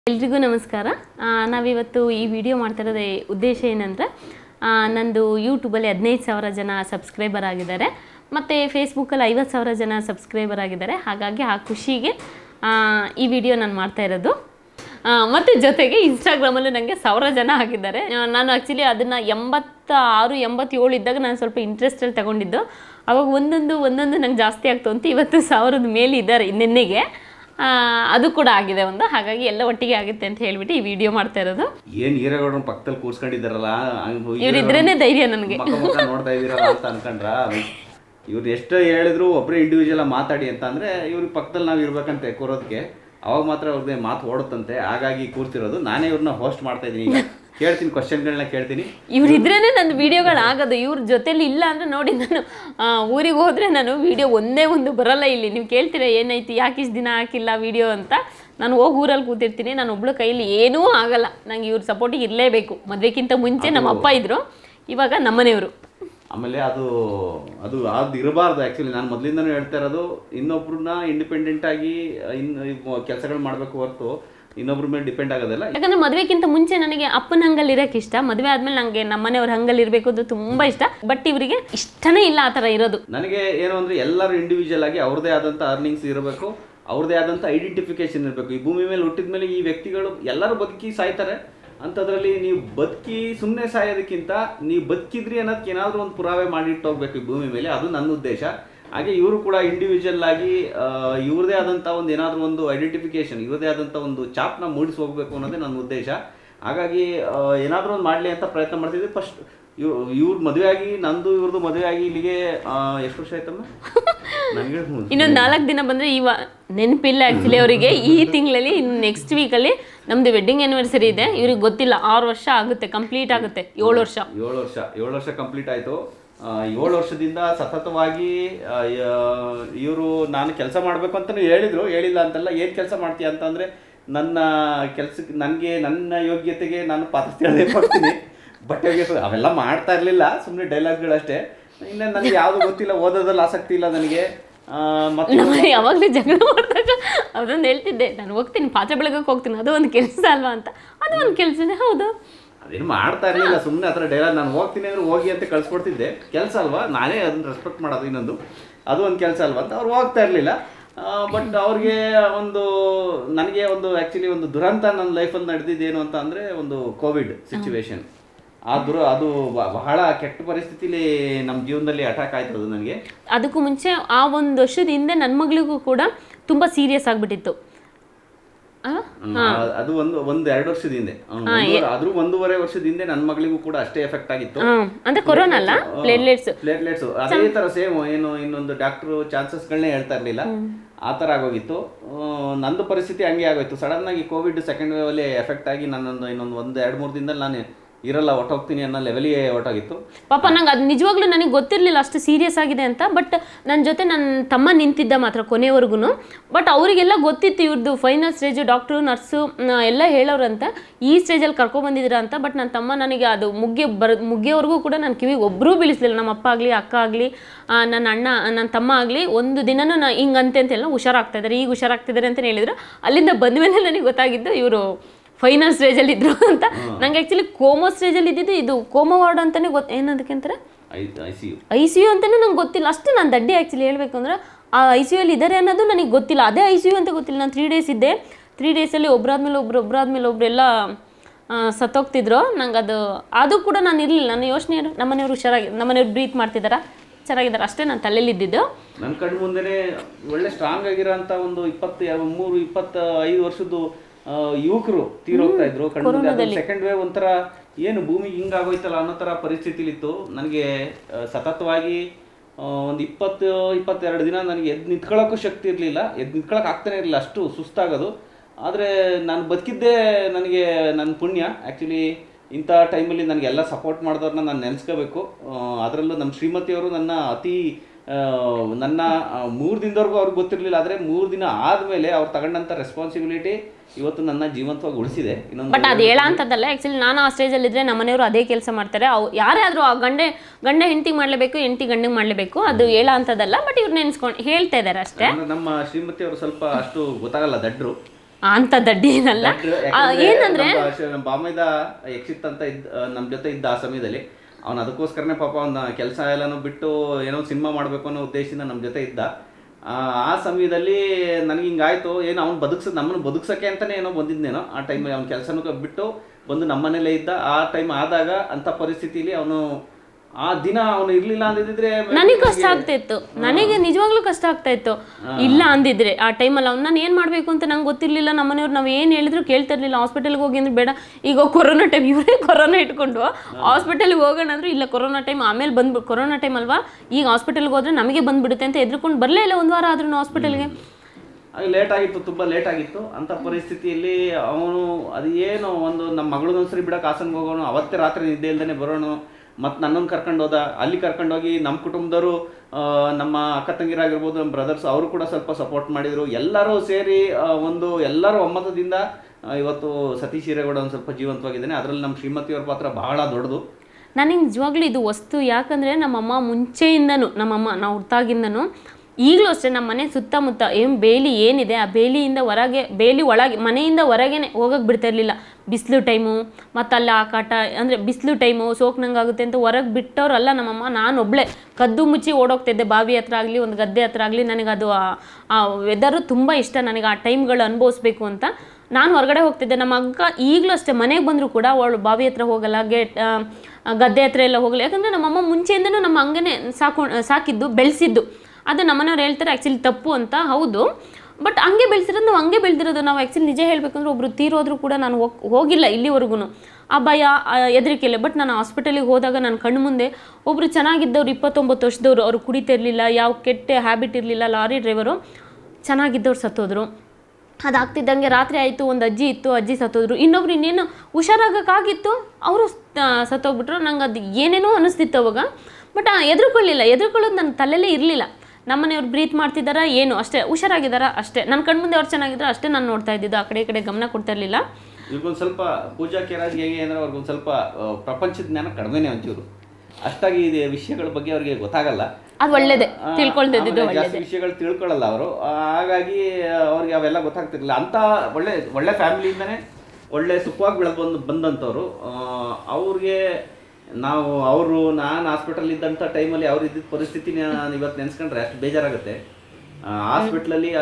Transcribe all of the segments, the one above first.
ಎಲ್ರಿಗೂ ನಮಸ್ಕಾರ ಆ, ನಾವಿವತ್ತು ಈ ವಿಡಿಯೋ ಮಾಡ್ತಾ ಇರೋದು ಉದ್ದೇಶ ಏನಂದರೆ ನಂದು ಯೂಟ್ಯೂಬಲ್ಲಿ ಹದಿನೈದು ಸಾವಿರ ಜನ ಸಬ್ಸ್ಕ್ರೈಬರ್ ಆಗಿದ್ದಾರೆ ಮತ್ತು ಫೇಸ್ಬುಕ್ಕಲ್ಲಿ ಐವತ್ತು ಸಾವಿರ ಜನ ಸಬ್ಸ್ಕ್ರೈಬರ್ ಆಗಿದ್ದಾರೆ ಹಾಗಾಗಿ ಆ ಖುಷಿಗೆ ಆ, ಈ ವಿಡಿಯೋ ನಾನು ಮಾಡ್ತಾ ಇರೋದು ಆ, ಮತ್ತು ಜೊತೆಗೆ ಇನ್ಸ್ಟಾಗ್ರಾಮಲ್ಲೂ ನನಗೆ ಸಾವಿರ ಜನ ಆಗಿದ್ದಾರೆ ಆ, ನಾನು ಆ್ಯಕ್ಚುಲಿ ಅದನ್ನು ಎಂಬತ್ತ ಆರು ಎಂಬತ್ತೇಳು ಇದ್ದಾಗ ನಾನು ಸ್ವಲ್ಪ ಇಂಟ್ರೆಸ್ಟಲ್ಲಿ ತಗೊಂಡಿದ್ದು ಅವಾಗ ಒಂದೊಂದು ಒಂದೊಂದು ನಂಗೆ ಜಾಸ್ತಿ ಆಗ್ತು ಅಂತ ಇವತ್ತು ಸಾವಿರದ ಮೇಲೆ ಇದ್ದಾರೆ ನಿನ್ನೆಗೆ ಆ, ಅದು ಕೂಡ ಆಗಿದೆ ಒಂದು ಹಾಗಾಗಿ ಎಲ್ಲ ಒಟ್ಟಿಗೆ ಆಗುತ್ತೆ ಅಂತ ಹೇಳ್ಬಿಟ್ಟು ಈ ವಿಡಿಯೋ ಮಾಡ್ತಾ ಇರೋದು ಏನ್ ಹೀರೋಗೌಡನ ಪಕ್ಕದಲ್ಲಿ ಕೂರ್ಸ್ಕೊಂಡಿದ್ದಾರಲ್ಲ ಹಂಗ್ ಹೋಗಿ ಇವ್ರಿದ್ರೇನೆ ಧೈರ್ಯ ನನಗೆ ಮಕ್ಕ ಮಕ್ಕ ನೋಡ್ತಾ ಇದೀರಲ್ಲ ಅಂತ ಅನ್ಕೊಂಡ್ರ ಇವ್ರು ಎಷ್ಟು ಹೇಳಿದ್ರು ಒಬ್ಬರೇ ಇಂಡಿವಿಜುವಲ್ ಮಾತಾಡಿ ಅಂತ ಅಂದ್ರೆ ಇವ್ರಿಗೆ ಪಕ್ಕದಲ್ಲಿ ನಾವು ಇರ್ಬೇಕಂತೆ ಕೂರೋದಕ್ಕೆ ಅವಾಗ ಮಾತ್ರ ಅವ್ರದ್ದೇ ಮಾತು ಓಡುತ್ತಂತೆ ಹಾಗಾಗಿ ಕೂರ್ತಿರೋದು ನಾನೇ ಇವ್ರನ್ನ ಹೋಸ್ಟ್ ಮಾಡ್ತಾ ಇದೀನಿ ಈಗ ಕೇಳ್ತೀನಿ ಕ್ವಶನ್ಗಳನ್ನ ಕೇಳ್ತೀನಿ ಇವ್ರಿದ್ರೇನೆ ನನ್ನ ವಿಡಿಯೋಗಳು ಆಗೋದು ಇವ್ರ ಜೊತೆಲಿ ಇಲ್ಲ ಅಂದ್ರೆ ನೋಡಿ ನಾನು ಊರಿಗೆ ಹೋದ್ರೆ ನಾನು ವಿಡಿಯೋ ಒಂದೇ ಒಂದು ಬರಲ್ಲ ಇಲ್ಲಿ ನೀವು ಕೇಳ್ತೀರಾ ಏನೈತಿ ಯಾಕೆ ಇಷ್ಟು ದಿನ ಹಾಕಿಲ್ಲ ವಿಡಿಯೋ ಅಂತ ನಾನು ಹೋಗಿ ಊರಲ್ಲಿ ಕೂತಿರ್ತೀನಿ ನಾನು ಒಬ್ಳು ಕೈಯಲ್ಲಿ ಏನೂ ಆಗಲ್ಲ ನಂಗೆ ಇವ್ರ ಸಪೋರ್ಟಿಗೆ ಇರಲೇಬೇಕು ಮದುವೆಗಿಂತ ಮುಂಚೆ ನಮ್ಮ ಅಪ್ಪ ಇದ್ರು ಇವಾಗ ನಮ್ಮನೆಯವರು ಆಮೇಲೆ ಅದು ಅದು ಅದು ಇರಬಾರ್ದು ಆ್ಯಕ್ಚುಲಿ ನಾನು ಮೊದಲಿಂದನೂ ಹೇಳ್ತಾ ಇರೋದು ಇನ್ನೊಬ್ರನ್ನ ಇಂಡಿಪೆಂಡೆಂಟ್ ಆಗಿ ಇನ್ನು ಕೆಲಸಗಳು ಮಾಡಬೇಕು ಹೊರತು ಇನ್ನೊಬ್ರ ಮೇಲೆ ಡಿಪೆಂಡ್ ಆಗೋದಲ್ಲ ಯಾಕಂದ್ರೆ ಮದುವೆಗಿಂತ ಮುಂಚೆ ನನಗೆ ಅಪ್ಪನ ಹಂಗಲ್ಲಿ ಇರಕ್ಕೆ ಇಷ್ಟ ಮದುವೆ ಆದ್ಮೇಲೆ ನನಗೆ ನಮ್ಮನೆಯವ್ರ ಹಂಗಲ್ಲಿ ಇರಬೇಕು ಅಂತ ತುಂಬಾ ಇಷ್ಟ ಬಟ್ ಇವರಿಗೆ ಇಷ್ಟನೇ ಇಲ್ಲ ಆ ಥರ ಇರೋದು ನನಗೆ ಏನು ಅಂದ್ರೆ ಎಲ್ಲರೂ ಇಂಡಿವಿಜುವಲ್ ಆಗಿ ಅವ್ರದೇ ಆದಂಥ ಅರ್ನಿಂಗ್ಸ್ ಇರಬೇಕು ಅವ್ರದೇ ಆದಂಥ ಐಡೆಂಟಿಫಿಕೇಶನ್ ಇರಬೇಕು ಈ ಭೂಮಿ ಮೇಲೆ ಹುಟ್ಟಿದ ಮೇಲೆ ಈ ವ್ಯಕ್ತಿಗಳು ಎಲ್ಲರೂ ಬದುಕಿ ಸಾಯ್ತಾರೆ ಅಂಥದ್ರಲ್ಲಿ ನೀವು ಬದುಕಿ ಸುಮ್ಮನೆ ಸಾಯೋದಕ್ಕಿಂತ ನೀವು ಬದುಕಿದ್ರಿ ಅನ್ನೋದಕ್ಕೆ ಏನಾದರೂ ಒಂದು ಪುರಾವೆ ಮಾಡಿಟ್ಟು ಹೋಗ್ಬೇಕು ಈ ಭೂಮಿ ಮೇಲೆ ಅದು ನನ್ನ ಉದ್ದೇಶ ಹಾಗೆ ಇವರು ಕೂಡ ಇಂಡಿವಿಜುವಲ್ ಆಗಿ ಆ, ಇವ್ರದೇ ಆದಂಥ ಒಂದು ಏನಾದರೂ ಒಂದು ಐಡೆಂಟಿಫಿಕೇಶನ್ ಇವ್ರದೇ ಆದಂಥ ಒಂದು ಚಾಪ್ನ ಮೂಡಿಸಿ ಹೋಗ್ಬೇಕು ಅನ್ನೋದೇ ನನ್ನ ಉದ್ದೇಶ ಹಾಗಾಗಿ ಏನಾದರೂ ಒಂದು ಮಾಡಲಿ ಅಂತ ಪ್ರಯತ್ನ ಮಾಡ್ತಿದ್ದೆ ಫಸ್ಟ್ ಇವ್ ಇವ್ರ ಮದುವೆ ಆಗಿ ನಂದು ಇವ್ರದ್ದು ಮದುವೆ ಆಗಿ ಇಲ್ಲಿಗೆ ಆ, ಎಷ್ಟು ವರ್ಷ ಆಯ್ತಮ್ಮ ನನಗೆ ಇನ್ನೊಂದು ನಾಲ್ಕು ದಿನ ಬಂದ್ರೆ ಇವ ನೆನಪಿಲ್ಲ ಆಕ್ಚುಲಿ ಅವರಿಗೆ ಈ ತಿಂಗಳಲ್ಲಿ ಇನ್ನು ನೆಕ್ಸ್ಟ್ ವೀಕಲ್ಲಿ ನಮ್ದು ವೆಡ್ಡಿಂಗ್ ಆನಿವರ್ಸರಿ ಇದೆ ಇವ್ರಿಗೆ ಗೊತ್ತಿಲ್ಲ ಆರು ವರ್ಷ ಆಗುತ್ತೆ ಕಂಪ್ಲೀಟ್ ಆಗುತ್ತೆ ಏಳು ವರ್ಷ ಏಳು ವರ್ಷ ಏಳು ವರ್ಷ ಕಂಪ್ಲೀಟ್ ಆಯಿತು ಏಳು ವರ್ಷದಿಂದ ಸತತವಾಗಿ ಇವರು ನಾನು ಕೆಲಸ ಮಾಡಬೇಕು ಅಂತಲೂ ಹೇಳಿದರು ಹೇಳಿಲ್ಲ ಅಂತಲ್ಲ ಏನು ಕೆಲಸ ಮಾಡ್ತೀಯ ಅಂತಂದರೆ ನನ್ನ ಕೆಲಸಕ್ಕೆ ನನಗೆ ನನ್ನ ಯೋಗ್ಯತೆಗೆ ನಾನು ಪಾತ್ರತೆ ಕೊಡ್ತೀನಿ ಬಟ್ಟೆ ಒಗೆಯೋದು ಅವೆಲ್ಲ ಮಾಡ್ತಾ ಇರಲಿಲ್ಲ ಸುಮ್ಮನೆ ಡೈಲಾಗ್ಗಳಷ್ಟೇ ಇನ್ನು ನನಗೆ ಯಾವುದು ಗೊತ್ತಿಲ್ಲ ಓದೋದ್ರಲ್ಲಿ ಆಸಕ್ತಿ ಇಲ್ಲ ನನಗೆ ಆ, ಮತ್ತೆ ನಮ್ಮ ಯಾವಾಗಲೂ ಜಗಳ ಮಾಡಿದಾಗ ಅದೊಂದು ಹೇಳ್ತಿದ್ದೆ ನಾನು ಹೋಗ್ತೀನಿ ಪಾತ್ರೆ ಬೆಳಗಕ್ಕೆ ಹೋಗ್ತೀನಿ ಅದು ಒಂದು ಕೆಲಸ ಅಲ್ವಾ ಅಂತ ಅದು ಒಂದು ಕೆಲಸನೇ ಹೌದು ಅದೇನು ಮಾಡ್ತಾ ಇರಲಿಲ್ಲ ಸುಮ್ಮನೆ ಆ ಥರ ಡೈಲಾಗ್ ನಾನು ಹೋಗ್ತೀನಿ ಅಂದ್ರೆ ಹೋಗಿ ಅಂತ ಕಳ್ಸ್ಕೊಡ್ತಿದ್ದೆ ಕೆಲಸ ಅಲ್ವಾ ನಾನೇ ಅದನ್ನ ರೆಸ್ಪೆಕ್ಟ್ ಮಾಡೋದು ಇನ್ನೊಂದು ಅದು ಒಂದು ಕೆಲಸ ಅಲ್ವಾ ಅಂತ ಅವ್ರು ಹೋಗ್ತಾ ಇರಲಿಲ್ಲ ಬಟ್ ಅವ್ರಿಗೆ ಒಂದು ನನಗೆ ಒಂದು ಆ್ಯಕ್ಚುಲಿ ಒಂದು ದುರಂತ ನನ್ನ ಲೈಫಲ್ಲಿ ನಡೆದಿದ್ದೇನು ಅಂತ ಅಂದರೆ ಒಂದು ಕೋವಿಡ್ ಸಿಚುವೇಶನ್ ಆ ದುರ ಅದು ಬ- ಬಹಳ ಕೆಟ್ಟ ಪರಿಸ್ಥಿತಿಲಿ ನಮ್ಮ ಜೀವನದಲ್ಲಿ ಅಟ್ಯಾಕ್ ಆಯ್ತು ಅದು ನನಗೆ ಅದಕ್ಕೂ ಮುಂಚೆ ಆ ಒಂದು ವರ್ಷದ ಹಿಂದೆ ನನ್ನ ಮಗಳಿಗೂ ಕೂಡ ತುಂಬ ಸೀರಿಯಸ್ ಆಗಿಬಿಟ್ಟಿತ್ತು ಅದು ಒಂದು ಒಂದು ಎರಡು ವರ್ಷದ ಹಿಂದೆ ಒಂದೂವರೆ- ಅದ್ರ ಒಂದೂವರೆ ವರ್ಷದ ಹಿಂದೆ ನನ್ನ ಮಗಳಿಗೂ ಕೂಡ ಅಷ್ಟೇ ಎಫೆಕ್ಟ್ ಆಗಿತ್ತು ಹಾಂ ಅಂದರೆ ಕೊರೋನಾ ಅಲ್ಲ ಪ್ಲೇಟ್ಲೆಟ್ಸ್ ಪ್ಲೇಟ್ಲೆಟ್ಸ್ ಅದೇ ತರ ಸೇಮ್ ಏನು ಇನ್ನೊಂದು ಡಾಕ್ಟ್ರು ಚಾನ್ಸಸ್ಗಳನ್ನೇ ಹೇಳ್ತಾ ಇರಲಿಲ್ಲ ಆ ಥರ ಆಗೋಗಿತ್ತು ಆ, ನಂದು ಪರಿಸ್ಥಿತಿ ಹಂಗೆ ಆಗೋಯ್ತು ಸಡನ್ ಆಗಿ ಕೋವಿಡ್ ಸೆಕೆಂಡ್ ವೇವ್ ಅಲ್ಲಿ ಎಫೆಕ್ಟ್ ಆಗಿ ನನ್ನೊಂದು ಇನ್ನೊಂದು ಒಂದು ಎರಡು ಮೂರು ದಿನದಲ್ಲಿ ನಾನು ಇರಲ್ಲ ಹೊಟ್ಟೋಗ್ತೀನಿ ಅನ್ನೋ ಲೆವೆಲಿಗೆ ಹೊಟ್ಟೋಗಿತ್ತು ಪಾಪ ನಂಗೆ ಅದು ನಿಜವಾಗ್ಲೂ ನನಗೆ ಗೊತ್ತಿರಲಿಲ್ಲ ಅಷ್ಟು ಸೀರಿಯಸ್ ಆಗಿದೆ ಅಂತ ಬಟ್ ನನ್ನ ಜೊತೆ ನನ್ನ ತಮ್ಮ ನಿಂತಿದ್ದ ಮಾತ್ರ ಕೊನೆವರೆಗೂ ಬಟ್ ಅವರಿಗೆಲ್ಲ ಗೊತ್ತಿತ್ತು ಇವ್ರದ್ದು ಫೈನಲ್ ಸ್ಟೇಜು ಡಾಕ್ಟ್ರು ನರ್ಸು ಎಲ್ಲ ಹೇಳೋರಂತ ಈ ಸ್ಟೇಜಲ್ಲಿ ಕರ್ಕೊಬಂದಿದ್ದೀರಾ ಅಂತ ಬಟ್ ನನ್ನ ತಮ್ಮ ನನಗೆ ಅದು ಮುಗ್ಗೆ ಬರ ಮುಗ್ಗೆವರೆಗೂ ಕೂಡ ನನ್ನ ಕಿವಿಗೆ ಒಬ್ಬರೂ ಬೀಳಿಸ್ಲಿಲ್ಲ ನಮ್ಮ ಅಪ್ಪ ಆಗಲಿ ಅಕ್ಕ ಆಗಲಿ ನನ್ನ ಅಣ್ಣ ನನ್ನ ತಮ್ಮ ಆಗಲಿ ಒಂದು ದಿನನೂ ನಾ ಹಿಂಗಂತೆ ಅಂತೆಲ್ಲ ಹುಷಾರಾಗ್ತಾ ಇದ್ದಾರೆ ಈಗ ಹುಷಾರಾಗ್ತಿದ್ದಾರೆ ಅಂತ ಹೇಳಿದ್ರು ಅಲ್ಲಿಂದ ಬಂದ ಮೇಲೆ ನನಗೆ ಗೊತ್ತಾಗಿದ್ದು ಇವರು ಫೈನಲ್ ಸ್ಟೇಜಲ್ಲಿ ಇದ್ರು ಅಂತ ನಂಗೆ ಆ್ಯಕ್ಚುಲಿ ಕೋಮೋ ಸ್ಟೇಜಲ್ಲಿ ಇದ್ದಿದ್ದು ಇದು ಕೋಮೋ ವಾರ್ಡ್ ಅಂತಾನೆ ಗೊತ್ತು ಏನದಕ್ಕೆ ಅಂತಾರೆ I I C U I C U ಅಂತಾನೆ ನಂಗೆ ಗೊತ್ತಿಲ್ಲ ಅಷ್ಟು ನಾನು ದಡ್ಡಿ ಆ್ಯಕ್ಚುಲಿ ಹೇಳಬೇಕು ಅಂದ್ರೆ ಆ ಐ ಸಿ ಯು ಅಲ್ಲಿ ಇದ್ದಾರೆ ಅನ್ನೋದು ನನಗೆ ಗೊತ್ತಿಲ್ಲ ಅದೇ ಐ ಸಿ ಯು ಅಂತ ಗೊತ್ತಿಲ್ಲ ನಾನು ತ್ರೀ ಡೇಸ್ ಇದ್ದೆ ತ್ರೀ ಡೇಸಲ್ಲಿ ಒಬ್ಬರಾದ್ಮೇಲೆ ಒಬ್ರು ಒಬ್ಬರಾದ್ಮೇಲೆ ಒಬ್ರು ಎಲ್ಲ ಆ, ಸತ್ತೋಗ್ತಿದ್ರು ನಂಗೆ ಅದು ಅದು ಕೂಡ ನಾನು ಇರಲಿಲ್ಲ ನನ್ನ ಯೋಚನೆ ಏನು ನಮ್ಮನೆಯವ್ರು ಹುಷಾರಾಗಿ ನಮ್ಮನೆಯವ್ರು ಬ್ರೀತ್ ಮಾಡ್ತಿದ್ದಾರಾ ಚೆನ್ನಾಗಿದ್ದಾರೆ ಅಷ್ಟೇ ನಾನು ತಲೆಯಲ್ಲಿ ಇದ್ದಿದ್ದು ನನ್ನ ಕಣ್ಣು ಮುಂದೆನೆ ಒಳ್ಳೆ ಸ್ಟ್ರಾಂಗ್ ಆಗಿರೋಂಥ ಒಂದು ಇಪ್ಪತ್ತು ಯಾವ- ಮೂರು ಇಪ್ಪತ್ತ ಐದು ವರ್ಷದ್ದು ಆ, ಯುವಕರು ತೀರೋಗ್ತಾ ಇದ್ರು ಕಣ್ಣು ಸೆಕೆಂಡ್ ವೇವ್ ಒಂಥರ ಏನು ಭೂಮಿಗೆ ಹಿಂಗಾಗೋಯ್ತಲ್ಲ ಅನ್ನೋ ಥರ ಪರಿಸ್ಥಿತಿಲಿತ್ತು ನನಗೆ ಆ, ಸತತವಾಗಿ ಆ, ಒಂದು ಇಪ್ಪತ್ತು ಇಪ್ಪತ್ತೆರಡು ದಿನ ನನಗೆ ಎದ್ದು ನಿಂತ್ಕೊಳ್ಳೋಕ್ಕೂ ಶಕ್ತಿ ಇರಲಿಲ್ಲ ಎದ್ದು ನಿಂತ್ಕೊಳ್ಳೋಕೆ ಆಗ್ತಾನೆ ಇರಲಿಲ್ಲ ಅಷ್ಟು ಸುಸ್ತಾಗೋದು ಆದರೆ ನಾನು ಬದುಕಿದ್ದೇ ನನಗೆ ನನ್ನ ಪುಣ್ಯ ಆ್ಯಕ್ಚುಲಿ ಇಂಥ ಟೈಮಲ್ಲಿ ನನಗೆಲ್ಲ ಸಪೋರ್ಟ್ ಮಾಡಿದವ್ರನ್ನ ನಾನು ನೆನೆಸ್ಕೋಬೇಕು ಅದರಲ್ಲೂ ನಮ್ಮ ಶ್ರೀಮತಿಯವರು ನನ್ನ ಅತಿ ಆ, ನನ್ನ ಮೂರು ದಿನದವರೆಗೂ ಅವ್ರಿಗೆ ಗೊತ್ತಿರಲಿಲ್ಲ ಆದರೆ ಮೂರು ದಿನ ಆದಮೇಲೆ ಅವ್ರು ತಗೊಂಡಂಥ ರೆಸ್ಪಾನ್ಸಿಬಿಲಿಟಿ ಇವತ್ತು ನನ್ನ ಜೀವಂತವಾಗಿ ಉಳಿಸಿದೆ ಇನ್ನೊಂದು ಬಟ್ ಅದು ಹೇಳ ಅಂತದಲ್ಲ ಆ್ಯಕ್ಚುಲಿ ನಾನು ಆ ಸ್ಟೇಜಲ್ಲಿ ಇದ್ದರೆ ನಮ್ಮನೆಯವರು ಅದೇ ಕೆಲಸ ಮಾಡ್ತಾರೆ ಅವು ಯಾರೇ ಆದರೂ ಆ ಗಂಡೆ ಗಂಡ ಹೆಂಡತಿಗೆ ಮಾಡಲೇಬೇಕು ಹೆಂಡತಿ ಗಂಡಿಗೆ ಮಾಡಲೇಬೇಕು ಅದು ಹೇಳ ಅಂತದಲ್ಲ ಬಟ್ ಇವ್ರು ನೆನೆಸ್ಕೊಂಡು ಹೇಳ್ತಾ ಇದ್ದಾರೆ ಅಷ್ಟೇ ಅಂದ್ರೆ ನಮ್ಮ ಶ್ರೀಮತಿ ಅವರು ಸ್ವಲ್ಪ ಅಷ್ಟು ಗೊತ್ತಾಗಲ್ಲ ದಡ್ರು ಅಂತ ದಡ್ಡಿ ಏನಲ್ಲ ಆ, ಏನಂದ್ರೆ ನಮ್ಮ ಬಾಮೈದ ಯಕ್ಷಿತ್ ಅಂತ ಇದ್ದ ನಮ್ಮ ಜೊತೆ ಇದ್ದ ಆ ಸಮಯದಲ್ಲಿ ಅವನು ಅದಕ್ಕೋಸ್ಕರನೇ ಪಾಪ ಅವನ ಕೆಲಸ ಎಲ್ಲನೂ ಬಿಟ್ಟು ಏನೋ ಸಿನಿಮಾ ಮಾಡಬೇಕು ಅನ್ನೋ ಉದ್ದೇಶದಿಂದ ನಮ್ಮ ಜೊತೆ ಇದ್ದ ಆ ಆ ಸಮಯದಲ್ಲಿ ನನಗೆ ಹಿಂಗಾಯ್ತು ಏನು ಅವ್ನು ಬದುಕ್ಸ ನಮ್ಮನ್ನು ಬದುಕ್ಸಕ್ಕೆ ಅಂತಾನೆ ಏನೋ ಬಂದಿದ್ನೇನೋ ಆ ಟೈಮ್ ಅವ್ನ ಕೆಲಸನೂ ಬಿಟ್ಟು ಬಂದು ನಮ್ಮನೇಲೇ ಇದ್ದ ಆ ಟೈಮ್ ಆದಾಗ ಅಂತ ಪರಿಸ್ಥಿತಿಲಿ ಅವನು ಆ ದಿನ ಅವನು ಇರ್ಲಿಲ್ಲ ಅಂದಿದ್ರೆ ನನಗೆ ಕಷ್ಟ ಆಗ್ತಾ ಇತ್ತು ನನಗೆ ನಿಜವಾಗ್ಲೂ ಕಷ್ಟ ಆಗ್ತಾ ಇತ್ತು ಇಲ್ಲ ಅಂದಿದ್ರೆ ಆ ಟೈಮಲ್ಲಿ ಅವ್ನು ನಾನು ಏನು ಮಾಡಬೇಕು ಅಂತ ನಂಗೆ ಗೊತ್ತಿರಲಿಲ್ಲ ನಮ್ಮನೆಯವ್ರು ನಾವು ಏನು ಹೇಳಿದ್ರು ಕೇಳ್ತಾ ಇರಲಿಲ್ಲ ಹಾಸ್ಪಿಟಲ್ಗೆ ಹೋಗಿ ಅಂದ್ರೆ ಬೇಡ ಈಗ ಕೊರೋನಾ ಟೈಮ್ ಇವರೇ ಕೊರೋನಾ ಇಟ್ಕೊಂಡು ಹಾಸ್ಪಿಟಲ್ಗೆ ಹೋಗೋಣ ಅಂದ್ರೆ ಇಲ್ಲ ಕೊರೋನಾ ಟೈಮ್ ಆಮೇಲೆ ಬಂದು ಕೊರೋನಾ ಟೈಮ್ ಅಲ್ವಾ ಈಗ ಹಾಸ್ಪಿಟಲ್ಗೆ ಹೋದ್ರೆ ನಮಗೆ ಬಂದ್ಬಿಡುತ್ತೆ ಅಂತ ಎದ್ರುಕೊಂಡು ಬರಲೇ ಇಲ್ಲ ಒಂದು ವಾರ ಆದ್ರೂ ಹಾಸ್ಪಿಟಲ್ಗೆ ಆಗ ಲೇಟ್ ಆಗಿತ್ತು ತುಂಬ ಲೇಟ್ ಆಗಿತ್ತು ಅಂತ ಪರಿಸ್ಥಿತಿಯಲ್ಲಿ ಅವನು ಅದು ಏನು ಒಂದು ನಮ್ಮ ಮಗಳದೊಂದ್ಸರಿ ಬಿಡಕ್ಕೆ ಹಾಸನ್ಗೆ ಹೋಗೋನು ಅವತ್ತೇ ರಾತ್ರಿ ನಿದ್ದೆ ಇಲ್ದೇ ಬರೋನು ಮತ್ತು ನನ್ನನ್ನು ಕರ್ಕೊಂಡು ಹೋದ ಅಲ್ಲಿ ಕರ್ಕೊಂಡೋಗಿ ನಮ್ಮ ಕುಟುಂಬದವರು ಆ, ನಮ್ಮ ಅಕ್ಕ ತಂಗಿರಾಗಿರ್ಬೋದು ನಮ್ಮ ಬ್ರದರ್ಸ್ ಅವರು ಕೂಡ ಸ್ವಲ್ಪ ಸಪೋರ್ಟ್ ಮಾಡಿದರು ಎಲ್ಲರೂ ಸೇರಿ ಆ, ಒಂದು ಎಲ್ಲರೂ ಒಮ್ಮತದಿಂದ ಆ, ಇವತ್ತು ಸತೀಶ್ ಹಿರೇಗೌಡ ಒಂದು ಸ್ವಲ್ಪ ಜೀವಂತವಾಗಿದ್ದಾನೆ ಅದರಲ್ಲಿ ನಮ್ಮ ಶ್ರೀಮತಿಯವ್ರ ಪಾತ್ರ ಬಹಳ ದೊಡ್ಡದು ನನಗೆ ನಿಜವಾಗ್ಲೂ ಇದು ವಸ್ತು ಯಾಕಂದರೆ ನಮ್ಮಮ್ಮ ಮುಂಚೆಯಿಂದನೂ ನಮ್ಮಮ್ಮ ನಾವು ಹುಟ್ಟಾಗಿಂದನೂ ಈಗಲೂ ಅಷ್ಟೇ ನಮ್ಮ ಮನೆ ಸುತ್ತಮುತ್ತ ಏನು ಬೇಲಿ ಏನಿದೆ ಆ ಬೇಲಿಯಿಂದ ಹೊರಗೆ ಬೇಲಿ ಒಳಗೆ ಮನೆಯಿಂದ ಹೊರಗೇನೆ ಹೋಗಕ್ಕೆ ಬಿಡ್ತಾ ಇರಲಿಲ್ಲ ಬಿಸಿಲು ಟೈಮು ಮತ್ತು ಅಲ್ಲಿ ಆ ಕಾಟ ಅಂದರೆ ಬಿಸಿಲು ಟೈಮು ಸೋಕ್ನಂಗಾಗುತ್ತೆ ಅಂತ ಹೊರಗೆ ಬಿಟ್ಟವ್ರಲ್ಲ ನಮ್ಮಮ್ಮ ನಾನು ಒಬ್ಳೆ ಕದ್ದು ಮುಚ್ಚಿ ಓಡೋಗ್ತಿದ್ದೆ ಬಾವಿ ಹತ್ರ ಆಗಲಿ ಒಂದು ಗದ್ದೆ ಹತ್ರ ಆಗಲಿ ನನಗೆ ಅದು ಆ- ಆ ವೆದರು ತುಂಬ ಇಷ್ಟ ನನಗೆ ಆ ಟೈಮ್ಗಳು ಅನುಭವಿಸ್ಬೇಕು ಅಂತ ನಾನು ಹೊರಗಡೆ ಹೋಗ್ತಿದ್ದೆ ನಮ್ಮ ಅಕ್ಕ ಈಗಲೂ ಅಷ್ಟೇ ಮನೆಗೆ ಬಂದರೂ ಕೂಡ ಅವಳು ಬಾವಿ ಹತ್ರ ಹೋಗಲ್ಲ ಗೇಟ್ ಆ, ಗದ್ದೆ ಹತ್ರ ಎಲ್ಲ ಹೋಗಲ್ಲ ಯಾಕಂದರೆ ನಮ್ಮಮ್ಮ ಮುಂಚೆಯಿಂದನೂ ನಮ್ಮ ಹಂಗನೇ ಸಾಕು ಸಾಕಿದ್ದು ಬೆಳೆಸಿದ್ದು ಅದು ನಮ್ಮನೆಯವ್ರು ಹೇಳ್ತಾರೆ ಆ್ಯಕ್ಚುಲಿ ತಪ್ಪು ಅಂತ ಹೌದು ಬಟ್ ಹಂಗೆ ಬೆಳೆಸಿರೋದು ನಾವು ಹಂಗೆ ಬೆಳೆದಿರೋದು ನಾವು ಆ್ಯಕ್ಚುಲಿ ನಿಜ ಹೇಳಬೇಕಂದ್ರೆ ಒಬ್ರು ತೀರೋದ್ರೂ ಕೂಡ ನಾನು ಹೋಗ್ ಹೋಗಿಲ್ಲ ಇಲ್ಲಿವರೆಗೂ ಆ ಭಯ ಆ ಹೆದರಿಕೆಲ್ಲ ಬಟ್ ನಾನು ಹಾಸ್ಪಿಟಲಿಗೆ ಹೋದಾಗ ನನ್ನ ಕಣ್ಣು ಮುಂದೆ ಒಬ್ಬರು ಚೆನ್ನಾಗಿದ್ದವ್ರು ಇಪ್ಪತ್ತೊಂಬತ್ತು ವರ್ಷದವ್ರು ಅವರು ಕುಡಿತಾ ಇರಲಿಲ್ಲ ಯಾವ ಕೆಟ್ಟ ಹ್ಯಾಬಿಟ್ ಇರಲಿಲ್ಲ ಲಾರಿ ಡ್ರೈವರು ಚೆನ್ನಾಗಿದ್ದವ್ರು ಸತ್ತೋದ್ರು ಅದಾಗ್ತಿದ್ದಂಗೆ ರಾತ್ರಿ ಆಯಿತು ಒಂದು ಅಜ್ಜಿ ಇತ್ತು ಅಜ್ಜಿ ಸತ್ತೋದ್ರು ಇನ್ನೊಬ್ರು ಇನ್ನೇನು ಹುಷಾರಾಗಕ್ಕಾಗಿತ್ತು ಅವರು ಸತ್ತೋಗ್ಬಿಟ್ರು ನಂಗೆ ಅದು ಏನೇನೋ ಅನ್ನಿಸ್ತಿತ್ತು ಅವಾಗ ಬಟ್ ಎದುರುಕೊಳ್ಳಿಲ್ಲ ಎದುರುಕೊಳ್ಳೋದು ನನ್ನ ತಲೆಯಲ್ಲೇ ಇರಲಿಲ್ಲ ನಮ್ಮನೆಯವ್ರು ಬ್ರೀತ್ ಮಾಡ್ತಿದ್ದಾರಾ ಏನು ಅಷ್ಟೇ ಹುಷಾರಾಗಿದ್ದಾರಾ ಅಷ್ಟೇ ನನ್ನ ಕಣ್ಮುಂದೆ ಅವ್ರು ಚೆನ್ನಾಗಿದ್ದಾರೆ ಅಷ್ಟೇ ನಾನು ನೋಡ್ತಾ ಇದ್ದಿದ್ದು ಆ ಕಡೆ ಈ ಕಡೆ ಗಮನ ಕೊಡ್ತಾ ಇರಲಿಲ್ಲ ಇವ್ರಿಗೊಂದು ಸ್ವಲ್ಪ ಪೂಜಾ ಕೆರಾಜ್ ಹೇಗೆ ಅಂದ್ರೆ ಅವ್ರಿಗೊಂದು ಸ್ವಲ್ಪ ಆ, ಪ್ರಪಂಚದ ಜ್ಞಾನ ಕಡಿಮೆನೇ ಒಂಚೂರು ಅಷ್ಟಾಗಿ ಇದು ವಿಷಯಗಳ ಬಗ್ಗೆ ಅವ್ರಿಗೆ ಗೊತ್ತಾಗಲ್ಲ ಅದು ಒಳ್ಳೇದೇ ಆ, ತಿಳ್ಕೊಳ್ತಿದ್ದು ಆಮೇಲೆ ಜಾಸ್ತಿ ವಿಷಯಗಳು ತಿಳ್ಕೊಳ್ಳಲ್ಲ ಅವರು ಹಾಗಾಗಿ ಅವ್ರಿಗೆ ಅವೆಲ್ಲ ಗೊತ್ತಾಗ್ತಿರ್ಲಿಲ್ಲ ಅಂತ ಒಳ್ಳೆ ಒಳ್ಳೆ ಫ್ಯಾಮಿಲಿಯಿಂದನೇ ಒಳ್ಳೆ ಸುಖವಾಗಿ ಬೆಳೆದು ಬಂದು ಬಂದಂಥವ್ರು ಆ, ಅವ್ರಿಗೆ ನಾವು ಅವರು ನಾನು ಹಾಸ್ಪಿಟಲ್ ಇದ್ದಂಥ ಟೈಮಲ್ಲಿ ಅವ್ರು ಇದ್ದಿದ್ದ ಪರಿಸ್ಥಿತಿ ನಾನು ಇವತ್ತು ನೆನೆಸ್ಕೊಂಡ್ರೆ ಅಷ್ಟು ಬೇಜಾರಾಗುತ್ತೆ ಹಾಸ್ಪಿಟ್ಲಲ್ಲಿ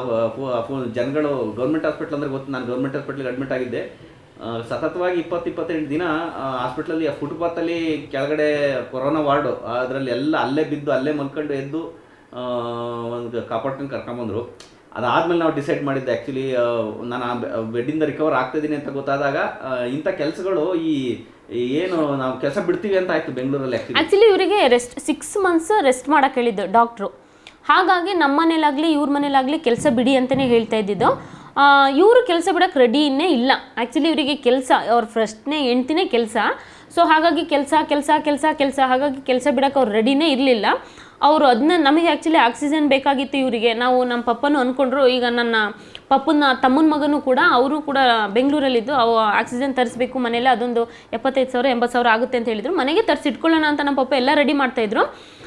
ಜನಗಳು ಗೌರ್ಮೆಂಟ್ ಹಾಸ್ಪಿಟ್ಲ್ ಅಂದ್ರೆ ಗೊತ್ತು ನಾನು ಗೌರ್ಮೆಂಟ್ ಹಾಸ್ಪಿಟ್ಲಿಗೆ ಅಡ್ಮಿಟ್ ಆಗಿದ್ದೆ ಆ, ಸತತವಾಗಿ ಇಪ್ಪತ್ತು ಇಪ್ಪತ್ತೆಂಟು ದಿನ ಹಾಸ್ಪಿಟ್ಲಲ್ಲಿ ಆ ಫುಟ್ಪಾತಲ್ಲಿ ಕೆಳಗಡೆ ಕೊರೋನಾ ವಾರ್ಡು ಅದರಲ್ಲಿ ಎಲ್ಲ ಅಲ್ಲೇ ಬಿದ್ದು ಅಲ್ಲೇ ಮಲ್ಕೊಂಡು ಎದ್ದು ಆ, ಒಂದು ಕಾಪಾಡ್ಕೊಂಡು ಕರ್ಕೊಂಬಂದ್ರು ಅದಾದ್ಮೇಲೆ ನಾವು ಡಿಸೈಡ್ ಮಾಡಿದ್ದೆ ಆ್ಯಕ್ಚುಲಿ ನಾನು ಆ ಬೆಡ್ಡಿಂದ ರಿಕವರ್ ಆಗ್ತಿದ್ದೀನಿ ಅಂತ ಗೊತ್ತಾದಾಗ ಆ, ಇಂಥ ಕೆಲಸಗಳು ಈ ಈ ಏನು ನಾವು ಕೆಲಸ ಬಿಡ್ತೀವಿ ಅಂತ ಆಯ್ತು ಬೆಂಗಳೂರಲ್ಲಿ ಆ್ಯಕ್ಚುಲಿ ಆ್ಯಕ್ಚುಲಿ ಇವರಿಗೆ ರೆಸ್ಟ್ ಸಿಕ್ಸ್ ಮಂತ್ಸ್ ರೆಸ್ಟ್ ಮಾಡಕ್ಕೆ ಹೇಳಿದ್ದು ಡಾಕ್ಟ್ರು ಹಾಗಾಗಿ ನಮ್ಮ ಮನೇಲಾಗಲಿ ಇವ್ರ ಮನೇಲಾಗಲಿ ಕೆಲಸ ಬಿಡಿ ಅಂತಲೇ ಹೇಳ್ತಾ ಇದ್ದಿದ್ದು ಇವರು ಕೆಲಸ ಬಿಡೋಕ್ಕೆ ರೆಡಿನೇ ಇಲ್ಲ ಆ್ಯಕ್ಚುಲಿ ಇವರಿಗೆ ಕೆಲಸ ಅವ್ರ ಫಸ್ಟ್ನೇ ಹೆಂಡ್ತಿನೇ ಕೆಲಸ ಸೊ ಹಾಗಾಗಿ ಕೆಲಸ ಕೆಲಸ ಕೆಲಸ ಕೆಲಸ ಹಾಗಾಗಿ ಕೆಲಸ ಬಿಡೋಕೆ ಅವ್ರು ರೆಡಿನೇ ಇರಲಿಲ್ಲ ಅವರು ಅದನ್ನ ನಮಗೆ ಆ್ಯಕ್ಚುಲಿ ಆಕ್ಸಿಜನ್ ಬೇಕಾಗಿತ್ತು ಇವರಿಗೆ ನಾವು ನಮ್ಮ ಪಪ್ಪನೂ ಅಂದ್ಕೊಂಡ್ರು ಈಗ ನನ್ನ ಪಪ್ಪನ ತಮ್ಮನ ಮಗನೂ ಕೂಡ ಅವರು ಕೂಡ ಬೆಂಗಳೂರಲ್ಲಿದ್ದು ಅವು ಆಕ್ಸಿಜನ್ ತರಿಸ್ಬೇಕು ಮನೇಲಿ ಅದೊಂದು ಎಪ್ಪತ್ತೈದು ಸಾವಿರ ಎಂಬತ್ತು ಸಾವಿರ ಆಗುತ್ತೆ ಅಂತ ಹೇಳಿದರು ಮನೆಗೆ ತರಿಸಿ ಇಟ್ಕೊಳ್ಳೋಣ ಅಂತ ನಮ್ಮ ಪಪ್ಪ ಎಲ್ಲ ರೆಡಿ ಮಾಡ್ತಾಯಿದ್ರು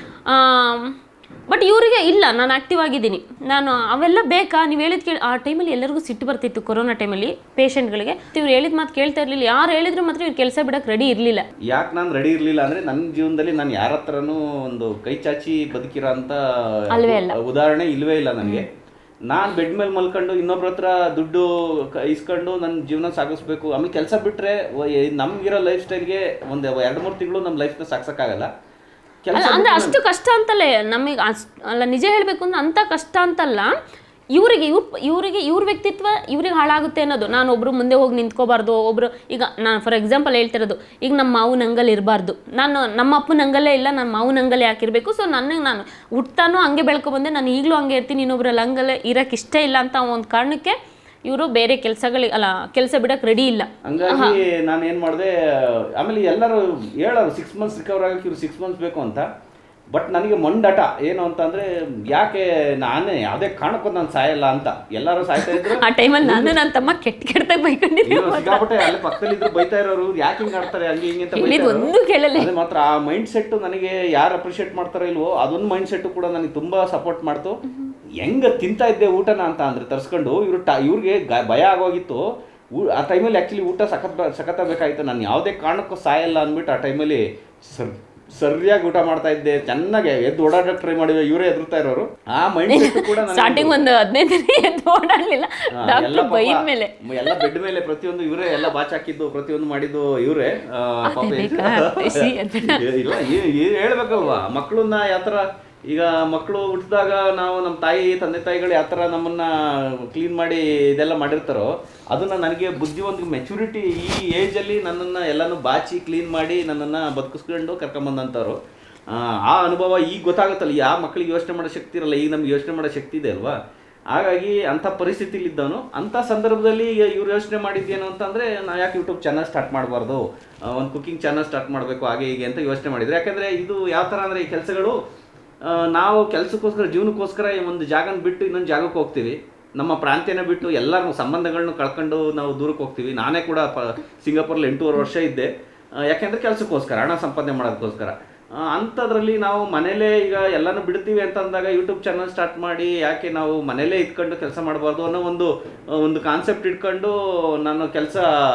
ಬಟ್ ಇವರಿಗೆ ಇಲ್ಲ ನಾನು ಆ್ಯಕ್ಟಿವ್ ಆಗಿದ್ದೀನಿ ನಾನು ಅವೆಲ್ಲ ಬೇಕಾ ನೀವು ಹೇಳಿದ ಕೇಳಿ ಆ ಟೈಮಲ್ಲಿ ಎಲ್ಲರಿಗೂ ಸಿಟ್ಟು ಬರ್ತಿತ್ತು ಕೊರೋನಾ ಟೈಮಲ್ಲಿ ಪೇಷಂಟ್ಗಳಿಗೆ ಇವ್ರು ಹೇಳಿದ ಮಾತು ಕೇಳ್ತಾ ಇರಲಿಲ್ಲ ಯಾರು ಹೇಳಿದ್ರು ಮಾತ್ರ ಇವ್ರು ಕೆಲಸ ಬಿಡೋಕ್ಕೆ ರೆಡಿ ಇರಲಿಲ್ಲ ಯಾಕೆ ನಾನು ರೆಡಿ ಇರಲಿಲ್ಲ ಅಂದರೆ ನನ್ನ ಜೀವನದಲ್ಲಿ ನಾನು ಯಾರ ಹತ್ರನೂ ಒಂದು ಕೈ ಚಾಚಿ ಬದುಕಿರೋ ಅಂತ ಅಲ್ವೇ ಅಲ್ಲ. ಉದಾಹರಣೆ ಇಲ್ವೇ ಇಲ್ಲ ನನಗೆ ನಾನು ಬೆಡ್ ಮೇಲೆ ಮಲ್ಕೊಂಡು ಇನ್ನೊಬ್ರ ಹತ್ರ ದುಡ್ಡು ಕ- ಇಸ್ಕೊಂಡು ನನ್ನ ಜೀವನ ಸಾಗಿಸ್ಬೇಕು ಆಮೇಲೆ ಕೆಲಸ ಬಿಟ್ಟರೆ ನಮಗಿರೋ ಲೈಫ್ ಸ್ಟೈಲ್ಗೆ ಒಂದು ಎರಡು ಮೂರು ತಿಂಗಳು ನಮ್ಮ ಲೈಫ್ನ ಸಾಗ್ಸೋಕ್ಕಾಗಲ್ಲ ಕೆಲಸ ಅಲ್ಲ ಅಂದ್ರೆ ಅಷ್ಟು ಕಷ್ಟ ಅಂತಲೇ ನಮಗೆ ಅಷ್ಟು ಅಲ್ಲ ನಿಜ ಹೇಳಬೇಕು ಅಂದ್ರೆ ಅಂಥ ಕಷ್ಟ ಅಂತಲ್ಲ ಇವರಿಗೆ ಇವ್ರ ಇವರಿಗೆ ಇವ್ರ ವ್ಯಕ್ತಿತ್ವ ಇವ್ರಿಗೆ ಹಾಳಾಗುತ್ತೆ ಅನ್ನೋದು ನಾನು ಒಬ್ರು ಮುಂದೆ ಹೋಗಿ ನಿಂತ್ಕೋಬಾರ್ದು ಒಬ್ರು ಈಗ ನಾನು ಫಾರ್ ಎಕ್ಸಾಂಪಲ್ ಹೇಳ್ತಿರೋದು ಈಗ ನಮ್ಮ ಮಾವನ ಅಂಗಲ್ ಇರಬಾರ್ದು ನಾನು ನಮ್ಮ ಅಪ್ಪನ ಅಂಗಲ್ಲೇ ಇಲ್ಲ ನನ್ನ ಮಾವನ ಅಂಗಲ್ಲೇ ಯಾಕಿರಬೇಕು ಸೊ ನನಗೆ ನಾನು ಹುಟ್ಟಾನು ಹಂಗೆ ಬೆಳ್ಕೊ ಬಂದೆ ನಾನು ಈಗಲೂ ಹಂಗೆ ಇರ್ತೀನಿ ಇನ್ನೊಬ್ರಲ್ಲಿ ಹಂಗಲ್ಲೇ ಇರೋಕ್ಕೆ ಇಷ್ಟ ಇಲ್ಲ ಅಂತ ಒಂದು ಕಾರಣಕ್ಕೆ ಇವರು ಬೇರೆ ಕೆಲಸಗಳಿಗೆ ಅಲ್ಲ ಕೆಲಸ ಬಿಡಕ್ಕೆ ರೆಡಿ ಇಲ್ಲ ಹಂಗಾಗಿ ನಾನು ಏನು ಮಾಡಿದೆ ಆಮೇಲೆ ಎಲ್ಲರೂ ಹೇಳೋರು ಸಿಕ್ಸ್ ಮಂತ್ಸ್ ರಿಕವರ್ ಆಗಕ್ಕೆ ಇವ್ರು ಸಿಕ್ಸ್ ಮಂತ್ಸ್ ಬೇಕು ಅಂತ ಬಟ್ ನನಗೆ ಮಂಡಟ ಏನು ಅಂತಂದ್ರೆ ಯಾಕೆ ನಾನೇ ಯಾವುದೇ ಕಾರಣಕ್ಕೂ ನಾನು ಸಾಯಲ್ಲ ಅಂತ ಎಲ್ಲರೂ ಸಾಯ್ತಾ ಇದ್ರು ಆ ಟೈಮಲ್ಲಿ ನಾನು ನನ್ನ ತಮ್ಮ ಕೆಟ್ಟ ಕೆಟ್ಟದಾಗ ಬೈಕೊಂಡಿದ್ದೀನಿ ಇವ್ರು ಸಿಕ್ಕಾಪಟ್ಟೆ ಅಲ್ಲೇ ಪಕ್ಕದಲ್ಲಿ ಇದ್ರು ಬೈತಾ ಇರೋರು ಯಾಕೆ ಹಿಂಗೆ ಆಡ್ತಾರೆ ಹಂಗೆ ಹಿಂಗೆ ಅಂತ ಬೈತಾ ಹೇಳಿದ್ ಇರೋರು. ಒಂದು ಕೇಳಲ್ಲ ಅದೇ ಮಾತ್ರ ಆ ಮೈಂಡ್ ಸೆಟ್ ನನಗೆ ಯಾರು ಅಪ್ರಿಷಿಯೇಟ್ ಮಾಡ್ತಾರೋ ಇಲ್ವೋ ಅದೊಂದು ಮೈಂಡ್ ಸೆಟ್ ಕೂಡ ನನಗೆ ತುಂಬಾ ಸಪೋರ್ಟ್ ಮಾಡ್ತು ಹೆಂಗ ತಿಂತಾ ಇದ್ದೆ ಊಟನ ಅಂತ ಅಂದ್ರೆ ತರಿಸ್ಕೊಂಡು ಇವ್ರು ಟ ಇವ್ರಿಗೆ ಗ- ಭಯ ಆಗೋಗಿತ್ತು ಊ- ಆ ಟೈಮಲ್ಲಿ ಆ್ಯಕ್ಚುಲಿ ಊಟ ಸಖತ್ ಬ- ಸಖತ್ ಬೇಕಾಗಿತ್ತು ನಾನು ಯಾವುದೇ ಕಾರಣಕ್ಕೂ ಸಾಯಲ್ಲ ಅಂದ್ಬಿಟ್ಟು ಆ ಟೈಮಲ್ಲಿ ಸರ್ ಸರಿಯಾಗಿ ಊಟ ಮಾಡ್ತಾ ಇದ್ದೆ ಚೆನ್ನಾಗಿ ಎದ್ದು ಓಡಾಡಕ್ಕೆ ಟ್ರೈ ಮಾಡಿವೆ ಇವರೇ ಎದುರ್ತಾ ಇರೋರು ಆ ಮೈಂಡ್ ಸೆಟ್ ಕೂಡ ನನಗೆ ಸ್ಟಾರ್ಟಿಂಗ್ ಒಂದು ಹದಿನೈದು ದಿನ ಎದ್ದು ಓಡಾಡ್ಲಿಲ್ಲ ಹಾ, ಎಲ್ಲ ಡಾಕ್ಟರ್ ಪಾಪ ಬೈದ ಮೇಲೆ ಎಲ್ಲ ಬೆಡ್ ಮೇಲೆ ಪ್ರತಿಯೊಂದು ಇವರೇ ಎಲ್ಲ ಬಾಚ್ ಹಾಕಿದ್ದು ಪ್ರತಿಯೊಂದು ಮಾಡಿದ್ದು ಇವರೇ ಪಾಪ ಬೇಕಾ? ಸಿ ಅಂತ. ಇಲ್ಲ ಏ- ಏ- ಹೇಳ್ಬೇಕಲ್ವಾ ಮಕ್ಕಳನ್ನ ಯಾವ ಥರ ಈಗ ಮಕ್ಕಳು ಹುಟ್ಟಿದಾಗ ನಾವು ನಮ್ಮ ತಾಯಿ ತಂದೆ ತಾಯಿಗಳು ಯಾವ ಥರ ನಮ್ಮನ್ನ ಕ್ಲೀನ್ ಮಾಡಿ ಇದೆಲ್ಲ ಮಾಡಿರ್ತಾರೋ ಅದನ್ನ ನನಗೆ ಬುದ್ಧಿವಂತ ಮೆಚುರಿಟಿ ಈ ಏಜಲ್ಲಿ ನನ್ನನ್ನು ಎಲ್ಲನೂ ಬಾಚಿ ಕ್ಲೀನ್ ಮಾಡಿ ನನ್ನನ್ನು ಬದುಕಿಸ್ಕೊಂಡು ಕರ್ಕೊಂಬಂದಂಥವ್ರು ಆ, ಆ ಅನುಭವ ಈಗ ಗೊತ್ತಾಗುತ್ತಲ್ಲ ಯಾವ ಮಕ್ಕಳಿಗೆ ಯೋಚನೆ ಮಾಡೋ ಶಕ್ತಿ ಇರಲ್ಲ ಈಗ ನಮ್ಗೆ ಯೋಚನೆ ಮಾಡೋ ಶಕ್ತಿ ಇದೆ ಅಲ್ವಾ ಹಾಗಾಗಿ ಅಂಥ ಪರಿಸ್ಥಿತಿಲಿ ಇದ್ದವನು ಅಂಥ ಸಂದರ್ಭದಲ್ಲಿ ಈಗ ಇವ್ರು ಯೋಚನೆ ಮಾಡಿದ್ದೇನು ಅಂತಂದರೆ ನಾ ಯಾಕೆ ಯೂಟ್ಯೂಬ್ ಚಾನಲ್ ಸ್ಟಾರ್ಟ್ ಮಾಡಬಾರ್ದು ಒಂದು ಕುಕಿಂಗ್ ಚಾನಲ್ ಸ್ಟಾರ್ಟ್ ಮಾಡಬೇಕು ಹಾಗೆ ಹೀಗೆ ಅಂತ ಯೋಚನೆ ಮಾಡಿದ್ರು ಯಾಕಂದರೆ ಇದು ಯಾವ ಥರ ಅಂದರೆ ಈ ಕೆಲಸಗಳು ಆ, ನಾವು ಕೆಲಸಕ್ಕೋಸ್ಕರ ಜೀವನಕ್ಕೋಸ್ಕರ ಈ ಒಂದು ಜಾಗನ ಬಿಟ್ಟು ಇನ್ನೊಂದು ಜಾಗಕ್ಕೆ ಹೋಗ್ತೀವಿ ನಮ್ಮ ಪ್ರಾಂತ್ಯನ ಬಿಟ್ಟು ಎಲ್ಲರೂ ಸಂಬಂಧಗಳನ್ನ ಕಳ್ಕೊಂಡು ನಾವು ದೂರಕ್ಕೆ ಹೋಗ್ತೀವಿ ನಾನೇ ಕೂಡ ಪ ಸಿಂಗಾಪುರಲ್ಲಿ ಎಂಟೂವರೆ ವರ್ಷ ಇದ್ದೆ ಆ, ಯಾಕೆಂದ್ರೆ ಕೆಲಸಕ್ಕೋಸ್ಕರ ಹಣ ಸಂಪಾದನೆ ಮಾಡೋದಕ್ಕೋಸ್ಕರ ಆ, ಅಂಥದ್ರಲ್ಲಿ ನಾವು ಮನೇಲೇ ಈಗ ಎಲ್ಲನೂ ಬಿಡ್ತೀವಿ ಅಂತ ಅಂದಾಗ ಯೂಟ್ಯೂಬ್ ಚಾನಲ್ ಸ್ಟಾರ್ಟ್ ಮಾಡಿ ಯಾಕೆ ನಾವು ಮನೇಲೇ ಇದ್ಕೊಂಡು ಕೆಲಸ ಮಾಡಬಾರ್ದು ಅನ್ನೋ ಒಂದು ಒಂದು ಕಾನ್ಸೆಪ್ಟ್ ಇಟ್ಕೊಂಡು ನಾನು ಕೆಲಸ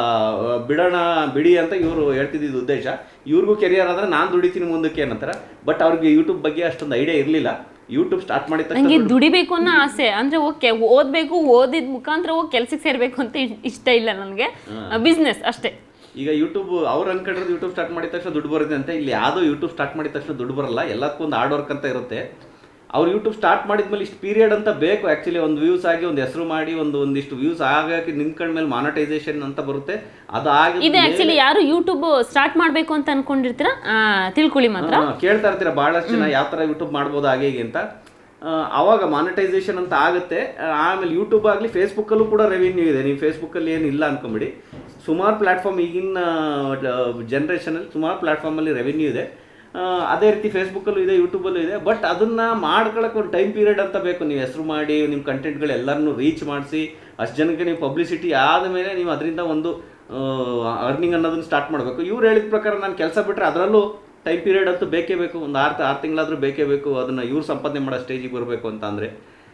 ಬಿಡೋಣ ಬಿಡಿ ಅಂತ ಇವರು ಹೇಳ್ತಿದ್ದಿದ್ದು ಉದ್ದೇಶ ಇವ್ರಿಗೂ ಕೆರಿಯರ್ ಆದರೆ ನಾನು ದುಡಿತೀನಿ ಮುಂದಕ್ಕೆ ಏನಂತಾರೆ ಬಟ್ ಅವ್ರಿಗೆ ಯೂಟ್ಯೂಬ್ ಬಗ್ಗೆ ಅಷ್ಟೊಂದು ಐಡಿಯಾ ಇರಲಿಲ್ಲ ಯೂಟ್ಯೂಬ್ ಸ್ಟಾರ್ಟ್ ಮಾಡಿದ ತಕ್ಷಣ ನಂಗೆ ದುಡಿಬೇಕು ಅನ್ನೋ ಆಸೆ ಅಂದ್ರೆ ಓಕೆ ಓದ್ಬೇಕು ಓದಿದ ಮುಖಾಂತರ ಹೋಗಿ ಕೆಲ್ಸಕ್ಕೆ ಸೇರ್ಬೇಕು ಅಂತ ಇ- ಇಷ್ಟ ಇಲ್ಲ ನನಗೆ ಬಿಸ್ನೆಸ್ ಅಷ್ಟೇ ಈಗ ಯೂಟ್ಯೂಬ್ ಅವ್ರು ಅನ್ಕೊಂಡಿರೋದು ಯೂಟ್ಯೂಬ್ ಸ್ಟಾರ್ಟ್ ಮಾಡಿದ ತಕ್ಷಣ ದುಡ್ಡು ಬರುತ್ತೆ ಅಂತ ಇಲ್ಲಿ ಯಾವುದೋ ಯೂಟ್ಯೂಬ್ ಸ್ಟಾರ್ಟ್ ಮಾಡಿದ ತಕ್ಷಣ ದುಡ್ಡು ಬರಲ್ಲ ಎಲ್ಲದಕ್ಕೂ ಒಂದು ಹಾರ್ಡ್ ವರ್ಕ್ ಅಂತ ಇರುತ್ತೆ ಅವ್ರು ಯೂಟ್ಯೂಬ್ ಸ್ಟಾರ್ಟ್ ಮಾಡಿದ್ಮೇಲೆ ಇಷ್ಟು ಪೀರಿಯಡ್ ಅಂತ ಬೇಕು ಆ್ಯಕ್ಚುಲಿ ಒಂದು ವ್ಯೂಸ್ ಆಗಿ ಒಂದು ಹೆಸರು ಮಾಡಿ ಒಂದು ಒಂದಿಷ್ಟು ವ್ಯೂಸ್ ಆಗಾಕಿ ನಿಂತ್ಕೊಂಡ್ಮೇಲೆ ಮಾನಿಟೈಸೇಷನ್ ಅಂತ ಬರುತ್ತೆ ಅದು ಆಗಿ ಇದು ಆಕ್ಚುಲಿ ಯಾರು ಯೂಟ್ಯೂಬ್ ಸ್ಟಾರ್ಟ್ ಮಾಡ್ಬೇಕು ಅಂತ ಅನ್ಕೊಂಡಿರ್ತೀರಾ ಆ, ತಿಳ್ಕೊಳ್ಳಿ ಮಾತ್ರ ಹಾ, ಕೇಳ್ತಾ ಇರ್ತೀರ ಬಹಳಷ್ಟು ಜನ ಯಾವ ಥರ ಯೂಟ್ಯೂಬ್ ಮಾಡ್ಬೋದು ಹಾಗೆ ಹೀಗೆ ಅಂತ ಆ, ಅವಾಗ ಮಾನಿಟೈಸೇಷನ್ ಅಂತ ಆಗುತ್ತೆ ಆ, ಆಮೇಲೆ ಯೂಟ್ಯೂಬ್ ಆಗಲಿ ಫೇಸ್ಬುಕ್ಕಲ್ಲೂ ಕೂಡ ರೆವಿನ್ಯೂ ಇದೆ ನೀವು ಫೇಸ್ಬುಕ್ಕಲ್ಲಿ ಏನು ಇಲ್ಲ ಅನ್ಕೊಂಬಿಡಿ ಸುಮಾರು ಪ್ಲ್ಯಾಟ್ಫಾರ್ಮ್ ಈಗಿನ ಜನ್ರೇಷನಲ್ಲಿ ಸುಮಾರು ಪ್ಲ್ಯಾಟ್ಫಾರ್ಮಲ್ಲಿ ರೆವಿನ್ಯೂ ಇದೆ ಆ, ಅದೇ ರೀತಿ ಫೇಸ್ಬುಕ್ಕಲ್ಲೂ ಇದೆ ಯೂಟ್ಯೂಬಲ್ಲೂ ಇದೆ ಬಟ್ ಅದನ್ನ ಮಾಡ್ಕೊಳಕ್ಕೆ ಒಂದು ಟೈಮ್ ಪೀರಿಯಡ್ ಅಂತ ಬೇಕು ನೀವು ಹೆಸರು ಮಾಡಿ ನಿಮ್ಮ ಕಂಟೆಂಟ್ಗಳು ಎಲ್ಲರನ್ನೂ ರೀಚ್ ಮಾಡಿಸಿ ಅಷ್ಟು ಜನಕ್ಕೆ ನೀವು ಪಬ್ಲಿಸಿಟಿ ಆದಮೇಲೆ ನೀವು ಅದರಿಂದ ಒಂದು ಅರ್ನಿಂಗ್ ಅನ್ನೋದನ್ನ ಸ್ಟಾರ್ಟ್ ಮಾಡಬೇಕು ಇವ್ರು ಹೇಳಿದ ಪ್ರಕಾರ ನಾನು ಕೆಲಸ ಬಿಟ್ಟರೆ ಅದರಲ್ಲೂ ಟೈಮ್ ಪೀರಿಯಡ್ ಅಂತೂ ಬೇಕೇ ಬೇಕು ಒಂದು ಆರು ಆರು ತಿಂಗಳಾದರೂ ಬೇಕೇ ಬೇಕು ಅದನ್ನು ಇವ್ರು ಸಂಪಾದನೆ ಮಾಡೋ ಸ್ಟೇಜಿಗೆ ಬರಬೇಕು ಅಂತ ಅಂದರೆ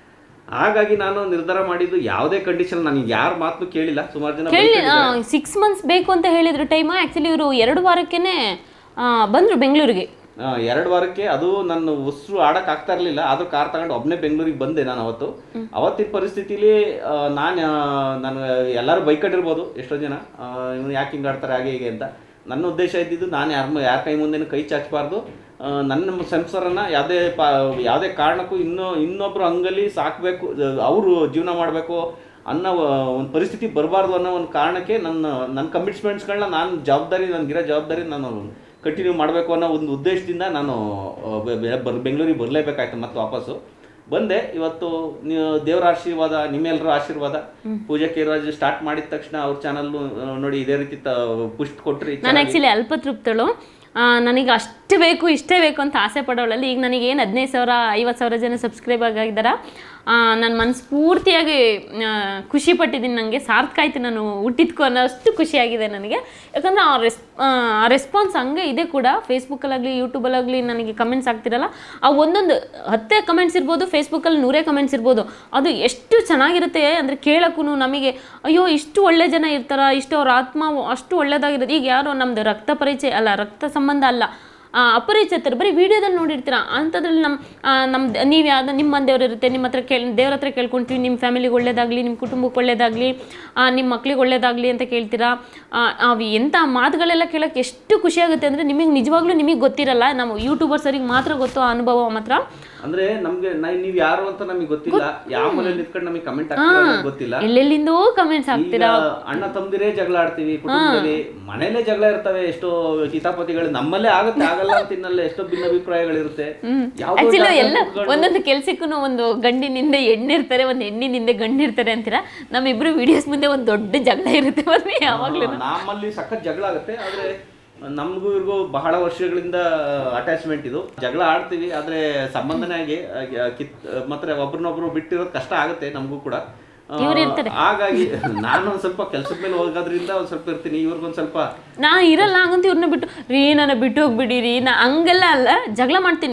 ಹಾಗಾಗಿ ನಾನು ನಿರ್ಧಾರ ಮಾಡಿದ್ದು ಯಾವುದೇ ಕಂಡೀಷನ್ ನಾನು ಯಾರ ಮಾತು ಕೇಳಿಲ್ಲ ಸುಮಾರು ಜನ ಕೇಳಿ ಬೈಕೊಂಡಿದ್ದಾರೆ. ಸಿಕ್ಸ್ ಮಂತ್ಸ್ ಬೇಕು ಅಂತ ಹೇಳಿದ್ರು ಟೈಮ್ ಆಕ್ಚುಲಿ ಇವರು ಎರಡು ವಾರಕ್ಕೇನೆ ಆ, ಬಂದ್ರು ಬೆಂಗಳೂರಿಗೆ ಆ, ಎರಡು ವಾರಕ್ಕೆ ಅದು ನನ್ನ ಉಸಿರು ಆಡಕ್ ಆಗ್ತಾ ಇರಲಿಲ್ಲ ಆದ್ರೂ ಕಾರ್ ತಗೊಂಡು ಒಬ್ಬನೇ ಬೆಂಗಳೂರಿಗೆ ಬಂದೆ ನಾನು ಅವತ್ತು ಅವತ್ತಿನ ಪರಿಸ್ಥಿತಿಲಿ ನಾನು ನಾನು ಎಲ್ಲರೂ ಬೈಕೊಂಡಿರ್ಬೋದು ಎಷ್ಟೋ ಜನ ಇವನು ಯಾಕೆ ಹಿಂಗೆ ಆಡ್ತಾರೆ ಹಾಗೆ ಹೀಗೆ ಅಂತ ನನ್ನ ಉದ್ದೇಶ ಇದ್ದಿದ್ದು ನಾನು ಯಾರ ಯಾರ ಕೈ ಮುಂದೆನೂ ಕೈ ಚಾಚಬಾರ್ದು ಆ, ನನ್ನ ಸಂಸಾರನ ಯಾವುದೇ ಪಾ ಯಾವುದೇ ಕಾರಣಕ್ಕೂ ಇನ್ನೂ ಇನ್ನೊಬ್ರು ಅಂಗಲಿ ಸಾಕಬೇಕು ಅವರು ಜೀವನ ಮಾಡಬೇಕು ಅನ್ನೋ ಒಂದು ಪರಿಸ್ಥಿತಿ ಬರಬಾರ್ದು ಅನ್ನೋ ಒಂದು ಕಾರಣಕ್ಕೆ ನನ್ನ ನನ್ನ ಕಮಿಟ್ಸ್ಮೆಂಟ್ಸ್ಗಳನ್ನ ನಾನು ಜವಾಬ್ದಾರಿ ನನಗಿರೋ ಜವಾಬ್ದಾರಿ ನಾನು ಕಂಟಿನ್ಯೂ ಮಾಡಬೇಕು ಅನ್ನೋ ಒಂದು ಉದ್ದೇಶದಿಂದ ನಾನು ಆ, ಬೆ- ಬೆ- ಬರ್ ಬೆಂಗಳೂರಿಗೆ ಬರಲೇಬೇಕಾಯ್ತು ಮತ್ತೆ ವಾಪಸ್ಸು ಬಂದೆ ಇವತ್ತು ನೀವು ದೇವರ ಆಶೀರ್ವಾದ ನಿಮ್ಮೆಲ್ಲರ ಆಶೀರ್ವಾದ ಪೂಜಾ ಕೇರಾಜ್ ಸ್ಟಾರ್ಟ್ ಮಾಡಿದ ತಕ್ಷಣ ಅವ್ರ ಚಾನಲ್ ನೋಡಿ ಇದೇ ರೀತಿ ಪುಷ್ಟ್ ಕೊಟ್ರಿ ನಾನು ಆ್ಯಕ್ಚುಲಿ ಅಲ್ಪತೃಪ್ತಳು ಆ, ನನಗೆ ಅಷ್ಟು ಬೇಕು ಇಷ್ಟೇ ಬೇಕು ಅಂತ ಆಸೆ ಪಡೋಳಲ್ಲಿ ಈಗ ನನಗೆ ಏನು ಹದಿನೈದು ಸಾವಿರ ಐವತ್ತು ಸಾವಿರ ಜನ ಸಬ್ಸ್ಕ್ರೈಬ್ ಆಗಿದ್ದಾರೆ ನಾನು ಮನಸ್ಫೂರ್ತಿಯಾಗಿ ಆ, ಖುಷಿ ಪಟ್ಟಿದ್ದೀನಿ ನನಗೆ ಸಾರ್ಥಕ ಆಯ್ತು ನಾನು ಹುಟ್ಟಿದ್ಕೋ ಅನ್ನೋಷ್ಟು ಖುಷಿಯಾಗಿದೆ ನನಗೆ ಯಾಕಂದರೆ ಆ ರೆಸ್ ಆ ರೆಸ್ಪಾನ್ಸ್ ಹಂಗೆ ಇದೆ ಕೂಡ ಫೇಸ್ಬುಕ್ಕಲ್ಲಾಗಲಿ ಯೂಟ್ಯೂಬಲ್ಲಾಗಲಿ ನನಗೆ ಕಮೆಂಟ್ಸ್ ಆಗ್ತಿರಲ್ಲ ಆ ಒಂದೊಂದು ಹತ್ತೇ ಕಮೆಂಟ್ಸ್ ಇರ್ಬೋದು ಫೇಸ್ಬುಕ್ಕಲ್ಲಿ ನೂರೇ ಕಮೆಂಟ್ಸ್ ಇರ್ಬೋದು ಅದು ಎಷ್ಟು ಚೆನ್ನಾಗಿರುತ್ತೆ ಅಂದರೆ ಕೇಳೋಕ್ಕೂ ನಮಗೆ ಅಯ್ಯೋ ಇಷ್ಟು ಒಳ್ಳೆ ಜನ ಇರ್ತಾರ ಇಷ್ಟು ಅವ್ರ ಆತ್ಮ ಅಷ್ಟು ಒಳ್ಳೇದಾಗಿರೋದು ಈಗ ಯಾರೋ ನಮ್ಮದು ರಕ್ತ ಪರಿಚಯ ಅಲ್ಲ ರಕ್ತ ಸಂಬಂಧ ಅಲ್ಲ ಆ, ಅಪರಿಚಿತರು ಬರೀ ವಿಡಿಯೋದಲ್ಲಿ ನೋಡಿರ್ತೀರ ಅಂಥದ್ರಲ್ಲಿ ನಮ್ಮ ನಮ್ಮ ನೀವು ಯಾವ್ದು ನಿಮ್ಮ ಮನೆಯವ್ರು ಇರುತ್ತೆ ನಿಮ್ಮ ಹತ್ರ ಕೇಳಿ ದೇವ್ರ ಹತ್ರ ಕೇಳ್ಕೊಂತೀವಿ ನಿಮ್ಮ ಫ್ಯಾಮಿಲಿಗೆ ಒಳ್ಳೇದಾಗಲಿ ನಿಮ್ಮ ಕುಟುಂಬಕ್ಕೆ ಒಳ್ಳೇದಾಗಲಿ ನಿಮ್ಮ ಮಕ್ಳಿಗೆ ಒಳ್ಳೇದಾಗಲಿ ಅಂತ ಕೇಳ್ತೀರಾ ಆ, ಅವು ಎಂಥ ಮಾತುಗಳೆಲ್ಲ ಕೇಳೋಕ್ಕೆ ಎಷ್ಟು ಖುಷಿ ಆಗುತ್ತೆ ಅಂದರೆ ನಿಮಗೆ ನಿಜವಾಗ್ಲೂ ನಿಮಗೆ ಗೊತ್ತಿರಲ್ಲ ನಾವು ಯೂಟ್ಯೂಬರ್ಸರಿಗೆ ಮಾತ್ರ ಗೊತ್ತು ಆ ಅನುಭವ ಮಾತ್ರ ಅಂದ್ರೆ ನಮ್ಗೆ ನಾ- ನೀವ್ ಯಾರು ಅಂತ ನಮಗೆ ಗೊತ್ತಿಲ್ಲ ಯಾವ ಮನೇಲಿ ನಿಂತ್ಕೊಂಡು ನಮಗೆ ಕಮೆಂಟ್ ಆಗ್ತಿಲ್ಲ ಗೊತ್ತಿಲ್ಲ ಎಲ್ಲೆಲ್ಲಿಂದೋ ಕಮೆಂಟ್ಸ್ ಈಗ ಆಗ್ತೀರಾ ಅಣ್ಣ ತಮ್ಮದಿರೇ ಜಗಳ ಆಡ್ತೀವಿ ಕುಟುಂಬದಲ್ಲಿ ಮನೇಲೆ ಜಗಳ ಇರ್ತವೆ ಎಷ್ಟೋ ಕಿತಾಪತಿಗಳು ನಮ್ಮಲ್ಲೇ ಆಗುತ್ತೆ ಆಗಲ್ಲ ಅಂತ ಇನ್ನಲ್ಲೇ ಎಷ್ಟೋ ಭಿನ್ನಾಭಿಪ್ರಾಯಗಳಿರುತ್ತೆ ಯಾವ್ದೋ ಆಕ್ಚುಲಿ ಜಾಗ ಎಲ್ಲ ಕೂತ್ಕೊಂಡು- ಒಂದೊಂದು ಕೆಲ್ಸಕ್ಕೂ ಒಂದು ಗಂಡಿನಿಂದ ಹೆಣ್ಣಿರ್ತಾರೆ ಒಂದು ಹೆಣ್ಣಿನಿಂದ ಗಂಡಿರ್ತಾರೆ ಅಂತೀರಾ ನಮ್ಮಿಬ್ರು ವಿಡಿಯೋಸ್ ಮುಂದೆ ಒಂದು ದೊಡ್ಡ ಜಗಳ ಇರುತ್ತೆ ಬರ್ರಿ ಯಾವಾಗ್ಲೂ ಹಾ, ನಮ್ಮಲ್ಲಿ ಸಖತ್ ಜಗಳ ಆಗುತ್ತೆ ಆದ್ರೆ ನಮಗೂ ಇವ್ರಿಗೂ ಬಹಳ ವರ್ಷಗಳಿಂದ ಅಟ್ಯಾಚ್ಮೆಂಟ್ ಇದು ಜಗಳ ಆಡ್ತೀವಿ ಆದ್ರೆ ಸಂಬಂಧನೇ ಆಗಿ ಆ, ಕಿತ್ ಮಾತ್ರ ಒಬ್ರನ್ನೊಬ್ರು ಬಿಟ್ಟಿರೋದು ಕಷ್ಟ ಆಗುತ್ತೆ ನಮಗೂ ಕೂಡ ಆ, ಇವ್ರು ಇರ್ತಾರೆ. ಹಾಗಾಗಿ ನಾನು ಒಂದ್ ಸ್ವಲ್ಪ ಕೆಲ್ಸದ ಮೇಲೆ ಹೋಗೋದ್ರಿಂದ ಒಂದ್ ಸ್ವಲ್ಪ ಇರ್ತೀನಿ ಇವ್ರಿಗೊಂದ್ ಸ್ವಲ್ಪ ನಾ ಇರಲ್ಲ ಹಂಗಂತ ಇವ್ರನ್ನ ಬಿಟ್ಟು ರೀ ನನ್ನ ಬಿಟ್ಟು ಹೋಗ್ಬಿಡಿ ರೀ ನಾ ಹಂಗೆಲ್ಲ ಅಲ್ಲ ಜಗಳ ಮಾಡ್ತೀನಿ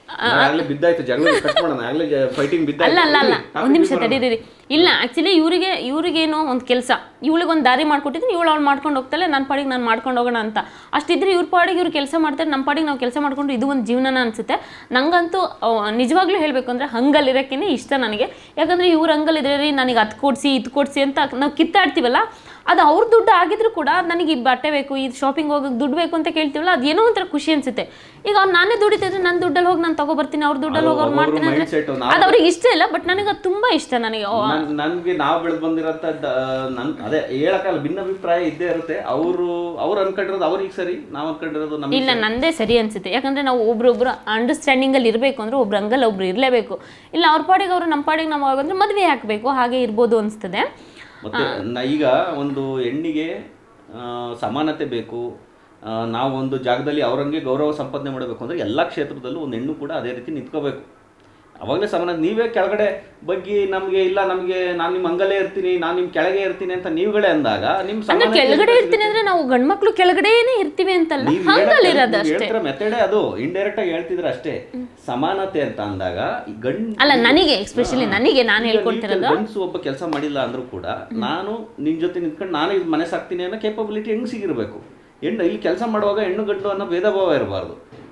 ಆಗ್ಲೇ ಬಿದ್ದಾಯ್ತು ಜಗಳ ಕಟ್ ಮಾಡೋಣ ಆಗ್ಲೇ ಫೈಟಿಂಗ್ ಅಲ್ಲ ಬಿದ್ದಾಯ್ತು ಅಲ್ಲ ಅಲ್ಲ ಇರ್ಲಿ, ಒಂದು ನಿಮಿಷ topic ಗೆ ತಡೀರಿ ಇಲ್ಲ ಆ್ಯಕ್ಚುಲಿ ಇವರಿಗೆ ಇವ್ರಿಗೇನೋ ಒಂದು ಕೆಲಸ ಇವಳಿಗೆ ಒಂದು ದಾರಿ ಮಾಡ್ಕೊಟ್ಟಿದ್ದೀನಿ ಇವಳು ಅವ್ಳು ಮಾಡ್ಕೊಂಡು ಹೋಗ್ತಾಳೆ ನನ್ನ ಪಾಡಿಗೆ ನಾನು ಮಾಡ್ಕೊಂಡು ಹೋಗೋಣ ಅಂತ ಅಷ್ಟಿದ್ರೆ ಇವ್ರ ಪಾಡಿಗೆ ಇವ್ರು ಕೆಲಸ ಮಾಡ್ತಾರೆ ನಮ್ಮ ಪಾಡಿಗೆ ನಾವು ಕೆಲಸ ಮಾಡ್ಕೊಂಡು ಇದು ಒಂದು ಜೀವನನ ಅನಿಸುತ್ತೆ ನಂಗಂತೂ ಆ, ನಿಜವಾಗ್ಲೂ ಹೇಳಬೇಕು ಅಂದರೆ ಹಂಗಲ್ಲಿರೋಕ್ಕೇ ಇಷ್ಟ ನನಗೆ ಯಾಕಂದರೆ ಇವ್ರ ಹಂಗಲ್ಲಿದ್ರೆ ರೀ ನನಗೆ ಅದು ಕೊಡಿಸಿ ಇದು ಕೊಡಿಸಿ ಅಂತ ನಾವು ಕಿತ್ತಾಡ್ತೀವಲ್ಲ ಅದು ಅವ್ರ ದುಡ್ಡು ಆಗಿದ್ರು ಕೂಡ ನನಗೆ ಈ ಬಟ್ಟೆ ಬೇಕು ಈ ಶಾಪಿಂಗ್ ಹೋಗೋಕೆ ದುಡ್ಡು ಬೇಕು ಅಂತ ಕೇಳ್ತೀವಲ್ಲ ಅದು ಏನೋ ಒಂಥರ ಖುಷಿ ಅನ್ಸುತ್ತೆ ಈಗ ಅವ್ರು ನಾನೇ ದುಡಿತಿದ್ರೆ ನನ್ನ ದುಡ್ಡಲ್ಲಿ ಹೋಗಿ ನಾನು ತಗೊಬರ್ತೀನಿ ಅವ್ರ ದುಡ್ಡಲ್ಲಿ ಹೋಗಿ ಅವ್ರು ಒಬ್ಬೊಬ್ರು ಮಾಡ್ತೀನಿ ಅಂದರೆ mindset ನಾವು- ಅದು ಅವ್ರಿಗೆ ಇಷ್ಟ ಇಲ್ಲ ಬಟ್ ನನಗೆ ಅದು ತುಂಬ ಇಷ್ಟ ನನಗೆ ಓ, ನನ್- ನನ್ಗೆ ನಾವು ಬೆಳೆದು ಬಂದಿರೋಂಥ ನನ್ ಅದೇ ಹೇಳಕ್ಕಲ್ಲ ಭಿನ್ನಾಭಿಪ್ರಾಯ ಇದ್ದೇ ಇರುತ್ತೆ ಅವರು ಅವ್ರು ಅನ್ಕೊಂಡಿರೋದು ಅವ್ರಿಗೆ ಸರಿ ನಾವು ಅನ್ಕೊಂಡಿರೋದು ನಮ್ಗೆ ಇಲ್ಲ ನಂದೇ ಸರಿ ಅನ್ಸುತ್ತೆ ಯಾಕಂದ್ರೆ ನಾವು ಒಬ್ರೊಬ್ರು ಅಂಡರ್ಸ್ಟ್ಯಾಂಡಿಂಗಲ್ಲಿ ಇರಬೇಕು ಅಂದ್ರೆ ಒಬ್ರು ಹಂಗಲ್ಲ ಒಬ್ರು ಇರಲೇಬೇಕು ಇಲ್ಲ ಅವ್ರ ಪಾಡಿಗೆ ಅವರು ನಮ್ಮ ಪಾಡಿಗೆ ನಾವು ಹೋಗಂದ್ರೆ ಮದುವೆ ಹಾಕಬೇಕು ಹಾಗೆ ಇರ್ಬೋದು ಅನಿಸ್ತದೆ ಮತ್ತೆ ನ- ಈಗ ಒಂದು ಹೆಣ್ಣಿಗೆ ಆ, ಸಮಾನತೆ ಬೇಕು ಆ, ನಾವು ಒಂದು ಜಾಗದಲ್ಲಿ ಅವರಂಗೆ ಗೌರವ ಸಂಪಾದನೆ ಮಾಡಬೇಕು ಅಂದ್ರೆ ಎಲ್ಲ ಕ್ಷೇತ್ರದಲ್ಲೂ ಒಂದು ಹೆಣ್ಣು ಕೂಡ ಅದೇ ರೀತಿ ನಿಂತ್ಕೋಬೇಕು ಅವಾಗಲೇ ಸಮಾನ ನೀವೇ ಕೆಳಗಡೆ ಬಗ್ಗೆ ನಮಗೆ ಇಲ್ಲ ನಮಗೆ ನಾನು ನಿಮ್ಮ ಅಂಗಲೇ ಇರ್ತೀನಿ ನಾನು ನಿಮ್ಮ ಕೆಳಗೆ ಇರ್ತೀನಿ ಅಂತ ನೀವುಗಳೇ ಅಂದಾಗ ನಿಮ್ಮ ಅಂದ್ರೆ ಸಮಾನತೆ ಕೆಳಗಡೆ ಇರ್ತೀನಿ ಅಂದ್ರೆ ನಾವು ಗಂಡ್ಮಕ್ಳು ಕೆಳಗಡೆನೇ ಇರ್ತೀವಿ ಅಂತಲ್ಲ ನೀವ್ ಹಂಗಲ್ಲಿ ಹೇಳಕ್- ಇರೋದು ನೀವ್ ಅಷ್ಟೇ ಹೇಳ್ತಿರೋ ಮೆಥಡೇ ಅದು ಇಂಡೈರೆಕ್ಟ್ ಆಗಿ ಹೇಳ್ತಿದ್ರೆ ಅಷ್ಟೇ ಸಮಾನತೆ ಅಂತ ಅಂದಾಗ ಈ ಗಂಡ್ ಅಲ್ಲ ನನಗೆ ಎಸ್ಪೆಷಲಿ ನನಗೆ ನಾನು ಹೇಳ್ಕೊಡ್ತಿರೋದು ಗಂಡಸು ಒಬ್ಬ ಕೆಲಸ ಮಾಡಿಲ್ಲ ಅಂದ್ರೂ ಕೂಡ ನಾನು ನಿನ್ ಜೊತೆ ನಿಂತ್ಕೊಂಡು ನಾನು ಇದು ಮನೆ ಸಾಕ್ತೀನಿ ಅನ್ನೋ ಕೇಪಬಿಲಿಟಿ ಹೆಂಗ್ ಸಿಗಿರ್ಬೇಕು ಹೆಣ್ಣು ಇಲ್ಲಿ ಕೆಲಸ ಮಾಡುವಾಗ ಹೆಣ್ಣು ಗಂಡು ಅನ್ನೋ ಭೇದ ಭಾವ ಇರಬಾರ್ದು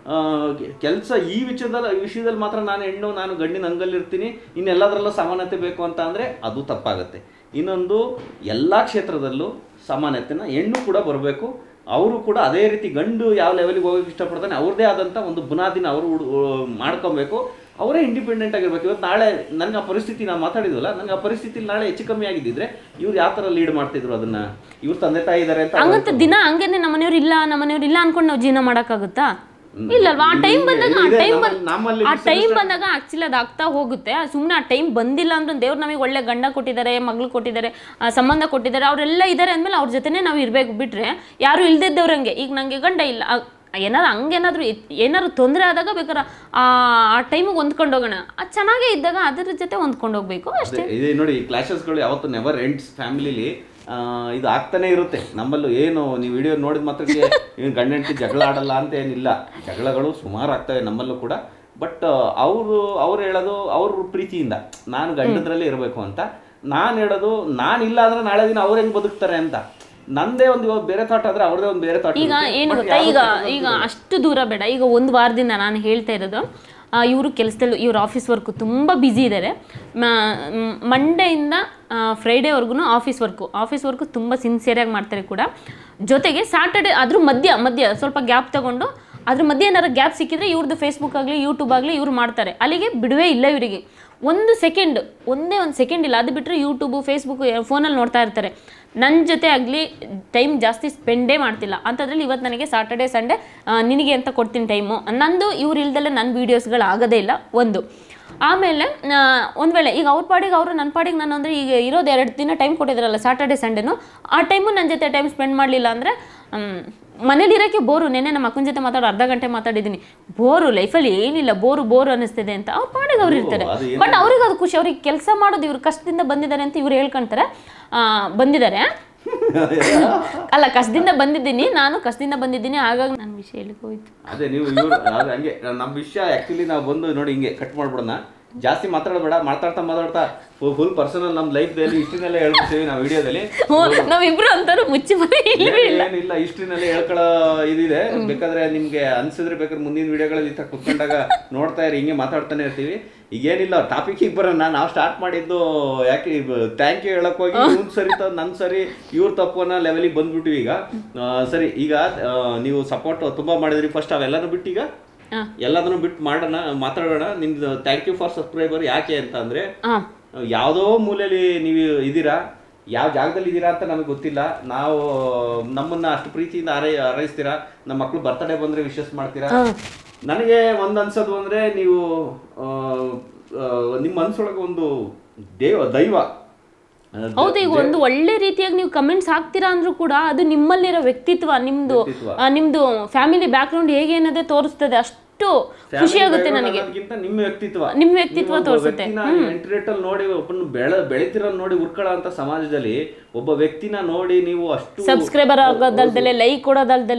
ಕೆಲಸ ಈ ವಿಷಯದಲ್ಲಿ ಈ ವಿಷಯದಲ್ಲಿ ಮಾತ್ರ ನಾನು ಹೆಣ್ಣು ನಾನು ಗಂಡಿನ ಅಂಗಲ್ಲಿರ್ತೀನಿ ಇನ್ನೆಲ್ಲದರಲ್ಲೂ ಸಮಾನತೆ ಬೇಕು ಅಂತ ಅಂದರೆ ಅದು ತಪ್ಪಾಗುತ್ತೆ ಇನ್ನೊಂದು ಎಲ್ಲ ಕ್ಷೇತ್ರದಲ್ಲೂ ಸಮಾನತೆನ ಹೆಣ್ಣು ಕೂಡ ಬರಬೇಕು ಅವರು ಕೂಡ ಅದೇ ರೀತಿ ಗಂಡು ಯಾವ ಲೆವೆಲ್ಗೆ ಹೋಗೋಕೆ ಇಷ್ಟಪಡ್ತಾನೆ ಅವ್ರದ್ದೇ ಆದಂಥ ಒಂದು ಬುನಾದಿನ ಅವರು ಮಾಡ್ಕೊಬೇಕು ಅವರೇ ಇಂಡಿಪೆಂಡೆಂಟ್ ಆಗಿರ್ಬೇಕು ಇವತ್ತು ನಾಳೆ ನನಗೆ ಆ ಪರಿಸ್ಥಿತಿ ನಾವು ಮಾತಾಡಿದ್ವಲ್ಲ ನನಗೆ ಆ ಪರಿಸ್ಥಿತಿ ನಾಳೆ ಹೆಚ್ಚು ಕಮ್ಮಿ ಆಗಿದ್ದಿದ್ರೆ ಇವ್ರು ಯಾವ ಥರ ಲೀಡ್ ಮಾಡ್ತಿದ್ರು ಅದನ್ನ ಇವ್ರ ತಂದೆ ತಾಯಿ ಇದ್ದಾರೆ ಅಂತ ಹಂಗಂತ ದಿನ ಹಂಗೇನೆ ನಮ್ಮನೆಯವ್ರು ಇಲ್ಲ ನಮ್ಮನೆಯವ್ರು ಇಲ್ಲ ಅನ್ಕೊಂಡು ನಾವು ಜೀವನ ಮಾಡೋಕ್ಕಾಗುತ್ತಾ ಇಲ್ಲಲ್ವಾ ಆ ಟೈಮ್ ಬಂದಾಗ ಆ ಇದೆ, ಟೈಮ್ ನಮ್ಮಲ್ಲಿ- ನಮ್ಮಲ್ಲಿ ಆ ಟೈಮ್ ಬಂದಾಗ ಆಕ್ಚುಲಿ ಅದು ಆಗ್ತಾ ಹೋಗುತ್ತೆ ಸುಮ್ಮನೆ ಆ ಟೈಮ್ ಬಂದಿಲ್ಲ ಅಂದ್ರೆ ದೇವ್ರು ನಮಗೆ ಒಳ್ಳೆ ಗಂಡ ಕೊಟ್ಟಿದ್ದಾರೆ ಮಗಳು ಕೊಟ್ಟಿದ್ದಾರೆ ಆ, ಸಂಬಂಧ ಕೊಟ್ಟಿದ್ದಾರೆ ಅವರೆಲ್ಲ ಇದ್ದಾರೆ ಅಂದಮೇಲೆ ಅವ್ರ ಜೊತೆನೇ ನಾವು ಇರಬೇಕು ಬಿಟ್ರೆ ಯಾರು ಇಲ್ದಿದ್ದವ್ರಂಗೆ ಈಗ ನನಗೆ ಗಂಡ ಇಲ್ಲ ಆ, ಏನಾರು ಹಂಗೇನಾದ್ರು ಇತ್- ಏನಾದ್ರು ತೊಂದರೆ ಆದಾಗ ಬೇಕಾದ್ರೆ ಆ ಆ ಟೈಮಿಗೆ ಹೊಂದ್ಕೊಂಡು ಹೋಗೋಣ ಅದು ಚೆನ್ನಾಗೇ ಇದ್ದಾಗ ಅದ್ರ ಜೊತೆ ಹೊಂದ್ಕೊಂಡು ಹೋಗ್ಬೇಕು ಅಷ್ಟೇ ಅದೇ, ಇದೆ ನೋಡಿ ಕ್ಲಾಶಸ್ಗಳು ಯಾವತ್ತು ನೆವರ್ ಎಂಡ್ಸ್ ಫ್ಯಾಮಿಲಿಲಿ ಇದು ಆಗ್ತಾನೆ ಇರುತ್ತೆ ನಮ್ಮಲ್ಲೂ ಏನು ನೀವು ವಿಡಿಯೋ ನೋಡಿದ ಮಾತ್ರಕ್ಕೆ ಏನು ಗಂಡ ಹೆಂಡತಿ ಜಗಳ ಆಡಲ್ಲ ಅಂತ ಏನಿಲ್ಲ ಜಗಳಗಳು ಸುಮಾರು ಆಗ್ತವೆ ನಮ್ಮಲ್ಲೂ ಕೂಡ ಬಟ್ ಅವರು ಅವ್ರು ಹೇಳೋದು ಅವ್ರ ಪ್ರೀತಿಯಿಂದ ನಾನು ಗಂಡದ್ರಲ್ಲೇ ಇರಬೇಕು ಅಂತ ನಾನು ಹೇಳೋದು ನಾನು ಇಲ್ಲ ಅಂದ್ರೆ ನಾಳೆ ದಿನ ಅವ್ರು ಹೆಂಗ್ ಬದುಕ್ತಾರೆ ಅಂತ ನಂದೇ ಒಂದು ಇವಾಗ ಬೇರೆ ಥಾಟ್ ಆದ್ರೆ ಅವ್ರದೇ ಒಂದು ಬೇರೆ ಥಾಟ್ ಈಗ ಏನು ಗೊತ್ತಾ ಈಗ ಈಗ ಅಷ್ಟು ದೂರ ಬೇಡ ಈಗ ಒಂದು ವಾರದಿಂದ ನಾನು ಹೇಳ್ತಾ ಇರೋದು ಇವರು ಕೆಲಸದಲ್ಲಿ ಇವ್ರ ಆಫೀಸ್ ವರ್ಕು ತುಂಬ ಬ್ಯುಸಿ ಇದ್ದಾರೆ ಮಂಡೆಯಿಂದ ಫ್ರೈಡೇವರೆಗೂ ಆಫೀಸ್ ವರ್ಕು ಆಫೀಸ್ ವರ್ಕು ತುಂಬ ಸಿನ್ಸಿಯರಾಗಿ ಮಾಡ್ತಾರೆ ಕೂಡ ಜೊತೆಗೆ ಸ್ಯಾಟರ್ಡೆ ಅದ್ರ ಮಧ್ಯ ಮಧ್ಯ ಸ್ವಲ್ಪ ಗ್ಯಾಪ್ ತಗೊಂಡು ಅದ್ರ ಮಧ್ಯೆ ಏನಾರು ಗ್ಯಾಪ್ ಸಿಕ್ಕಿದ್ರೆ ಇವ್ರದ್ದು ಫೇಸ್ಬುಕ್ ಆಗಲಿ ಯೂಟ್ಯೂಬ್ ಆಗಲಿ ಇವ್ರು ಮಾಡ್ತಾರೆ ಅಲ್ಲಿಗೆ ಬಿಡುವೇ ಇಲ್ಲ ಇವರಿಗೆ ಒಂದು ಸೆಕೆಂಡ್ ಒಂದೇ ಒಂದು ಸೆಕೆಂಡ್ ಇಲ್ಲ ಅದು ಬಿಟ್ಟರೆ ಯೂಟ್ಯೂಬು ಫೇಸ್ಬುಕ್ ಫೋನಲ್ಲಿ ನೋಡ್ತಾ ಇರ್ತಾರೆ ನನ್ನ ಜೊತೆ ಆಗಲಿ ಟೈಮ್ ಜಾಸ್ತಿ ಸ್ಪೆಂಡೇ ಮಾಡ್ತಿಲ್ಲ ಅಂಥದ್ರಲ್ಲಿ ಇವತ್ತು ನನಗೆ ಸಾಟರ್ಡೆ ಸಂಡೇ ನಿನಗೆ ಅಂತ ಕೊಡ್ತೀನಿ ಟೈಮು ನಂದು ಇವ್ರು ಇಲ್ದಲ್ಲೇ ನನ್ನ ವೀಡಿಯೋಸ್ಗಳು ಆಗೋದೇ ಇಲ್ಲ ಒಂದು ಆಮೇಲೆ ಒಂದು ವೇಳೆ ಈಗ ಅವ್ರ ಪಾಡಿಗೆ ಅವರು ನನ್ನ ಪಾಡಿಗೆ ನಾನು ಅಂದರೆ ಈಗ ಇರೋದು ಎರಡು ದಿನ ಟೈಮ್ ಕೊಟ್ಟಿದ್ರಲ್ಲ ಸಾಟರ್ಡೆ ಸಂಡೇನು ಆ ಟೈಮು ನನ್ನ ಜೊತೆ ಟೈಮ್ ಸ್ಪೆಂಡ್ ಮಾಡಲಿಲ್ಲ ಅಂದರೆ ಮನೇಲಿರೋಕ್ಕೆ ಬೋರು ನೆನ್ನೆ ನಮ್ಮ ಅಕ್ಕನ ಜೊತೆ ಮಾತಾಡೋ ಅರ್ಧ ಗಂಟೆ ಮಾತಾಡಿದ್ದೀನಿ ಬೋರು ಲೈಫಲ್ಲಿ ಏನಿಲ್ಲ ಬೋರು ಬೋರು ಅನ್ನಿಸ್ತಿದೆ ಅಂತ ಅವ್ರ ಪಾಡಿಗೆ ಅವ್ರು ಇರ್ತಾರೆ ಅದು ಬಟ್ ಅವ್ರಿಗೆ ಅದು ಖುಷಿ ಅವ್ರಿಗೆ ಕೆಲಸ ಮಾಡೋದು ಇವ್ರು ಕಷ್ಟದಿಂದ ಬಂದಿದ್ದಾರೆ ಅಂತ ಇವ್ರು ಹೇಳ್ಕೊಂತಾರೆ ಆ, ಬಂದಿದ್ದಾರೆ ಅಲ್ಲ ಕಷ್ಟದಿಂದ ಬಂದಿದ್ದೀನಿ ನಾನು ಕಷ್ಟದಿಂದ ಬಂದಿದ್ದೀನಿ ಹಾಗಾಗಿ ನನ್ನ ವಿಷಯ ಎಲ್ಲಿಗೆ ಹೋಯ್ತು ಅದೇ ನೀವು ಇವ್ರು ಅದು ಹಂಗೆ ನಮ್ಮ ವಿಷಯ ಆ್ಯಕ್ಚುಲಿ ನಾವು ಬಂದು ನೋಡಿ ಹಿಂಗೆ ಕಟ್ ಮಾಡ್ಬಿಡೋಣ ಜಾಸ್ತಿ ಮಾತಾಡಬೇಡ ಮಾತಾಡ್ತಾ ಮಾತಾಡ್ತಾ ಫುಲ್ ಪರ್ಸನಲ್ ನಮ್ಮ ಲೈಫ್ದಲ್ಲಿ ಹಿಸ್ಟ್ರಿನಲ್ಲೇ ಹೇಳ್ಬಿಡ್ತೀವಿ ನಾವು ವಿಡಿಯೋದಲ್ಲಿ ನಾವಿಬ್ರು ಅಂತಾರು ಮುಚ್ಚಿ ಮನೆ ಇಲ್ಲವೇ ಇಲ್ಲ ಏನಿಲ್ಲ ಹಿಸ್ಟ್ರಿನಲ್ಲಿ ಹೇಳ್ಕೊಳ್ಳೋ ಇದಿದೆ ಬೇಕಾದ್ರೆ ನಿಮ್ಗೆ ಅನ್ಸಿದ್ರೆ ಬೇಕಾದ್ರೆ ಮುಂದಿನ ವಿಡಿಯೋಗಳಲ್ಲಿ ಈ ಥರ ಕುತ್ಕೊಂಡಾಗ ನೋಡ್ತಾ ಇರಿ ಹಿಂಗೆ ಮಾತಾಡ್ತಾನೆ ಇರ್ತೀವಿ ಈಗೇನಿಲ್ಲ ಟಾಪಿಕಿಗೆ ಬರೋಣ ನಾವು ಸ್ಟಾರ್ಟ್ ಮಾಡಿದ್ದು ಯಾಕೆ ಥ್ಯಾಂಕ್ ಯು ಹೇಳಕ್ ಹೋಗಿ ಇವ್ನು ಸರಿ ತ ನನ್ ಸರಿ ಇವ್ರ ತಪ್ಪು ಅನ್ನೋ ಲೆವೆಲಿಗೆ ಬಂದ್ಬಿಟ್ಟಿವಿ ಈಗ ಆ, ಸರಿ ಈಗ ಆ, ನೀವು ಸಪೋರ್ಟ್ ತುಂಬಾ ಮಾಡಿದ್ರಿ ಫಸ್ಟ್ ಅವೆಲ್ಲನೂ ಬಿಟ್ಟು ಈಗ ಹಾ. ಎಲ್ಲದನ್ನು ಬಿಟ್ಟು ಮಾಡೋಣ ಮಾತಾಡೋಣ ನಿಮ್ದು ಥ್ಯಾಂಕ್ ಯು ಫಾರ್ ಸಬ್ಸ್ಕ್ರೈಬರ್ ಯಾಕೆ ಅಂತ ಅಂದ್ರೆ ಹಾಂ ಯಾವುದೋ ಮೂಲೆಯಲ್ಲಿ ನೀವು ಇದ್ದೀರಾ ಯಾವ ಜಾಗದಲ್ಲಿ ಇದ್ದೀರಾ ಅಂತ ನಮಗೆ ಗೊತ್ತಿಲ್ಲ ನಾವು ನಮ್ಮನ್ನ ಅಷ್ಟು ಪ್ರೀತಿಯಿಂದ ಆರೈ ಹಾರೈಸ್ತೀರಾ ನಮ್ಮ ಮಕ್ಕಳು ಬರ್ತಡೇ ಬಂದ್ರೆ ವಿಶಸ್ ಮಾಡ್ತೀರಾ ನನಗೆ ಒಂದು ಅನ್ಸೋದು ಅಂದ್ರೆ ನೀವು ಆ, ಆ, ನಿಮ್ಮ ಮನ್ಸೊಳಗೆ ಒಂದು ದೇವ ದೈವ ಆ, ದ- ಹೌದು ಈಗ ಒಂದು ಒಳ್ಳೆ ರೀತಿಯಾಗಿ ನೀವು ಕಮೆಂಟ್ಸ್ ಹಾಕ್ತೀರಾ ಅಂದ್ರೂ ಕೂಡ ಅದು ನಿಮ್ಮಲ್ಲಿರೋ ವ್ಯಕ್ತಿತ್ವ ನಿಮ್ದು ವ್ಯಕ್ತಿತ್ವ. ಆ, ನಿಮ್ದು ಫ್ಯಾಮಿಲಿ ಬ್ಯಾಕ್ಗ್ರೌಂಡ್ ಹೇಗೆ ಅನ್ನೋದೇ ತೋರಿಸ್ತದೆ ಅಷ್ಟು ಖುಷಿ ಆಗುತ್ತೆ ನನಗೆ ಅನ್ನೋದ್ಕಿಂತ ನಿಮ್ಮ ವ್ಯಕ್ತಿತ್ವ ನಿಮ್ಮ ವ್ಯಕ್ತಿತ್ವ ತೋರಿಸುತ್ತೆ ಇಂಟರ್ನೆಟ್ ಅಲ್ಲಿ ನೋಡಿ ಒಬ್ಬನ ಬೆಳ ಬೆಳಿತಿರೋ ನೋಡಿ ಉರ್ಕೊಳ್ಳೋ ಅಂತ ಸಮಾಜದಲ್ಲಿ ಒಬ್ಬ ವ್ಯಕ್ತಿನ ನೋಡಿ ನೀವು ಅಷ್ಟು ಸಬ್ಸ್ಕ್ರೈಬರ್ ಆಗೋದಲ್ದಲೆ ಲೈಕ್ ಕೊಡೋದಲ್ದಲೆ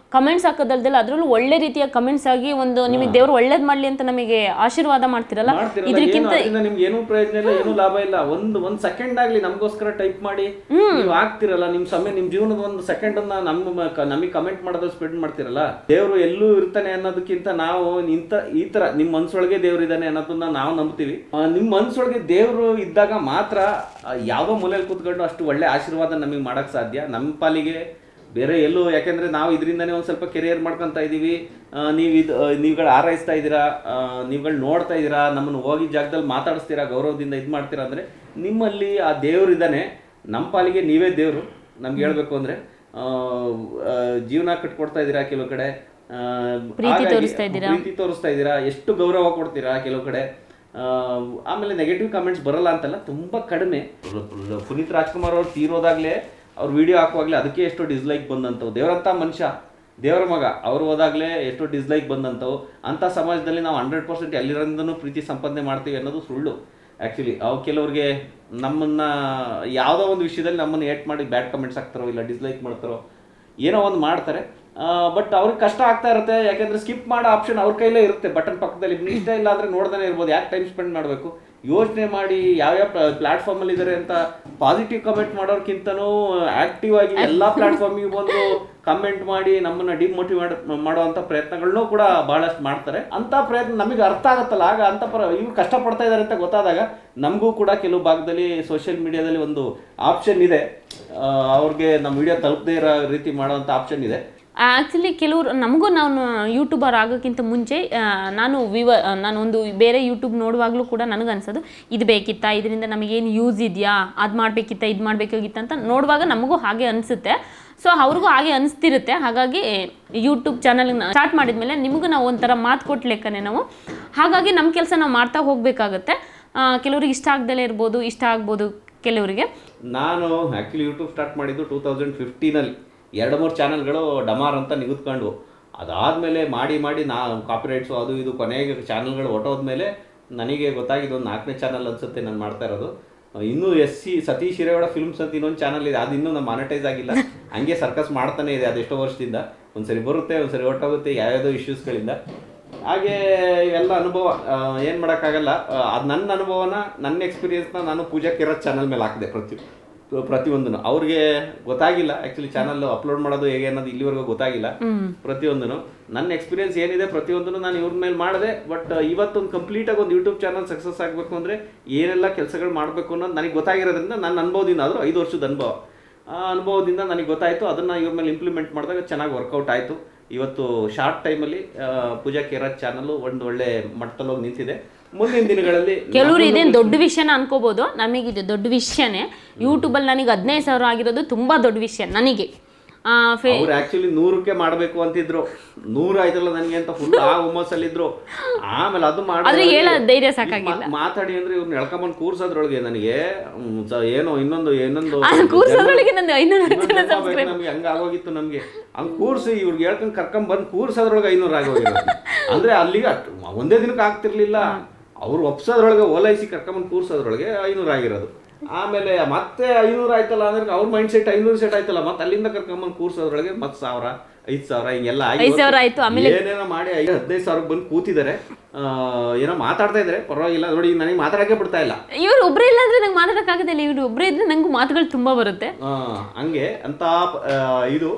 ಕಮೆಂಟ್ಸ್ ಹಾಕೋದಲ್ದಲ್ಲ ಅದರಲ್ಲೂ ಒಳ್ಳೆ ರೀತಿಯ ಕಮೆಂಟ್ಸ್ ಆಗಿ ಒಂದು ನಿಮಗೆ ದೇವ್ರು ಒಳ್ಳೇದ್ ಮಾಡ್ಲಿ ಅಂತ ನಮಗೆ ಆಶೀರ್ವಾದ ಮಾಡ್ತಿರಲ್ಲ ಮಾಡ್ತಿರಲ್ಲ, ಏನು ಇದಕ್ಕಿಂತ ಅದರಿಂದ ನಿಮ್ಗೆ ಏನೂ ಪ್ರಯೋಜನ ಇಲ್ಲ ಏನೂ ಲಾಭ ಇಲ್ಲ ಒಂದ್ ಒಂದ್ ಸೆಕೆಂಡ್ ಆಗ್ಲಿ ನಮಗೋಸ್ಕರ ಟೈಪ್ ಮಾಡಿ ನೀವು ಆಗ್ತಿರಲ್ಲ ನಿಮ್ ಸಮಯ ನಿಮ್ ಜೀವನದ ಒಂದು ಸೆಕೆಂಡ್ ಅನ್ನ ನಮ್ಮ ನಮಗೆ ಕಮೆಂಟ್ ಮಾಡೋದು ಸ್ಪ್ರೆಡ್ ಮಾಡ್ತಿರಲ್ಲ ದೇವ್ರು ಎಲ್ಲೂ ಇರ್ತಾನೆ ಅನ್ನೋದಕ್ಕಿಂತ ನಾವು ಇಂತ ಈ ತರ ನಿಮ್ ಮನ್ಸೊಳಗೆ ದೇವ್ರು ಇದ್ದಾನೆ ಅನ್ನೋದನ್ನ ನಾವು ನಂಬ್ತೀವಿ ಆ, ನಿಮ್ ಮನ್ಸೊಳಗೆ ದೇವ್ರು ಇದ್ದಾಗ ಮಾತ್ರ ಆ, ಯಾವ್ದೋ ಮೂಲೆಯಲ್ಲಿ ಕೂತ್ಕೊಂಡು ಅಷ್ಟು ಒಳ್ಳೆ ಆಶೀರ್ವಾದ ನಮಗೆ ಮಾಡಕ್ ಸಾಧ್ಯ ನಮ್ಮ ಪಾಲಿಗೆ ಬೇರೆ ಎಲ್ಲೂ ಯಾಕೆಂದ್ರೆ ನಾವು ಇದರಿಂದನೇ ಒಂದು ಸ್ವಲ್ಪ ಕೆರಿಯರ್ ಮಾಡ್ಕೊಂತ ಇದೀವಿ ಆ, ನೀವು ಇದು ನೀವುಗಳು ಆರೈಸ್ತಾ ಇದ್ದೀರಾ ಆ, ನೀವುಗಳು ನೋಡ್ತಾ ಇದ್ದೀರಾ ನಮ್ಮನ್ನು ಹೋಗಿ ಜಾಗದಲ್ಲಿ ಮಾತಾಡಿಸ್ತೀರಾ ಗೌರವದಿಂದ ಇದು ಮಾಡ್ತೀರಾ ಅಂದ್ರೆ ನಿಮ್ಮಲ್ಲಿ ಆ ದೇವ್ರು ಇದ್ದಾನೆ ನಮ್ಮ ಪಾಲಿಗೆ ನೀವೇ ದೇವರು ನಮ್ಗೆ ಹೇಳ್ಬೇಕು ಅಂದ್ರೆ ಆ, ಆ, ಜೀವನ ಕಟ್ಕೊಡ್ತಾ ಇದ್ದೀರಾ ಕೆಲವು ಕಡೆ ಆ, ಪ್ರೀತಿ ಹಾಗಾಗಿ ತೋರಿಸ್ತಾ ಇದ್ದೀರಾ. ಪ್ರೀತಿ ತೋರಿಸ್ತಾ ಇದ್ದೀರಾ ಎಷ್ಟು ಗೌರವ ಕೊಡ್ತೀರಾ ಕೆಲವು ಕಡೆ ಆ, ಆಮೇಲೆ ನೆಗೆಟಿವ್ ಕಮೆಂಟ್ಸ್ ಬರಲ್ಲ ಅಂತಲ್ಲ ತುಂಬ ಕಡಿಮೆ ಪುನೀತ್ ರಾಜ್ಕುಮಾರ್ ಅವ್ರು ತೀರೋದಾಗ್ಲೇ ಅವ್ರು ವಿಡಿಯೋ ಹಾಕುವಾಗಲೇ ಅದಕ್ಕೆ ಎಷ್ಟೋ ಡಿಸ್ಲೈಕ್ ಬಂದಂಥವು ದೇವರಂತ ಮನುಷ್ಯ ದೇವರ ಮಗ ಅವ್ರು ಹೋದಾಗಲೇ ಎಷ್ಟೋ ಡಿಸ್ಲೈಕ್ ಬಂದಂಥವು ಅಂಥ ಸಮಾಜದಲ್ಲಿ ನಾವು ಹಂಡ್ರೆಡ್ ಪರ್ಸೆಂಟ್ ಎಲ್ಲಿರಂದನೂ ಪ್ರೀತಿ ಸಂಪಾದನೆ ಮಾಡ್ತೀವಿ ಅನ್ನೋದು ಸುಳ್ಳು ಆ್ಯಕ್ಚುಲಿ ಅವು ಕೆಲವ್ರಿಗೆ ನಮ್ಮನ್ನ ಯಾವುದೋ ಒಂದು ವಿಷಯದಲ್ಲಿ ನಮ್ಮನ್ನು ಏಟ್ ಮಾಡಿ ಬ್ಯಾಡ್ ಕಮೆಂಟ್ಸ್ ಹಾಕ್ತಾರೋ ಇಲ್ಲ ಡಿಸ್ಲೈಕ್ ಮಾಡ್ತಾರೋ ಏನೋ ಒಂದು ಮಾಡ್ತಾರೆ ಬಟ್ ಅವ್ರಿಗೆ ಕಷ್ಟ ಆಗ್ತಾ ಇರುತ್ತೆ ಯಾಕೆಂದ್ರೆ ಸ್ಕಿಪ್ ಮಾಡೋ ಆಪ್ಷನ್ ಅವ್ರ ಕೈಲೇ ಇರುತ್ತೆ ಬಟನ್ ಪಕ್ಕದಲ್ಲಿ ನಿಮ್ಗೆ ಇಷ್ಟ ಇಲ್ಲ ಅಂದ್ರೆ ನೋಡ್ದೇ ಇರ್ಬೋದು ಯಾಕೆ ಟೈಮ್ ಸ್ಪೆಂಡ್ ಮಾಡಬೇಕು ಯೋಚನೆ ಮಾಡಿ ಯಾವ್ಯಾವ ಪ್ಲಾಟ್ಫಾರ್ಮ್ ಅಲ್ಲಿ ಇದ್ದಾರೆ ಅಂತ ಪಾಸಿಟಿವ್ ಕಮೆಂಟ್ ಮಾಡೋರ್ಕಿಂತನೂ ಆಕ್ಟಿವ್ ಆಗಿ ಎಲ್ಲಾ ಪ್ಲಾಟ್ಫಾರ್ಮಿಗೆ ಬಂದು ಕಮೆಂಟ್ ಮಾಡಿ ನಮ್ಮನ್ನ ಡಿಮೋಟಿವೇಟ್ ಮಾಡುವಂತ ಪ್ರಯತ್ನಗಳನ್ನೂ ಕೂಡ ಬಹಳಷ್ಟು ಮಾಡ್ತಾರೆ ಅಂತ ಪ್ರಯತ್ನ ನಮಗೆ ಅರ್ಥ ಆಗುತ್ತಲ್ಲ ಆಗ ಅಂತ ಪರ ಇವ್ರು ಕಷ್ಟಪಡ್ತಾ ಇದ್ದಾರೆ ಅಂತ ಗೊತ್ತಾದಾಗ ನಮಗೂ ಕೂಡ ಕೆಲವು ಭಾಗದಲ್ಲಿ ಸೋಷಿಯಲ್ ಮೀಡಿಯಾದಲ್ಲಿ ಒಂದು ಆಪ್ಷನ್ ಇದೆ ಆ, ಅವ್ರಿಗೆ ನಮ್ಮ ವಿಡಿಯೋ ತಲುಪದೇ ಇರೋ ರೀತಿ ಮಾಡುವಂತ ಆಪ್ಷನ್ ಇದೆ ಆ್ಯಕ್ಚುಲಿ ಕೆಲವರು ನಮಗೂ ನಾನು ಯೂಟ್ಯೂಬರ್ ಆಗೋಕ್ಕಿಂತ ಮುಂಚೆ ಆ, ನಾನು ವಿವ ನಾನು ಒಂದು ಬೇರೆ ಯೂಟ್ಯೂಬ್ ನೋಡುವಾಗಲೂ ಕೂಡ ನನಗೆ ಅನ್ಸೋದು ಇದು ಬೇಕಿತ್ತಾ ಇದರಿಂದ ನಮಗೇನು ಯೂಸ್ ಇದೆಯಾ ಅದು ಮಾಡಬೇಕಿತ್ತಾ ಇದು ಮಾಡಬೇಕಾಗಿತ್ತ ಅಂತ ನೋಡುವಾಗ ನಮಗೂ ಹಾಗೆ ಅನಿಸುತ್ತೆ ಸೊ ಅವ್ರಿಗೂ ಹಾಗೆ ಅನಿಸ್ತಿರುತ್ತೆ ಹಾಗಾಗಿ ಯೂಟ್ಯೂಬ್ ಚಾನಲ್ ಸ್ಟಾರ್ಟ್ ಮಾಡಿದ್ಮೇಲೆ ನಿಮಗೂ ನಾವು ಒಂಥರ ಮಾತು ಕೊಟ್ಟು ಲೆಕ್ಕನೆ ನಾವು ಹಾಗಾಗಿ ನಮ್ಮ ಕೆಲಸ ನಾವು ಮಾಡ್ತಾ ಹೋಗಬೇಕಾಗತ್ತೆ ಕೆಲವ್ರಿಗೆ ಇಷ್ಟ ಆಗ್ದಲೇ ಇರ್ಬೋದು ಇಷ್ಟ ಆಗ್ಬೋದು ಕೆಲವರಿಗೆ ನಾನು ಆ್ಯಕ್ಚುಲಿ ಯೂಟ್ಯೂಬ್ ಸ್ಟಾರ್ಟ್ ಮಾಡಿದ್ದು ಟೂ ತೌಸಂಡ್ ಫಿಫ್ಟೀನಲ್ಲಿ ಎರಡು ಮೂರು ಚಾನಲ್ಗಳು ಡಮಾರ್ ಅಂತ ನಿಗದ್ಕೊಂಡು ಅದಾದಮೇಲೆ ಮಾಡಿ ಮಾಡಿ ನಾ ಕಾಪಿರೈಟ್ಸು ಅದು ಇದು ಕೊನೆಗೆ ಚಾನಲ್ಗಳು ಹೊಟ್ಟೋದ್ಮೇಲೆ ನನಗೆ ಗೊತ್ತಾಗಿದ್ದು ಒಂದು ನಾಲ್ಕನೇ ಚಾನಲ್ ಅನ್ಸುತ್ತೆ ನಾನು ಮಾಡ್ತಾ ಇರೋದು ಇನ್ನೂ S C Satish Hiregowda films ಅಂತ ಇನ್ನೊಂದು ಚಾನಲ್ ಇದೆ ಅದು ಇನ್ನೂ ನಮ್ಮ ಮಾನಿಟೈಸ್ ಆಗಿಲ್ಲ ಹಂಗೆ ಸರ್ಕಸ್ ಮಾಡ್ತಾನೆ ಇದೆ ಅದೆಷ್ಟೋ ವರ್ಷದಿಂದ ಒಂದ್ಸರಿ ಬರುತ್ತೆ ಒಂದ್ಸರಿ ಹೊಟ್ಟೋಗುತ್ತೆ ಯಾವ್ಯಾವುದೋ ಇಶ್ಯೂಸ್ಗಳಿಂದ ಹಾಗೆ ಇವೆಲ್ಲ ಅನುಭವ ಏನು ಮಾಡೋಕ್ಕಾಗಲ್ಲ ಅದು ನನ್ನ ಅನುಭವನ ನನ್ನ ಎಕ್ಸ್ಪೀರಿಯನ್ಸ್ನ ನಾನು ಪೂಜಾ ಕಿರತ್ ಚಾನಲ್ ಮೇಲೆ ಹಾಕಿದೆ ಪ್ರತಿ ಪ್ರತಿಯೊಂದನ್ನು ಅವ್ರಿಗೆ ಗೊತ್ತಾಗಿಲ್ಲ ಆ್ಯಕ್ಚುಲಿ ಚಾನಲ್ ಅಪ್ಲೋಡ್ ಮಾಡೋದು ಹೇಗೆ ಅನ್ನೋದು ಇಲ್ಲಿವರೆಗೂ ಗೊತ್ತಾಗಿಲ್ಲ ಪ್ರತಿಯೊಂದನ್ನು ನನ್ನ ಎಕ್ಸ್ಪೀರಿಯನ್ಸ್ ಏನಿದೆ ಪ್ರತಿಯೊಂದನ್ನು ನಾನು ಇವ್ರ ಮೇಲೆ ಮಾಡಿದೆ ಬಟ್ ಇವತ್ತೊಂದು ಕಂಪ್ಲೀಟಾಗಿ ಒಂದು ಯೂಟ್ಯೂಬ್ ಚಾನಲ್ ಸಕ್ಸಸ್ ಆಗಬೇಕು ಅಂದರೆ ಏನೆಲ್ಲ ಕೆಲಸಗಳು ಮಾಡಬೇಕು ಅನ್ನೋದು ನನಗೆ ಗೊತ್ತಾಗಿರೋದ್ರಿಂದ ನನ್ನ ಅನುಭವದಿಂದ ಆದರೂ ಐದು ವರ್ಷದ ಅನುಭವ ಆ ಅನುಭವದಿಂದ ನನಗೆ ಗೊತ್ತಾಯಿತು ಅದನ್ನು ಇವ್ರ ಮೇಲೆ ಇಂಪ್ಲಿಮೆಂಟ್ ಮಾಡಿದಾಗ ಚೆನ್ನಾಗಿ ವರ್ಕೌಟ್ ಆಯಿತು ಇವತ್ತು ಶಾರ್ಟ್ ಟೈಮಲ್ಲಿ ಪೂಜಾ ಕೇರತ್ ಚಾನಲ್ ಒಂದು ಒಳ್ಳೆ ಮಟ್ಟದಲ್ಲಿ ಹೋಗಿ ನಿಂತಿದೆ ಮುಂದಿನ ದಿನಗಳಲ್ಲಿ ಕೆಲವರು ಇದೇನು ದೊಡ್ಡ ವಿಷಯನ ಅನ್ಕೋಬೋದು ನಮಗಿದು ದೊಡ್ಡ ವಿಷಯನೇ ಯೂಟ್ಯೂಬಲ್ಲಿ ನನಗೆ ಹದಿನೈದು ಸಾವಿರ ಆಗಿರೋದು ತುಂಬ ದೊಡ್ಡ ವಿಷಯ ನನಗೆ ಆ, ಫೇ ಅವ್ರು ಆಕ್ಚುಲಿ ನೂರಕ್ಕೆ ಮಾಡಬೇಕು ಅಂತಿದ್ರು ನೂರು ಆಯ್ತಲ್ಲ ನನಗೆ ಅಂತ ಫುಲ್ ಆ ಹುಮ್ಮಸ್ಸಲ್ಲಿದ್ರು ಆಮೇಲೆ ಅದು ಆದ್ರೆ ಮಾಡಿದ್ರೆ ಹೇಳೋ ಧೈರ್ಯ ಸಾಕಾಗಿಲ್ಲ ಮಾ- ಮಾತಾಡಿ ಅಂದ್ರೆ ಇವ್ರನ್ನ ಎಳ್ಕೊಂಬಂದು ಕೂರ್ಸೋದ್ರೊಳಗೆ ನನಗೆ ಹ್ಮ್, ಸ- ಏನೋ ಇನ್ನೊಂದು ಇನ್ನೊಂದು ಕೂರ್ಸೋದ್ರೊಳಗೆ ನಂದು ಐನೂರು ಇನ್ನೊಂದ್ ಜನ್ಮ ಬೇಕು ನಮ್ಗೆ ಹಂಗ ಆಗೋಗಿತ್ತು ನಮ್ಗೆ ಹಂಗ್ ಕೂರ್ಸಿ ಇವ್ರಿಗೆ ಹೇಳ್ಕೊಂಡ್ ಕರ್ಕೊಂಡ್ ಬಂದ್ ಕೂರ್ಸೋದ್ರೊಳಗೆ ಐನೂರು ಆಗೋಗಿರೋದು ಅಂದ್ರೆ ಅಲ್ಲಿಗೆ ಅಟ್- ಒಂದೇ ದಿನಕ್ಕೆ ಆಗ್ತಿರ್ಲಿಲ್ಲ ಅವ್ರು ಒಪ್ಸೋದ್ರೊಳಗೆ ಓಲೈಸಿ ಕರ್ಕೊಂಬಂದ್ ಕೂರ್ಸೋದ್ರೊಳಗೆ ಐನೂರು ಆಗಿರೋದು ಆಮೇಲೆ ಮತ್ತೆ ಐನೂರು ಆಯ್ತಲ್ಲ ಅಂದ್ರೆ ಅವ್ರ ಮೈಂಡ್ ಸೆಟ್ ಐನೂರು ಸೆಟ್ ಆಯ್ತಲ್ಲ ಮತ್ತೆ ಅಲ್ಲಿಂದ ಕರ್ಕೊಂಬಂದ್ ಕೂರ್ಸೋದ್ರೊಳಗೆ ಮತ್ತೆ ಸಾವಿರ ಐದ್ ಸಾವಿರ ಹಿಂಗೆಲ್ಲ ಆಗಿ ಐದ್ ಸಾವಿರ ಆಯ್ತು, ಆಮೇಲೆ- ಏನೇನೋ ಮಾಡಿ ಐದು ಹದಿನೈದು ಸಾವಿರಕ್ಕೆ ಬಂದು ಕೂತಿದ್ದಾರೆ ಆ, ಏನೋ ಮಾತಾಡ್ತಾ ಇದ್ದಾರೆ ಪರವಾಗಿಲ್ಲ ನೋಡಿ ನನಗೆ ಮಾತಾಡಕ್ಕೆ ಬಿಡ್ತಾ ಇಲ್ಲ ಇವ್ರು ಒಬ್ಬರೇ ಇಲ್ಲ ಅಂದ್ರೆ ನಂಗೆ ಮಾತಾಡೋಕ್ಕಾಗೋದಿಲ್ಲ ಇವ್ರು ಒಬ್ಬರೇ ಇದ್ರೆ ನಂಗೂ ಮಾತುಗಳು ತುಂಬ ಬರುತ್ತೆ ಆ, ಹಂಗೆ ಅಂತ ಆ, ಇದು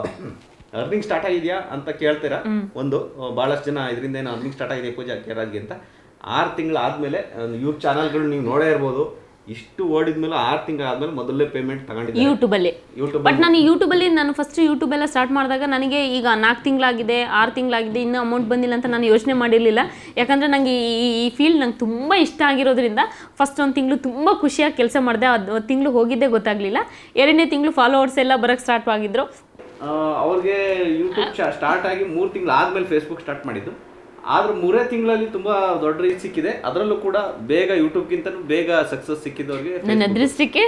ಅರ್ನಿಂಗ್ ಸ್ಟಾರ್ಟ್ ಆಗಿದೆಯಾ ಅಂತ ಕೇಳ್ತೀರಾ ಒಂದು ಆ, ಬಹಳಷ್ಟು ಜನ ಇದರಿಂದ ಏನೋ ಅರ್ನಿಂಗ್ ಸ್ಟಾರ್ಟ್ ಆಗಿದೆ ಪೂಜಾ ಕೇರಾಜ್ಗೆ ಅಂತ ಆರು ತಿಂಗಳು ಆದ್ಮೇಲೆ ಯೂಟ್ಯೂಬ್ ಚಾನಲ್ಗಳು ನೀವು ನೋಡೇ ಇರ್ಬೋದು ಇಷ್ಟು ಓಡಿದ್ಮೇಲೆ ಆರು ತಿಂಗಳು ಆದ್ಮೇಲೆ ಮೊದಲನೇ ಪೇಮೆಂಟ್ ತಗೊಂಡಿದ್ದಾರೆ ಯೂಟ್ಯೂಬಲ್ಲಿ ಯೂಟ್ಯೂಬ್ ಬಟ್ ನಾನು ಯೂಟ್ಯೂಬಲ್ಲಿ ನಾನು ಫಸ್ಟ್ ಯೂಟ್ಯೂಬ್ ಎಲ್ಲ ಸ್ಟಾರ್ಟ್ ಮಾಡಿದಾಗ ನನಗೆ ಈಗ ನಾಲ್ಕು ತಿಂಗಳಾಗಿದೆ ಆರು ತಿಂಗಳಾಗಿದೆ ಇನ್ನೂ ಅಮೌಂಟ್ ಬಂದಿಲ್ಲ ಅಂತ ನಾನು ಯೋಚನೆ ಮಾಡಿರಲಿಲ್ಲ ಯಾಕಂದರೆ ನನಗೆ ಈ ಈ ಫೀಲ್ಡ್ ನಂಗೆ ತುಂಬ ಇಷ್ಟ ಆಗಿರೋದ್ರಿಂದ ಫಸ್ಟ್ ಒಂದು ತಿಂಗಳು ತುಂಬ ಖುಷಿಯಾಗಿ ಕೆಲಸ ಮಾಡಿದೆ ಅದು ತಿಂಗಳು ಹೋಗಿದ್ದೇ ಗೊತ್ತಾಗಲಿಲ್ಲ ಎರಡನೇ ತಿಂಗಳು ಫಾಲೋವರ್ಸ್ ಎಲ್ಲ ಬರೋಕ್ಕೆ ಸ್ಟಾರ್ಟ್ ಆಗಿದ್ರು ಅವ್ರಿಗೆ ಯೂಟ್ಯೂಬ್ ಸ್ಟಾರ್ಟ್ ಆಗಿ ಮೂರು ತಿಂಗಳು ಆದ್ಮೇಲೆ ಫೇಸ್ಬುಕ್ ಸ್ಟಾರ್ಟ್ ಮಾಡಿದ್ದು ಆದ್ರೆ ಮೂರೇ ತಿಂಗಳಲ್ಲಿ ತುಂಬಾ ದೊಡ್ಡ ರೀಚ್ ಸಿಕ್ಕಿದೆ ಅದರಲ್ಲೂ ಕೂಡ ಬೇಗ ಯೂಟ್ಯೂಬ್ಗಿಂತ ಬೇಗ ಸಕ್ಸಸ್ ಸಿಕ್ಕಿದವ್ರಿಗೆ ನನ್ನ ಅದೃಷ್ಟಕ್ಕೆ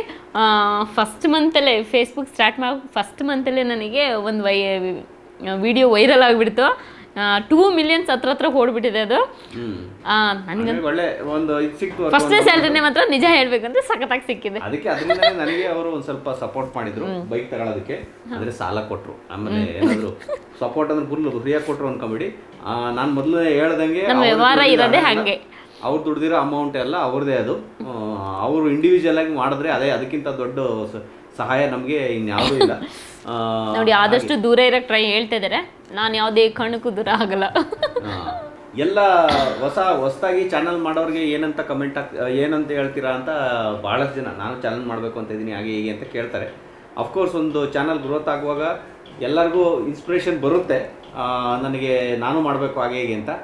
ಫಸ್ಟ್ ಮಂತಲ್ಲೇ ಫೇಸ್ಬುಕ್ ಸ್ಟಾರ್ಟ್ ಮಾಡಿ ಫಸ್ಟ್ ಮಂತಲ್ಲೇ ನನಗೆ ಒಂದು ವೈ ವಿಡಿಯೋ ವೈರಲ್ ಆಗಿಬಿಡ್ತು ಟೂ ಮಿಲಿಯನ್ಸ್ ಹತ್ರ ಹತ್ರ ಓಡ್ಬಿಟ್ಟಿದೆ ಅದು ಹ್ಮ್ ಆ, ನನ್ಗೆ ಹಾಗಾಗಿ ಒಳ್ಳೆ ಒಂದು ಇದು ಸಿಕ್ತು ಫಸ್ಟ್ನೇ ಸ್ಯಾಲ್ರಿನೇ ಮಾತ್ರ ನಿಜ ಹೇಳ್ಬೇಕಂದ್ರೆ ಸಖತ್ತಾಗಿ ಸಿಕ್ಕಿದೆ ಅದಕ್ಕೆ ಅದರಿಂದ ನನಗೆ ಅವರು ಒಂದ್ ಸ್ವಲ್ಪ ಸಪೋರ್ಟ್ ಮಾಡಿದ್ರು ಬೈಕ್ ತಗೊಳ್ಳೋದಕ್ಕೆ ಅಂದ್ರೆ ಸಾಲ ಕೊಟ್ರು ಆಮೇಲೆ ಏನಾದ್ರು ಸಪೋರ್ಟ್ ಅಂದ್ರೆ ಫುಲ್ ಫ್ರೀಯಾಗಿ ಕೊಟ್ರು ಅನ್ಕೊಂಬಿಡಿ ನಾನು ಮೊದಲು ಹೇಳ್ದಂಗೆ ನಮ್ಮ ಅವ್ರು ವ್ಯವಹಾರ ದುಡ್ದಿರೋ ಇರೋದೇ ಹಣನ- ಹಂಗೆ. ಅವ್ರು ದುಡ್ದಿರೋ ಅಮೌಂಟ್ ಎಲ್ಲ ಅವ್ರದೇ ಅದು ಅವರು ಇಂಡಿವಿಜುವಲ್ ಆಗಿ ಮಾಡಿದ್ರೆ ಅದೇ ಅದಕ್ಕಿಂತ ದೊಡ್ಡ ಸ- ಸಹಾಯ ನಮಗೆ ಇನ್ಯಾವುದೂ ಇಲ್ಲ ಆ, ನೋಡಿ ಆದಷ್ಟು ದೂರ ಇರಕ್ಕೆ ಟ್ರೈ ಹೇಳ್ತಾ ಇದ್ದಾರೆ ನಾನು ಯಾವುದೇ ಕಣ್ಣಕ್ಕೂ ದೂರ ಆಗಲ್ಲ ಆ, ಎಲ್ಲ ಹೊಸ ಹೊಸದಾಗಿ ಚಾನಲ್ ಮಾಡೋರಿಗೆ ಏನಂತ ಕಮೆಂಟ್ ಹಾಕ್ ಏನಂತ ಹೇಳ್ತೀರಾ ಅಂತ ಭಾಳಷ್ಟು ಜನ ನಾನು ಚಾನಲ್ ಮಾಡಬೇಕು ಅಂತ ಇದ್ದೀನಿ ಹಾಗೆ ಹೀಗೆ ಅಂತ ಕೇಳ್ತಾರೆ ಅಫ್ಕೋರ್ಸ್ ಒಂದು ಚಾನಲ್ ಗ್ರೋತ್ ಆಗುವಾಗ ಎಲ್ಲರಿಗೂ ಇನ್ಸ್ಪಿರೇಷನ್ ಬರುತ್ತೆ ಆ, ನನಗೆ ನಾನು ಮಾಡಬೇಕು ಹಾಗೆ ಹೀಗೆ ಅಂತ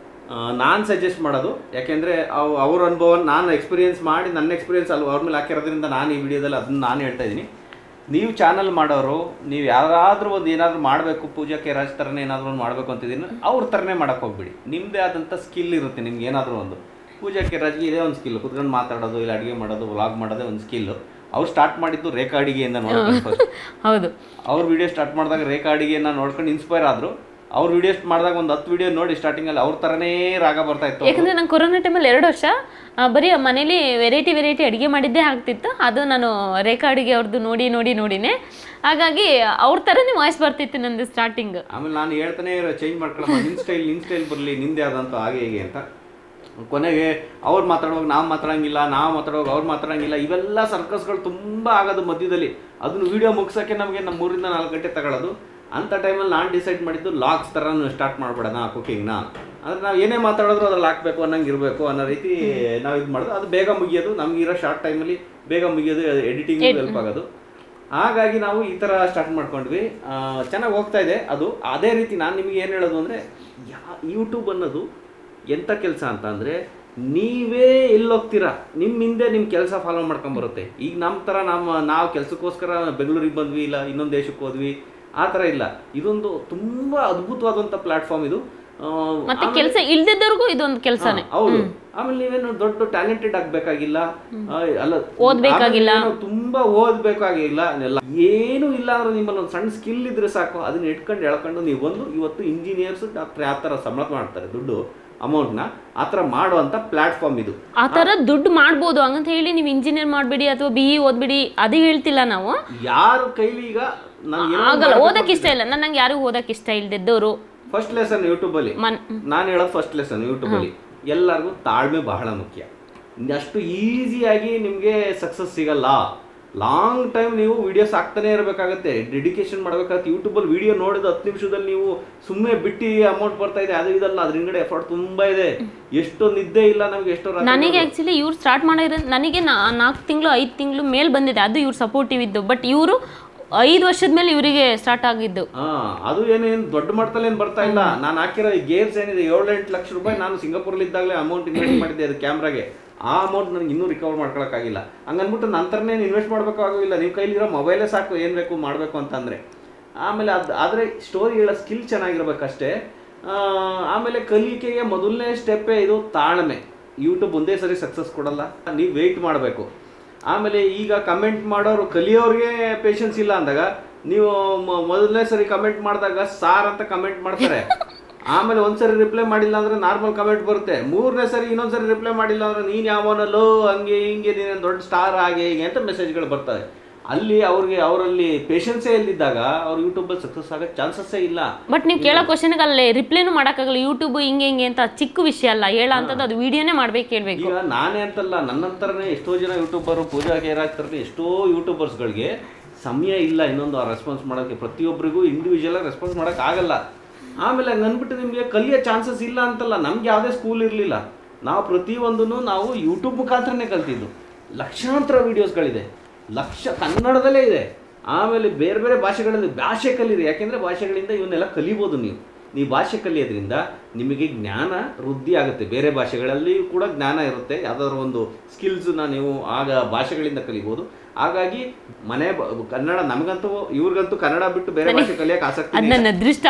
ನಾನು ಸಜೆಸ್ಟ್ ಮಾಡೋದು ಯಾಕೆಂದರೆ ಅವು ಅವ್ರ ಅನುಭವ ನಾನು ಎಕ್ಸ್ಪೀರಿಯನ್ಸ್ ಮಾಡಿ ನನ್ನ ಎಕ್ಸ್ಪೀರಿಯನ್ಸ್ ಅಲ್ಲಿ ಅವ್ರ ಮೇಲೆ ಹಾಕಿರೋದ್ರಿಂದ ನಾನು ಈ ವಿಡಿಯೋದಲ್ಲಿ ಅದನ್ನ ನಾನು ಹೇಳ್ತಾ ಇದ್ದೀನಿ ನೀವು ಚಾನಲ್ ಮಾಡೋರು ನೀವು ಯಾರಾದರೂ ಒಂದು ಏನಾದರೂ ಮಾಡಬೇಕು ಪೂಜಾ ಕೇರಾಜ್ ಥರನೇ ಏನಾದರೂ ಒಂದು ಮಾಡಬೇಕು ಅಂತಿದ್ದೀನಿ ಅವ್ರ ಥರನೇ ಮಾಡೋಕ್ಕೆ ಹೋಗ್ಬಿಡಿ ನಿಮ್ಮದೇ ಆದಂಥ ಸ್ಕಿಲ್ ಇರುತ್ತೆ ನಿಮ್ಗೆ ಏನಾದರೂ ಒಂದು ಪೂಜಾ ಕೇರಾಜ್ಗೆ ಇದೇ ಒಂದು ಸ್ಕಿಲ್ ಕುತ್ಕೊಂಡು ಮಾತಾಡೋದು ಇಲ್ಲ ಅಡುಗೆ ಮಾಡೋದು ವ್ಲಾಗ್ ಮಾಡೋದೇ ಒಂದು ಸ್ಕಿಲ್ಲು ಅವ್ರು ಸ್ಟಾರ್ಟ್ ಮಾಡಿದ್ದು ರೇಖಾ ಅಡಿಗೆಯಿಂದ ನೋಡ್ಕೊಂಡು ಫಸ್ಟ್ ಹೌದು ಅವ್ರ ವಿಡಿಯೋ ಸ್ಟಾರ್ಟ್ ಮಾಡಿದಾಗ ರೇಖಾ ಅಡಿಗೆನ ನೋಡ್ಕೊಂಡು ಇನ್ಸ್ಪೈರ್ ಆದರು ಅವ್ರ ವಿಡಿಯೋ ಮಾಡಿದಾಗ ಒಂದು ಹತ್ತು ವಿಡಿಯೋ ನೋಡಿ ಸ್ಟಾರ್ಟಿಂಗಲ್ಲಿ ಅವ್ರ ಥರನೇ ರಾಗ ಬರ್ತಾ ಇತ್ತು ಯಾಕಂದ್ರೆ ನಾನು ಕೊರೋನಾ ಟೈಮಲ್ಲಿ ಎರಡು ವರ್ಷ ಆ, ಬರೀ ಮನೇಲಿ ವೆರೈಟಿ ವೆರೈಟಿ ಅಡುಗೆ ಮಾಡಿದ್ದೇ ಆಗ್ತಿತ್ತು ಅದು ನಾನು ರೇಖಾ ಅಡುಗೆ ಅವ್ರದ್ದು ನೋಡಿ ನೋಡಿ ನೋಡಿನೇ ಹಾಗಾಗಿ ಅವ್ರ ಥರನೇ ವಾಯ್ಸ್ ಬರ್ತಿತ್ತು ನಂದು ಸ್ಟಾರ್ಟಿಂಗ್ ಆಮೇಲೆ ನಾನು ಹೇಳ್ತಾನೆ ಚೇಂಜ್ ಮಾಡ್ಕೊಳ್ಳಮ್ಮ ನಿನ್ನ ಸ್ಟೈಲ್ ನಿನ್ನ ಸ್ಟೈಲ್ ಬರಲಿ ನಿಂದೆ ಆದಂತ ಹಾಗೆ ಹೀಗೆ ಅಂತ ಕೊನೆಗೆ ಅವ್ರು ಮಾತಾಡುವಾಗ ನಾವು ಮಾತಾಡಂಗಿಲ್ಲ ನಾವು ಮಾತಾಡುವಾಗ ಅವ್ರು ಮಾತಾಡಂಗಿಲ್ಲ ಇವೆಲ್ಲ ಸರ್ಕಸ್ಗಳು ತುಂಬ ಆಗೋದು ಮಧ್ಯದಲ್ಲಿ ಅದನ್ನು ವಿಡಿಯೋ ಮುಗ್ಸೋಕ್ಕೆ ನಮಗೆ ನಮ್ಮ ಮೂರಿಂದ ನಾಲ್ಕು ಗಂಟೆ ತಗೊಳ್ಳೋದು ಅಂಥ ಟೈಮಲ್ಲಿ ನಾನು ಡಿಸೈಡ್ ಮಾಡಿದ್ದು ಲಾಗ್ಸ್ ಥರ ಸ್ಟಾರ್ಟ್ ಮಾಡ್ಬೇಡಣ ಕುಕಿಂಗ್ನ ಅಂದರೆ ನಾವು ಏನೇ ಮಾತಾಡಿದ್ರು ಅದ್ರಲ್ಲಿ ಹಾಕ್ಬೇಕು ಅನ್ನಂಗೆ ಇರಬೇಕು ಅನ್ನೋ ರೀತಿ ನಾವು ಇದು ಮಾಡೋದು ಅದು ಬೇಗ ಮುಗಿಯೋದು ನಮಗಿರೋ ಶಾರ್ಟ್ ಟೈಮಲ್ಲಿ ಬೇಗ ಮುಗಿಯೋದು ಎಡಿಟಿಂಗ್ ಹೆಲ್ಪ್ ಆಗೋದು ಹಾಗಾಗಿ ನಾವು ಈ ಥರ ಸ್ಟಾರ್ಟ್ ಮಾಡ್ಕೊಂಡ್ವಿ ಚೆನ್ನಾಗಿ ಹೋಗ್ತಾ ಇದೆ ಅದು ಅದೇ ರೀತಿ ನಾನು ನಿಮಗೆ ಏನು ಹೇಳೋದು ಅಂದರೆ ಯಾ ಯೂಟ್ಯೂಬ್ ಅನ್ನೋದು ಎಂಥ ಕೆಲಸ ಅಂತ ಅಂದರೆ ನೀವೇ ಎಲ್ಲೋಗ್ತೀರಾ ನಿಮ್ಮ ಹಿಂದೆ ನಿಮ್ಮ ಕೆಲಸ ಫಾಲೋ ಮಾಡ್ಕೊಂಬರುತ್ತೆ ಈಗ ನಮ್ಮ ಥರ ನಮ್ಮ ನಾವು ಕೆಲಸಕ್ಕೋಸ್ಕರ ಬೆಂಗಳೂರಿಗೆ ಬಂದ್ವಿ ಇಲ್ಲ ಇನ್ನೊಂದು ದೇಶಕ್ಕೆ ಹೋದ್ವಿ ಆ ಥರ ಇಲ್ಲ ಇದೊಂದು ತುಂಬ ಅದ್ಭುತವಾದಂಥ ಪ್ಲ್ಯಾಟ್ಫಾರ್ಮ್ ಇದು ಆ, ಮತ್ತೆ ಕೆಲಸ ಇಲ್ದಿದ್ದವ್ರಿಗೂ ಇದೊಂದು ಕೆಲಸನೇ ಹಾ, ಹೌದು ಆಮೇಲೆ ನೀವೇನು ದೊಡ್ಡ ಟ್ಯಾಲೆಂಟೆಡ್ ಆಗ್ಬೇಕಾಗಿಲ್ಲ ಆ, ಅಲ್ಲ ಓದ್ಬೇಕಾಗಿಲ್ಲ. ಆಮೇಲೆ ಏನು ತುಂಬಾ ಓದ್ಬೇಕಾಗಿಲ್ಲ ಎಲ್ಲ ಏನು ಇಲ್ಲ ಅಂದ್ರೆ ನಿಮ್ಮಲ್ಲಿ ಒಂದು ಸಣ್ಣ ಸ್ಕಿಲ್ ಇದ್ರೆ ಸಾಕು ಅದನ್ನ ಇಟ್ಕೊಂಡು ಎಳ್ಕೊಂಡು ನೀವು ಬಂದು ಇವತ್ತು ಇಂಜಿನಿಯರ್ಸ್ ಡಾಕ್ಟರ್ ಯಾವ ಥರ ಸಂಬಳ ಮಾಡ್ತಾರೆ ದುಡ್ಡು ಅಮೌಂಟ್ನ ಆ ಥರ ಮಾಡುವಂಥ ಪ್ಲಾಟ್ಫಾರ್ಮ್ ಇದು ಆ ಥರ ದುಡ್ಡು ಮಾಡ್ಬೋದು ಹಂಗಂತ ಹೇಳಿ ನೀವು ಇಂಜಿನಿಯರ್ ಮಾಡಬೇಡಿ ಅಥವಾ ಬಿ ಇ ಓದ್ಬಿಡಿ ಅದು ಹೇಳ್ತಿಲ್ಲ ನಾವು ಯಾರ ಕೈಲಿ ಈಗ ನಾನು ಆಗಲ್ಲ ಓದಕ್ಕೆ ಇಷ್ಟ ಇಲ್ಲ ನನಗೆ ಯಾರಿಗೂ ಓದಕ್ಕೆ ಇಷ್ಟ ಇಲ್ದಿದ್ದವರು ಫಸ್ಟ್ ಲೆಸನ್ ಯೂಟ್ಯೂಬಲ್ಲಿ ಮನ್ ನಾನು ಹೇಳೋದು ಫಸ್ಟ್ ಲೆಸನ್ ಯೂಟ್ಯೂಬಲ್ಲಿ ಎಲ್ಲರಿಗೂ ತಾಳ್ಮೆ ಬಹಳ ಮುಖ್ಯ ಅಷ್ಟು ಈಸಿಯಾಗಿ ನಿಮಗೆ ಸಕ್ಸಸ್ ಸಿಗಲ್ಲ ಲಾಂಗ್ ಟೈಮ್ ನೀವು ವಿಡಿಯೋಸ್ ಹಾಕ್ತಾನೆ ಇರಬೇಕಾಗತ್ತೆ ಡೆಡಿಕೇಶನ್ ಮಾಡಬೇಕಾಗತ್ತೆ ಯೂಟ್ಯೂಬಲ್ಲಿ ವಿಡಿಯೋ ನೋಡಿದ ಹತ್ತು ನಿಮಿಷದಲ್ಲಿ ನೀವು ಸುಮ್ಮನೆ ಬಿಟ್ಟು ಅಮೌಂಟ್ ಬರ್ತಾ ಇದೆ ಅದು ಇದಲ್ಲ ಅದ್ರ ಹಿಂಗಡೆ ಎಫರ್ಟ್ ತುಂಬಾ ಇದೆ ಎಷ್ಟೋ ನಿದ್ದೆ ಇಲ್ಲ ನಮ್ಗೆ ಎಷ್ಟೋ ರಾತ್ರಿ ನನಗೆ ಆ್ಯಕ್ಚುಲಿ ಇವ್ರು ಸ್ಟಾರ್ಟ್ ಮಾಡಿರೋ ನನಗೆ ನಾಲ್ಕು ತಿಂಗಳು ಐದು ತಿಂಗಳು ಮೇಲೆ ಬಂದಿದೆ ಅದು ಇವ್ರು ಸಪೋರ್ಟಿವ್ ಇದ್ದು ಬಟ್ ಇವರು ಐದು ವರ್ಷದ ಮೇಲೆ ಇವರಿಗೆ ಸ್ಟಾರ್ಟ್ ಆಗಿದ್ದು ಹಾ ಅದು ಏನೇನು ದೊಡ್ಡ ಮಟ್ಟದಲ್ಲಿ ಏನು ಬರ್ತಾ ಇಲ್ಲ ನಾನು ಹಾಕಿರೋ ಗೇರ್ಸ್ ಏನಿದೆ ಏಳು ಎಂಟು ಲಕ್ಷ ರೂಪಾಯಿ ನಾನು ಸಿಂಗಾಪುರಲ್ಲಿ ಇದ್ದಾಗಲೇ ಅಮೌಂಟ್ ಇನ್ವೆಸ್ಟ್ ಮಾಡಿದ್ದೆ ಅದು ಕ್ಯಾಮ್ರಾಗೆ ಆ ಅಮೌಂಟ್ ನನಗೆ ಇನ್ನೂ ರಿಕವರ್ ಮಾಡ್ಕೊಳಕ್ಕಾಗಿಲ್ಲ ಹಂಗನ್ಬಿಟ್ಟು ನಂತರನೇ ಇನ್ವೆಸ್ಟ್ ಮಾಡಬೇಕಾಗಿಲ್ಲ ನೀವು ಕೈಲಿರೋ ಮೊಬೈಲೇ ಸಾಕು ಏನು ಬೇಕು ಮಾಡಬೇಕು ಅಂತಂದರೆ ಆಮೇಲೆ ಅದು ಆದರೆ ಸ್ಟೋರಿ ಹೇಳೋ ಸ್ಕಿಲ್ ಚೆನ್ನಾಗಿರ್ಬೇಕಷ್ಟೇ ಆ, ಆಮೇಲೆ ಕಲಿಕೆಗೆ ಮೊದಲನೇ ಸ್ಟೆಪ್ಪೇ ಇದು ತಾಳ್ಮೆ ಯೂಟ್ಯೂಬ್ ಒಂದೇ ಸರಿ ಸಕ್ಸಸ್ ಕೊಡಲ್ಲ ನೀವು ವೆಯ್ಟ್ ಮಾಡಬೇಕು ಆಮೇಲೆ ಈಗ ಕಮೆಂಟ್ ಮಾಡೋರು ಕಲಿಯೋರಿಗೆ ಪೇಷನ್ಸ್ ಇಲ್ಲ ಅಂದಾಗ ನೀವು ಮ- ಮೊದಲನೇ ಸರಿ ಕಮೆಂಟ್ ಮಾಡಿದಾಗ ಸಾರ್ ಅಂತ ಕಮೆಂಟ್ ಮಾಡ್ತಾರೆ ಆಮೇಲೆ ಒಂದ್ಸರಿ ರಿಪ್ಲೈ ಮಾಡಿಲ್ಲ ಅಂದ್ರೆ ನಾರ್ಮಲ್ ಕಮೆಂಟ್ ಬರುತ್ತೆ ಮೂರನೇ ಸರಿ ಇನ್ನೊಂದ್ಸರಿ ರಿಪ್ಲೈ ಮಾಡಿಲ್ಲ ಅಂದ್ರೆ ನೀನು ಯಾವನಲ್ಲೋ ಹಂಗೆ ಹಿಂಗೆ ನೀನು ದೊಡ್ಡ ಸ್ಟಾರ್ ಹಾಗೆ ಹೀಗೆ ಅಂತ ಮೆಸೇಜ್ಗಳು ಬರ್ತವೆ ಅಲ್ಲಿ ಅವ್ರಿಗೆ ಅವರಲ್ಲಿ ಪೇಷನ್ಸೇ ಇಲ್ದಿದ್ದಾಗ ಅವ್ರು ಯೂಟ್ಯೂಬಲ್ಲಿ ಸಕ್ಸಸ್ ಆಗೋ ಚಾನ್ಸಸ್ಸೇ ಇಲ್ಲ ಬಟ್ ನೀವು ಕೇಳೋ ಕ್ವಶನ್ಗೆ ಅಲ್ಲೇ ರಿಪ್ಲೈನು ಮಾಡೋಕ್ಕಾಗಲ್ಲ ಯೂಟ್ಯೂಬ್ ಹಿಂಗೆ ಹಿಂಗೆ ಅಂತ ಚಿಕ್ಕ ವಿಷಯ ಅಲ್ಲ ಹೇಳ ಅಂತದ್ದು ಅದು ವಿಡಿಯೋನೇ ಮಾಡ್ಬೇಕು ಹೇಳ್ಬೇಕು ಈಗ ನಾನೇ ಅಂತಲ್ಲ ನನ್ನಂತರನೇ ಎಷ್ಟೋ ಜನ ಯೂಟ್ಯೂಬರು ಪೂಜಾ ಕೇರಾಗ್ತಾರೆ ಎಷ್ಟೋ ಯೂಟ್ಯೂಬರ್ಸ್ಗಳಿಗೆ ಸಮಯ ಇಲ್ಲ ಇನ್ನೊಂದು ಆ ರೆಸ್ಪಾನ್ಸ್ ಮಾಡೋಕ್ಕೆ ಪ್ರತಿಯೊಬ್ಬರಿಗೂ ಇಂಡಿವಿಜುವಲ್ ರೆಸ್ಪಾನ್ಸ್ ಮಾಡೋಕೆ ಆಗಲ್ಲ ಆಮೇಲೆ ಹಂಗೆ ಅಂದ್ಬಿಟ್ಟು ನಿಮಗೆ ಕಲಿಯೋ ಚಾನ್ಸಸ್ ಇಲ್ಲ ಅಂತಲ್ಲ ನಮ್ಗೆ ಯಾವುದೇ ಸ್ಕೂಲ್ ಇರಲಿಲ್ಲ ನಾವು ಪ್ರತಿಯೊಂದನ್ನು ನಾವು ಯೂಟ್ಯೂಬ್ ಮುಖಾಂತರನೇ ಕಲ್ತಿದ್ದು ಲಕ್ಷಾಂತರ ವೀಡಿಯೋಸ್ಗಳಿದೆ ಲಕ್ಷ ಕನ್ನಡದಲ್ಲೇ ಇದೆ ಆಮೇಲೆ ಬೇರೆ ಬೇರೆ ಭಾಷೆಗಳಲ್ಲಿ ಭಾಷೆ ಕಲೀರಿ ಯಾಕೆಂದರೆ ಭಾಷೆಗಳಿಂದ ಇವನ್ನೆಲ್ಲ ಕಲಿಬೋದು ನೀವು ನೀವು ಭಾಷೆ ಕಲಿಯೋದ್ರಿಂದ ನಿಮಗೆ ಜ್ಞಾನ ವೃದ್ಧಿ ಆಗುತ್ತೆ ಬೇರೆ ಭಾಷೆಗಳಲ್ಲಿ ಕೂಡ ಜ್ಞಾನ ಇರುತ್ತೆ ಯಾವುದಾದ್ರು ಒಂದು ಸ್ಕಿಲ್ಸನ್ನ ನೀವು ಆಗ ಭಾಷೆಗಳಿಂದ ಕಲಿಬೋದು ಹಾಗಾಗಿ ಮನೆ ಬ- ಕನ್ನಡ ನಮಗಂತೂ ಇವ್ರಿಗಂತೂ ಕನ್ನಡ ಬಿಟ್ಟು ಬೇರೆ ಭಾಷೆ ಕಲಿಯಕ್ಕೆ ಆಸಕ್ತಿ ಅದು ನನ್ನ ಅದೃಷ್ಟ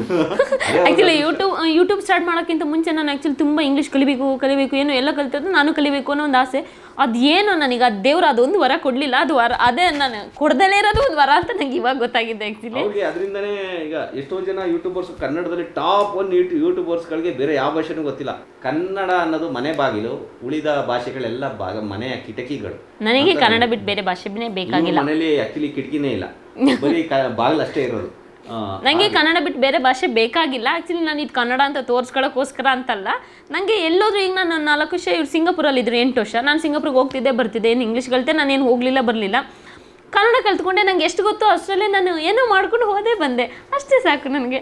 ಆ್ಯಕ್ಚುಲಿ ಯೂಟ್ಯೂಬ್ ಯೂಟ್ಯೂಬ್ ಸ್ಟಾರ್ಟ್ ಮಾಡೋಕ್ಕಿಂತ ಮುಂಚೆ ನಾನು ಆ್ಯಕ್ಚುಲಿ ತುಂಬ ಇಂಗ್ಲೀಷ್ ಕಲಿಬೇಕು ಕಲಿಬೇಕು ಏನು ಎಲ್ಲ ಕಲಿತದ್ದು ನಾನು ಕಲಿಬೇಕು ಅನ್ನೋ ಒಂದು ಆಸೆ ಅದೇನು ನನಗೆ ಅದು ದೇವ್ರು ಅದೊಂದು ವರ ಕೊಡಲಿಲ್ಲ ಅದು ವರ ಅದೇ ನಾನು ಕೊಡ್ದಲೇ ಇರೋದು ಒಂದು ವರ ಅಂತ ನಂಗೆ ಇವಾಗ ಗೊತ್ತಾಗಿದೆ ಆ್ಯಕ್ಚುಲಿ ಅವ್ರಿಗೆ ಅದರಿಂದನೇ ಈಗ ಎಷ್ಟೋ ಜನ ಯೂಟ್ಯೂಬರ್ಸ್ ಕನ್ನಡದಲ್ಲಿ ಟಾಪ್ ಒನ್ ಯೂಟ್ಯೂಬರ್ಸ್ಗಳಿಗೆ ಬೇರೆ ಯಾವ ಭಾಷೆನೂ ಗೊತ್ತಿಲ್ಲ ಕನ್ನಡ ಅನ್ನೋದು ಮನೆ ಬಾಗಿಲು ಉಳಿದ ಭಾಷೆಗಳೆಲ್ಲ ಭಾಗ ಮನೆಯ ಕಿಟಕಿಗಳು ನನಗೆ ಕನ್ನಡ ಬಿಟ್ಟು ಬೇರೆ ಭಾಷೆ ಬೇಕಾಗಿಲ್ಲ ಇವ್ರ ಮನೇಲಿ ಆಕ್ಚುಲಿ ಕಿಟಕಿನೇ ಇಲ್ಲ ಬರೀ ಕ- ಬಾಗಿಲು ಅಷ್ಟೇ ಇರೋದು ಆ, ನನಗೆ ಕನ್ನಡ ಬಿಟ್ಟು ಬೇರೆ ಭಾಷೆ ಬೇಕಾಗಿಲ್ಲ ಆ್ಯಕ್ಚುಲಿ ನಾನು ಇದು ಕನ್ನಡ ಅಂತ ತೋರಿಸ್ಕೊಳ್ಳೋಕ್ಕೋಸ್ಕರ ಅಂತಲ್ಲ ನನಗೆ ಎಲ್ಲೋದ್ರೂ ಈಗ ನಾನು ನಾಲ್ಕು ವರ್ಷ ಇವ್ರು ಸಿಂಗಾಪುರಲ್ಲಿ ಇದ್ರು ಎಂಟು ವರ್ಷ ನಾನು ಸಿಂಗಾಪುರ್ಗೆ ಹೋಗ್ತಿದ್ದೆ ಬರ್ತಿದ್ದೆ ಏನು ಇಂಗ್ಲೀಷ್ ಕಲಿತೆ ನಾನೇನು ಹೋಗಲಿಲ್ಲ ಬರಲಿಲ್ಲ ಕನ್ನಡ ಕಲ್ತ್ಕೊಂಡೆ ನಂಗೆ ಎಷ್ಟು ಗೊತ್ತೋ ಅಷ್ಟರಲ್ಲೇ ನಾನು ಏನೋ ಮಾಡ್ಕೊಂಡು ಹೋದೇ ಬಂದೆ ಅಷ್ಟೇ ಸಾಕು ನನಗೆ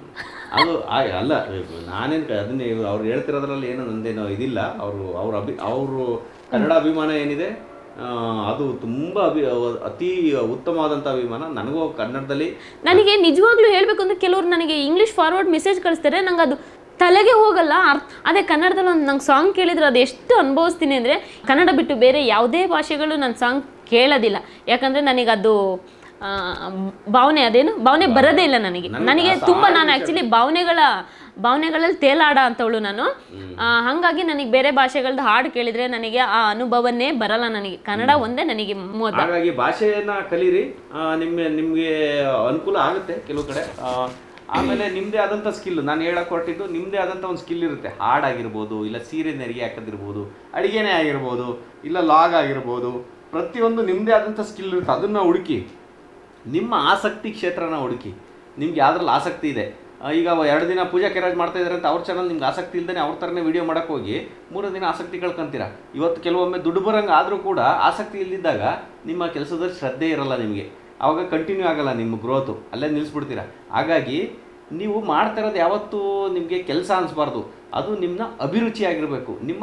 ಅದು ಆ- ಅಲ್ಲ ನಾನೇನು ಅದನ್ನೇ ಇವ್ರು ಅವ್ರು ಹೇಳ್ತಿರೋದ್ರಲ್ಲಿ ಏನು ನಂದೇನೋ ಇದಿಲ್ಲ ಅವರು ಅವ್ರ ಅಭಿ ಅವರು ಕನ್ನಡ ಅಭಿಮಾನ ಏನಿದೆ ಆ, ಅದು ತುಂಬ ಅಭಿ ಅತಿ ಉತ್ತಮವಾದಂಥ ಅಭಿಮಾನ ನನಗೂ ಕನ್ನಡದಲ್ಲಿ ನನಗೆ ನಿಜವಾಗ್ಲೂ ಹೇಳಬೇಕು ಅಂದ್ರೆ ಕೆಲವರು ನನಗೆ ಇಂಗ್ಲೀಷ್ ಫಾರ್ವರ್ಡ್ ಮೆಸೇಜ್ ಕಳಿಸ್ತಾರೆ ನಂಗೆ ಅದು ತಲೆಗೆ ಹೋಗಲ್ಲ ಅರ್ಥ ಅದೇ ಕನ್ನಡದಲ್ಲಿ ಒಂದು ನಂಗೆ ಸಾಂಗ್ ಕೇಳಿದ್ರೆ ಅದು ಎಷ್ಟು ಅನುಭವಿಸ್ತೀನಿ ಅಂದರೆ ಕನ್ನಡ ಬಿಟ್ಟು ಬೇರೆ ಯಾವುದೇ ಭಾಷೆಗಳು ನನ್ನ ಸಾಂಗ್ ಕೇಳೋದಿಲ್ಲ ಯಾಕಂದರೆ ನನಗೆ ಅದು ಆ, ಭಾವನೆ ಅದೇನು ಭಾವನೆ ಬರೋದೇ ಇಲ್ಲ ನನಗೆ ನನಗೆ ತುಂಬ ನಾನು ಆ್ಯಕ್ಚುಲಿ ಭಾವನೆಗಳ ಭಾವನೆಗಳಲ್ಲಿ ತೇಲಾಡ ಅಂತವಳು ನಾನು ಆ, ಹಾಗಾಗಿ ನನಗೆ ಬೇರೆ ಭಾಷೆಗಳದ್ದು ಹಾಡು ಕೇಳಿದರೆ ನನಗೆ ಆ ಅನುಭವನೇ ಬರಲ್ಲ ನನಗೆ ಕನ್ನಡ ಒಂದೇ ನನಗೆ ಮೊದ ಹಾಗಾಗಿ ಭಾಷೆಯನ್ನ ಕಲೀರಿ ಆ, ನಿಮ್ಮ ನಿಮಗೆ ಅನುಕೂಲ ಆಗುತ್ತೆ ಕೆಲವು ಕಡೆ ಆ, ಆಮೇಲೆ ನಿಮ್ಮದೇ ಆದಂಥ ಸ್ಕಿಲ್ ನಾನು ಹೇಳಕ್ ಹೊರಟಿದ್ದು ನಿಮ್ಮದೇ ಆದಂಥ ಒಂದು ಸ್ಕಿಲ್ ಇರುತ್ತೆ ಹಾಡಾಗಿರ್ಬೋದು ಇಲ್ಲ ಸೀರೆ ನೆರಿಗೆ ಹಾಕೋದಿರ್ಬೋದು ಅಡಿಗೆನೇ ಆಗಿರ್ಬೋದು ಇಲ್ಲ ಲಾಗ್ ಆಗಿರ್ಬೋದು ಪ್ರತಿಯೊಂದು ನಿಮ್ಮದೇ ಆದಂಥ ಸ್ಕಿಲ್ ಇರುತ್ತೆ ಅದನ್ನು ಹುಡುಕಿ ನಿಮ್ಮ ಆಸಕ್ತಿ ಕ್ಷೇತ್ರನ ಹುಡುಕಿ ನಿಮ್ಗೆ ಯಾವ್ದ್ರಲ್ಲಿ ಆಸಕ್ತಿ ಇದೆ ಆ, ಈಗ ಅವ ಎರಡು ದಿನ ಪೂಜಾ ಕೆರಾಜ್ ಮಾಡ್ತಾ ಇದ್ದಾರೆ ಅಂತ ಅವ್ರ ಚಾನಲ್ ನಿಮ್ಗೆ ಆಸಕ್ತಿ ಇಲ್ದೇ ಅವ್ರ ಥರನೇ ವಿಡಿಯೋ ಮಾಡಕ್ಕೆ ಹೋಗಿ ಮೂರು ದಿನ ಆಸಕ್ತಿ ಕಳ್ಕೊಂತೀರ ಇವತ್ತು ಕೆಲವೊಮ್ಮೆ ದುಡ್ಡು ಬರಂಗೆ ಆದರೂ ಕೂಡ ಆಸಕ್ತಿ ಇಲ್ದಿದ್ದಾಗ ನಿಮ್ಮ ಕೆಲಸದಲ್ಲಿ ಶ್ರದ್ಧೆ ಇರಲ್ಲ ನಿಮಗೆ ಆವಾಗ ಕಂಟಿನ್ಯೂ ಆಗಲ್ಲ ನಿಮ್ಮ ಗ್ರೋತು ಅಲ್ಲೇ ನಿಲ್ಲಿಸ್ಬಿಡ್ತೀರ ಹಾಗಾಗಿ ನೀವು ಮಾಡ್ತಾ ಇರೋದು ಯಾವತ್ತೂ ನಿಮಗೆ ಕೆಲಸ ಅನಿಸ್ಬಾರ್ದು ಅದು ನಿಮ್ಮ ಅಭಿರುಚಿ ಆಗಿರಬೇಕು ನಿಮ್ಮ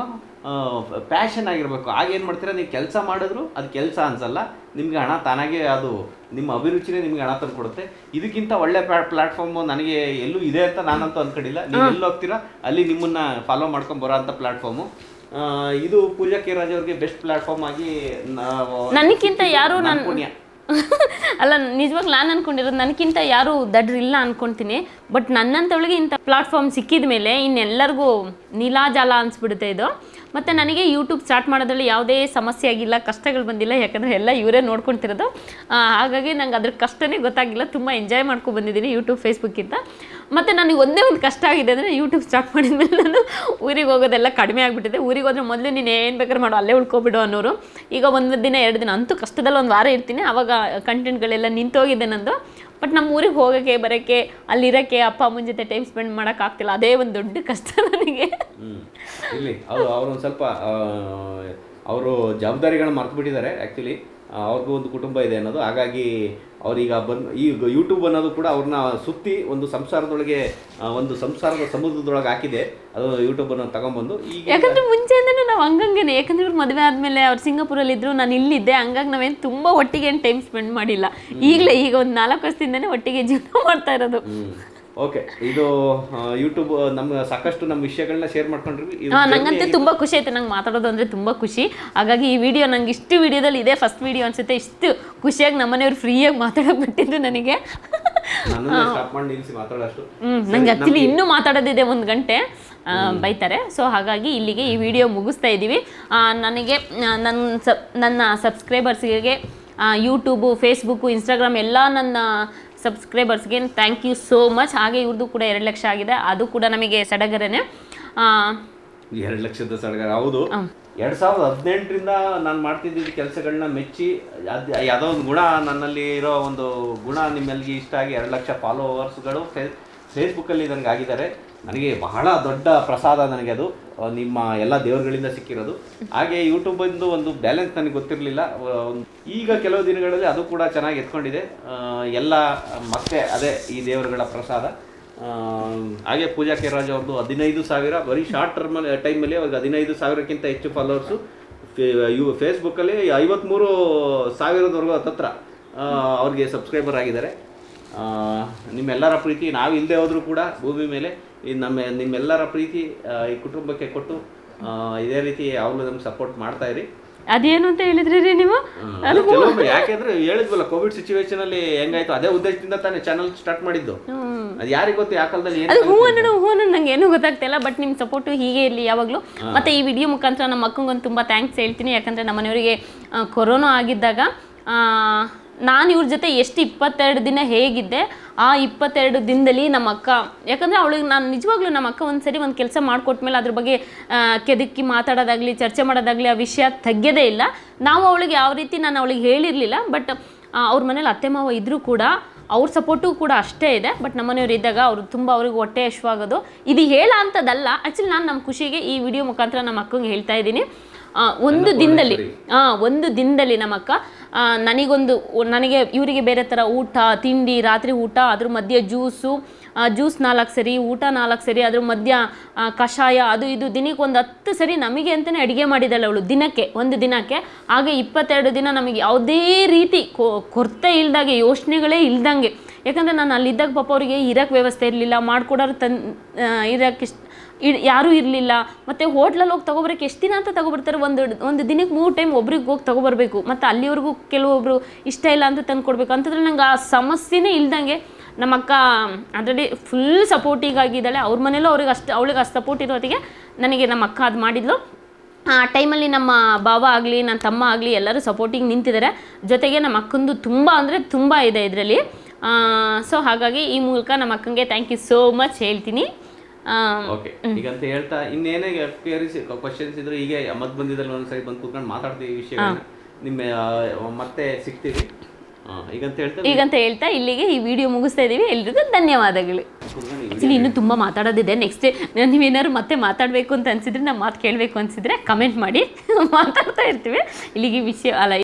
ಪ್ಯಾಷನ್ ಆಗಿರಬೇಕು ಆಗ ಏನು ಮಾಡ್ತೀರಾ ನೀವು ಕೆಲಸ ಮಾಡಿದ್ರು ಅದು ಕೆಲಸ ಅನ್ಸಲ್ಲ ನಿಮಗೆ ಹಣ ತಾನಾಗೆ ಅದು ನಿಮ್ಮ ಅಭಿರುಚಿನೇ ನಿಮಗೆ ಹಣ ತಂದು ಕೊಡುತ್ತೆ ಇದಕ್ಕಿಂತ ಒಳ್ಳೆ ಪ್ಲಾಟ್ಫಾರ್ಮ್ ನನಗೆ ಎಲ್ಲೂ ಇದೆ ಅಂತ ನಾನಂತೂ ಅನ್ಕೊಂಡಿಲ್ಲ ನೀವು ಎಲ್ಲಿ ಹೋಗ್ತೀರಾ ಅಲ್ಲಿ ನಿಮ್ಮನ್ನ ಫಾಲೋ ಮಾಡ್ಕೊಂಡು ಬರೋ ಅಂಥ ಪ್ಲಾಟ್ಫಾರ್ಮು ಇದು ಪೂಜಾ ಕೆ ರಾಜ್ ಅವ್ರಿಗೆ ಬೆಸ್ಟ್ ಪ್ಲಾಟ್ಫಾರ್ಮ್ ಆಗಿ ನಾವು ನನಗಿಂತ ಯಾರು ನನ್ ನನ್ನ ಪುಣ್ಯ ಅಲ್ಲ ನಿಜವಾಗ್ಲೂ ನಾನು ಅನ್ಕೊಂಡಿರೋದು ನನಗಿಂತ ಯಾರು ದಡ್ರಿಲ್ಲ ಅನ್ಕೊಂತೀನಿ ಬಟ್ ನನ್ನಂಥವಳಿಗೆ ಇಂಥ ಪ್ಲಾಟ್ಫಾರ್ಮ್ ಸಿಕ್ಕಿದ ಮೇಲೆ ಇನ್ನೆಲ್ಲರಿಗೂ ನೀಲಾಜಾಲ ಅನ್ಸ್ಬಿಡುತ್ತೆ ಇದು ಮತ್ತು ನನಗೆ ಯೂಟ್ಯೂಬ್ ಸ್ಟಾರ್ಟ್ ಮಾಡೋದ್ರಲ್ಲಿ ಯಾವುದೇ ಸಮಸ್ಯೆ ಆಗಿಲ್ಲ ಕಷ್ಟಗಳು ಬಂದಿಲ್ಲ ಯಾಕಂದರೆ ಎಲ್ಲ ಇವರೇ ನೋಡ್ಕೊಳ್ತಿರೋದು ಆ, ಹಾಗಾಗಿ ನಂಗೆ ಅದ್ರ ಕಷ್ಟನೇ ಗೊತ್ತಾಗಿಲ್ಲ ತುಂಬ ಎಂಜಾಯ್ ಮಾಡ್ಕೊಂಡು ಬಂದಿದ್ದೀನಿ ಯೂಟ್ಯೂಬ್ ಫೇಸ್ಬುಕ್ಕಿಂತ ಮತ್ತು ನನಗೆ ಒಂದೇ ಒಂದು ಕಷ್ಟ ಆಗಿದೆ ಅಂದರೆ ಯೂಟ್ಯೂಬ್ ಸ್ಟಾರ್ಟ್ ಮಾಡಿದ ಮೇಲೆ ನಾನು ಊರಿಗೆ ಹೋಗೋದೆಲ್ಲ ಕಡಿಮೆ ಆಗಿಬಿಟ್ಟಿದೆ ಊರಿಗೆ ಹೋದ್ರೆ ಮೊದಲು ನೀನು ಏನು ಬೇಕಾದ್ರೆ ಮಾಡು ಅಲ್ಲೇ ಉಳ್ಕೊಬಿಡು ಅನ್ನೋರು ಈಗ ಒಂದು ದಿನ ಎರಡು ದಿನ ಅಂತೂ ಕಷ್ಟದಲ್ಲಿ ಒಂದು ವಾರ ಇರ್ತೀನಿ ಆವಾಗ ಕಂಟೆಂಟ್ಗಳೆಲ್ಲ ನಿಂತೋಗಿದೆ ನಂದು ಬಟ್ ನಮ್ಮ ಊರಿಗೆ ಹೋಗೋಕ್ಕೆ ಬರೋಕ್ಕೆ ಅಲ್ಲಿರೋಕ್ಕೆ ಅಪ್ಪ ಅಮ್ಮನ ಜೊತೆ ಟೈಮ್ ಸ್ಪೆಂಡ್ ಮಾಡೋಕ್ಕಾಗ್ತಿಲ್ಲ ಅದೇ ಒಂದು ದೊಡ್ಡ ಕಷ್ಟ ನನಗೆ ಹ್ಮ್. ಇರ್ಲಿ ಅವರು ಅವ್ರೊಂದು ಸ್ವಲ್ಪ ಅವರು ಜವಾಬ್ದಾರಿಗಳನ್ನ ಮರ್ತು ಬಿಟ್ಟಿದ್ದಾರೆ ಆ್ಯಕ್ಚುಲಿ ಅವ್ರಿಗೂ ಒಂದು ಕುಟುಂಬ ಇದೆ ಅನ್ನೋದು ಹಾಗಾಗಿ ಅವ್ರೀಗ ಬಂದು ಈ ಯೂಟ್ಯೂಬ್ ಅನ್ನೋದು ಕೂಡ ಅವ್ರನ್ನ ಸುತ್ತಿ ಒಂದು ಸಂಸಾರದೊಳಗೆ ಆ, ಒಂದು ಸಂಸಾರದ ಸಮುದ್ರದೊಳಗೆ ಹಾಕಿದೆ ಅದು ಯೂಟ್ಯೂಬನ್ನು ತಗೊಂಬಂದು ಈಗ ಯಾಕಂದ್ರೆ ಮುಂಚೆಯಿಂದನೂ ನಾವು ಹಂಗಂಗೇನೆ ಯಾಕಂದ್ರೆ ಇವ್ರು ಮದುವೆ ಆದಮೇಲೆ ಅವ್ರು ಸಿಂಗಾಪುರಲ್ಲಿ ಇದ್ರು ನಾನು ಇಲ್ಲಿದ್ದೆ ಹಂಗಾಗಿ ನಾವೇನು ತುಂಬ ಒಟ್ಟಿಗೆ ಏನು ಟೈಮ್ ಸ್ಪೆಂಡ್ ಮಾಡಿಲ್ಲ ಈಗಲೇ ಈಗ ಒಂದು ನಾಲ್ಕು ವರ್ಷದಿಂದನೇ ಒಟ್ಟಿಗೆ ಜೀವನ ಮಾಡ್ತಾ ಇರೋದು ಓಕೆ ಇದು ಯೂಟ್ಯೂಬ್ ನಮ್ಮ ಸಾಕಷ್ಟು ನಮ್ಮ ವಿಷಯಗಳನ್ನ ಶೇರ್ ಮಾಡ್ಕೊಂಡ್ರಿ ಇದು ಹಾ ನಂಗಂತೂ ತುಂಬ ಖುಷಿ ಆಯ್ತು ನಂಗೆ ಮಾತಾಡೋದು ಅಂದರೆ ತುಂಬ ಖುಷಿ ಹಾಗಾಗಿ ಈ ವಿಡಿಯೋ ನಂಗೆ ಇಷ್ಟು ವಿಡಿಯೋದಲ್ಲಿ ಇದೇ ಫಸ್ಟ್ ವಿಡಿಯೋ ಅನ್ಸುತ್ತೆ ಇಷ್ಟು ಖುಷಿಯಾಗಿ ನಮ್ಮನೆಯವ್ರು ಫ್ರೀಯಾಗಿ ಮಾತಾಡೋಕೆ ಬಿಟ್ಟಿದ್ದು ನನಗೆ ನನ್ನನ್ನೇ ಸ್ಟಾಪ್ ಮಾಡಿ ನಿಲ್ಲಿಸಿ ಮಾತಾಡೋಷ್ಟು ಹ್ಮ್ ನಂಗೆ ಆ್ಯಕ್ಚುಲಿ ಇನ್ನೂ ಮಾತಾಡೋದಿದೆ ಒಂದು ಗಂಟೆ ಆ, ಬೈತಾರೆ ಸೊ ಹಾಗಾಗಿ ಇಲ್ಲಿಗೆ ಈ ವಿಡಿಯೋ ಮುಗಿಸ್ತಾ ಇದ್ದೀವಿ ಆ, ನನಗೆ ಆ, ನನ್ನ ಸಬ್ ನನ್ನ ಸಬ್ಸ್ಕ್ರೈಬರ್ಸ್ಗೆ ಯೂಟ್ಯೂಬು ಫೇಸ್ಬುಕ್ಕು ಇನ್ಸ್ಟಾಗ್ರಾಮ್ ಎಲ್ಲ ನನ್ನ ಸಬ್ಸ್ಕ್ರೈಬರ್ಸ್ಗೆ ಥ್ಯಾಂಕ್ ಯು ಸೋ ಮಚ್ ಹಾಗೆ ಇವ್ರದ್ದು ಕೂಡ ಎರಡು ಲಕ್ಷ ಆಗಿದೆ ಅದು ಕೂಡ ನಮಗೆ ಸಡಗರನೇ ಆ, ಎರಡು ಲಕ್ಷದ ಸಡಗರ ಹೌದು ಎರಡ್ ಸಾವಿರದ ಹದಿನೆಂಟರಿಂದ ನಾನು ಮಾಡ್ತಿದ್ದ ಕೆಲಸಗಳನ್ನ ಮೆಚ್ಚಿ ಅದ್ ಯಾವುದೋ ಒಂದು ಗುಣ ನನ್ನಲ್ಲಿ ಇರೋ ಒಂದು ಗುಣ ನಿಮ್ಮೆಲ್ಗೆ ಇಷ್ಟ ಆಗಿ ಎರಡು ಲಕ್ಷ ಫಾಲೋವರ್ಸ್ಗಳು ಫೇಸ್ಬುಕ್ಕಲ್ಲಿ ನನಗೆ ಆಗಿದ್ದಾರೆ ನನಗೆ ಬಹಳ ದೊಡ್ಡ ಪ್ರಸಾದ ನನಗೆ ಅದು ಆ, ನಿಮ್ಮ ಎಲ್ಲ ದೇವರುಗಳಿಂದ ಸಿಕ್ಕಿರೋದು ಹಾಗೆ ಯೂಟ್ಯೂಬಿಂದು ಒಂದು ಬ್ಯಾಲೆನ್ಸ್ ನನಗೆ ಗೊತ್ತಿರಲಿಲ್ಲ ಈಗ ಕೆಲವು ದಿನಗಳಲ್ಲಿ ಅದು ಕೂಡ ಚೆನ್ನಾಗಿ ಎತ್ಕೊಂಡಿದೆ ಆ, ಎಲ್ಲ ಮತ್ತೆ ಅದೇ ಈ ದೇವರುಗಳ ಪ್ರಸಾದ ಆ, ಹಾಗೆ ಪೂಜಾ ಕೆರಾಜ್ ಅವ್ರದ್ದು ಹದಿನೈದು ಸಾವಿರ ಬರೀ ಶಾರ್ಟ್ ಟರ್ಮ್ ಟೈಮಲ್ಲಿ ಅವ್ರಿಗೆ ಹದಿನೈದು ಸಾವಿರಕ್ಕಿಂತ ಹೆಚ್ಚು ಫಾಲೋವರ್ಸು ಇವು ಫೇಸ್ಬುಕ್ಕಲ್ಲಿ ಐವತ್ತ್ಮೂರು ಸಾವಿರದವರೆಗೂ ಹತ್ತತ್ರ ಆ, ಅವ್ರಿಗೆ ಸಬ್ಸ್ಕ್ರೈಬರ್ ಆಗಿದ್ದಾರೆ ಆ, ನಿಮ್ಮೆಲ್ಲರ ಪ್ರೀತಿ ನಾವು ಇಲ್ಲದೆ ಹೋದರೂ ಕೂಡ ಭೂಮಿ ಮೇಲೆ ಈ ನಮ್ಮ ನಿಮ್ಮೆಲ್ಲರ ಪ್ರೀತಿ ಆ, ಈ ಕುಟುಂಬಕ್ಕೆ ಕೊಟ್ಟು ಆ, ಇದೇ ರೀತಿ ಯಾವಾಗಲೂ ನಮ್ಗೆ ಸಪೋರ್ಟ್ ಮಾಡ್ತಾ ಇರಿ ಅದೇನು ಅಂತ ಹೇಳಿದ್ರಿ ರೀ ನೀವು ಅದು ಕೆಲವೊಮ್ಮೆ ಯಾಕೆಂದ್ರೆ ಹೇಳಿದ್ವಲ್ಲ ಕೋವಿಡ್ ಸಿಚುವೇಶನ್ ಅಲ್ಲಿ ಹೆಂಗಾಯ್ತು ಅದೇ ಉದ್ದೇಶದಿಂದ ತಾನೇ ಚಾನಲ್ ಸ್ಟಾರ್ಟ್ ಮಾಡಿದ್ದು ಹ್ಮ್. ಅದು ಯಾರಿಗ್ ಗೊತ್ತು ಯಾವ ಕಾಲದಲ್ಲಿ ಅದು ಏನು ಹೂ ಅನ್ನೋದು ಹೂ ಅನ್ನೋದು ನಂಗೆ ಏನೂ ಗೊತ್ತಾಗ್ತಿಲ್ಲ ಬಟ್ ನಿಮ್ಮ ಸಪೋರ್ಟು ಹೀಗೆ ಇರಲಿ ಯಾವಾಗಲೂ ಮತ್ತೆ ಈ ವಿಡಿಯೋ ಮುಖಾಂತರ ನಮ್ಮ ಅಕ್ಕಂಗೊಂದು ತುಂಬ ಥ್ಯಾಂಕ್ಸ್ ಹೇಳ್ತೀನಿ ಯಾಕಂದರೆ ನಮ್ಮ ಮನೆಯವರಿಗೆ ಆ, ಕೊರೋನಾ ಆಗಿದ್ದಾಗ ಆ, ನಾನು ಇವ್ರ ಜೊತೆ ಎಷ್ಟು ಇಪ್ಪತ್ತೆರಡು ದಿನ ಹೇಗಿದ್ದೆ ಆ ಇಪ್ಪತ್ತೆರಡು ದಿನದಲ್ಲಿ ನಮ್ಮ ಅಕ್ಕ ಯಾಕಂದರೆ ಅವಳಿಗೆ ನಾನು ನಿಜವಾಗ್ಲೂ ನಮ್ಮ ಅಕ್ಕ ಒಂದು ಸರಿ ಒಂದು ಕೆಲಸ ಮಾಡಿಕೊಟ್ಮೇಲೆ ಅದ್ರ ಬಗ್ಗೆ ಆ, ಕೆದಕಿ ಮಾತಾಡೋದಾಗಲಿ ಚರ್ಚೆ ಮಾಡೋದಾಗಲಿ ಆ ವಿಷಯ ತೆಗ್ಯೋದೇ ಇಲ್ಲ ನಾವು ಅವಳಿಗೆ ಯಾವ ರೀತಿ ನಾನು ಅವಳಿಗೆ ಹೇಳಿರಲಿಲ್ಲ ಬಟ್ ಅವ್ರ ಮನೇಲಿ ಅತ್ತೆ ಮಾವ ಇದ್ದರೂ ಕೂಡ ಅವ್ರ ಸಪೋರ್ಟು ಕೂಡ ಅಷ್ಟೇ ಇದೆ ಬಟ್ ನಮ್ಮನೆಯವ್ರು ಇದ್ದಾಗ ಅವರು ತುಂಬ ಅವ್ರಿಗೆ ಹೊಟ್ಟೆ ಹಶ್ವಾಗೋದು ಇದು ಹೇಳ ಅಂಥದ್ದಲ್ಲ ಆ್ಯಕ್ಚುಲಿ ನಾನು ನಮ್ಮ ಖುಷಿಗೆ ಈ ವಿಡಿಯೋ ಮುಖಾಂತರ ನಮ್ಮ ಅಕ್ಕಂಗೆ ಹೇಳ್ತಾ ಇದ್ದೀನಿ ಆ, ಒಂದು ದಿನದಲ್ಲಿ ಹಾಂ ಒಂದು ದಿನದಲ್ಲಿ ನಮ್ಮ ಅಕ್ಕ ಆ, ನನಗೊಂದು ನನಗೆ ಇವರಿಗೆ ಬೇರೆ ಥರ ಊಟ ತಿಂಡಿ ರಾತ್ರಿ ಊಟ ಅದ್ರ ಮಧ್ಯೆ ಜ್ಯೂಸು ಜ್ಯೂಸ್ ನಾಲ್ಕು ಸರಿ ಊಟ ನಾಲ್ಕು ಸರಿ ಅದ್ರ ಮಧ್ಯ ಆ, ಕಷಾಯ ಅದು ಇದು ದಿನಕ್ಕೆ ಒಂದು ಹತ್ತು ಸರಿ ನಮಗೆ ಅಂತಲೇ ಅಡುಗೆ ಮಾಡಿದ್ದಾಳೆ ಅವಳು ದಿನಕ್ಕೆ ಒಂದು ದಿನಕ್ಕೆ ಹಾಗೆ ಇಪ್ಪತ್ತೆರಡು ದಿನ ನಮಗೆ ಯಾವುದೇ ರೀತಿ ಕೊ- ಕೊರತೆ ಇಲ್ದಾಗೆ ಯೋಚನೆಗಳೇ ಇಲ್ದಂಗೆ ಯಾಕಂದರೆ ನಾನು ಅಲ್ಲಿದ್ದಾಗ ಪಾಪ ಅವರಿಗೆ ಇರೋಕ್ಕೆ ವ್ಯವಸ್ಥೆ ಇರಲಿಲ್ಲ ಮಾಡ್ಕೊಡೋರು ತನ್ ಇರೋಕ್ಕೆ ಇಷ್ಟ ಇಡ್ ಯಾರೂ ಇರಲಿಲ್ಲ ಮತ್ತು ಹೋಟ್ಲಲ್ಲಿ ಹೋಗಿ ತೊಗೊಬರಕ್ಕೆ ಎಷ್ಟು ದಿನ ಅಂತ ತೊಗೊಬರ್ತಾರೆ ಒಂದು ಒಂದು ದಿನಕ್ಕೆ ಮೂರು ಟೈಮ್ ಒಬ್ರಿಗೆ ಹೋಗಿ ತೊಗೊಬರ್ಬೇಕು ಮತ್ತು ಅಲ್ಲಿವರೆಗೂ ಕೆಲವೊಬ್ಬರು ಇಷ್ಟ ಇಲ್ಲ ಅಂತ ತಂದು ಕೊಡಬೇಕು ಅಂತಂದ್ರೆ ನಂಗೆ ಆ ಸಮಸ್ಯೆನೇ ಇಲ್ದಂಗೆ ನಮ್ಮ ಅಕ್ಕ ಆಲ್ರೆಡಿ ಫುಲ್ ಸಪೋರ್ಟಿಗೆ ಆಗಿದ್ದಾಳೆ ಅವ್ರ ಮನೇಲೂ ಅವ್ರಿಗೆ ಅಷ್ಟು ಅವಳಿಗೆ ಅಷ್ಟು ಸಪೋರ್ಟ್ ಇರೋತ್ತಿಗೆ ನನಗೆ ನಮ್ಮ ಅಕ್ಕ ಅದು ಮಾಡಿದ್ಲು ಆ ಟೈಮಲ್ಲಿ ನಮ್ಮ ಬಾವ ಆಗಲಿ ನನ್ನ ತಮ್ಮ ಆಗಲಿ ಎಲ್ಲರೂ ಸಪೋರ್ಟಿಗೆ ನಿಂತಿದ್ದಾರೆ ಜೊತೆಗೆ ನಮ್ಮ ಅಕ್ಕಂದು ತುಂಬ ಅಂದರೆ ತುಂಬ ಇದೆ ಇದರಲ್ಲಿ ಸೊ ಹಾಗಾಗಿ ಈ ಮೂಲಕ ನಮ್ಮ ಅಕ್ಕಂಗೆ ಥ್ಯಾಂಕ್ ಯು ಸೋ ಮಚ್ ಹೇಳ್ತೀನಿ ಆ, ಓಕೆ ಈಗ ಅಂತ ಹೇಳ್ತಾ ಇನ್ನೇನೇ ಕ್ಲಿಯರಿಸಿ ಕ್ವಶನ್ಸ್ ಇದ್ರೆ ಹೀಗೆ ಮತ್ ಬಂದಿದ್ದಲ್ಲಿ ಒಂದ್ಸರಿ ಬಂದು ಕೂತ್ಕೊಂಡು ಮಾತಾಡ್ತೀವಿ ಈ ವಿಷಯಗಳನ್ನ ನಿಮ್ಮ ಆ, ಮತ್ತೆ ಸಿಗ್ತೀವಿ ಆ, ಈಗಂತ ಹೇಳ್ತಾ ಈಗಂತ ಹೇಳ್ತಾ ಇಲ್ಲಿಗೆ ಈ ವಿಡಿಯೋ ಮುಗಿಸ್ತಾ ಇದ್ದೀವಿ ಎಲ್ರಿಗೂ ಧನ್ಯವಾದಗಳು ಕೂತ್ಕೊಂಡು ಆ್ಯಕ್ಚುಲಿ ಇನ್ನೂ ತುಂಬ ಮಾತಾಡೋದಿದೆ ನೆಕ್ಸ್ಟ್ ನೀವೇನಾದ್ರು ಮತ್ತೆ ಮಾತಾಡಬೇಕು ಅಂತ ಅನಿಸಿದ್ರೆ ನಮ್ಮ ಮಾತು ಕೇಳಬೇಕು ಅನಿಸಿದ್ರೆ ಕಮೆಂಟ್ ಮಾಡಿ ಮಾತಾಡ್ತಾ ಇರ್ತೀವಿ ಇಲ್ಲಿಗೆ ಈ ವಿಷಯ ಅಲ್ಲ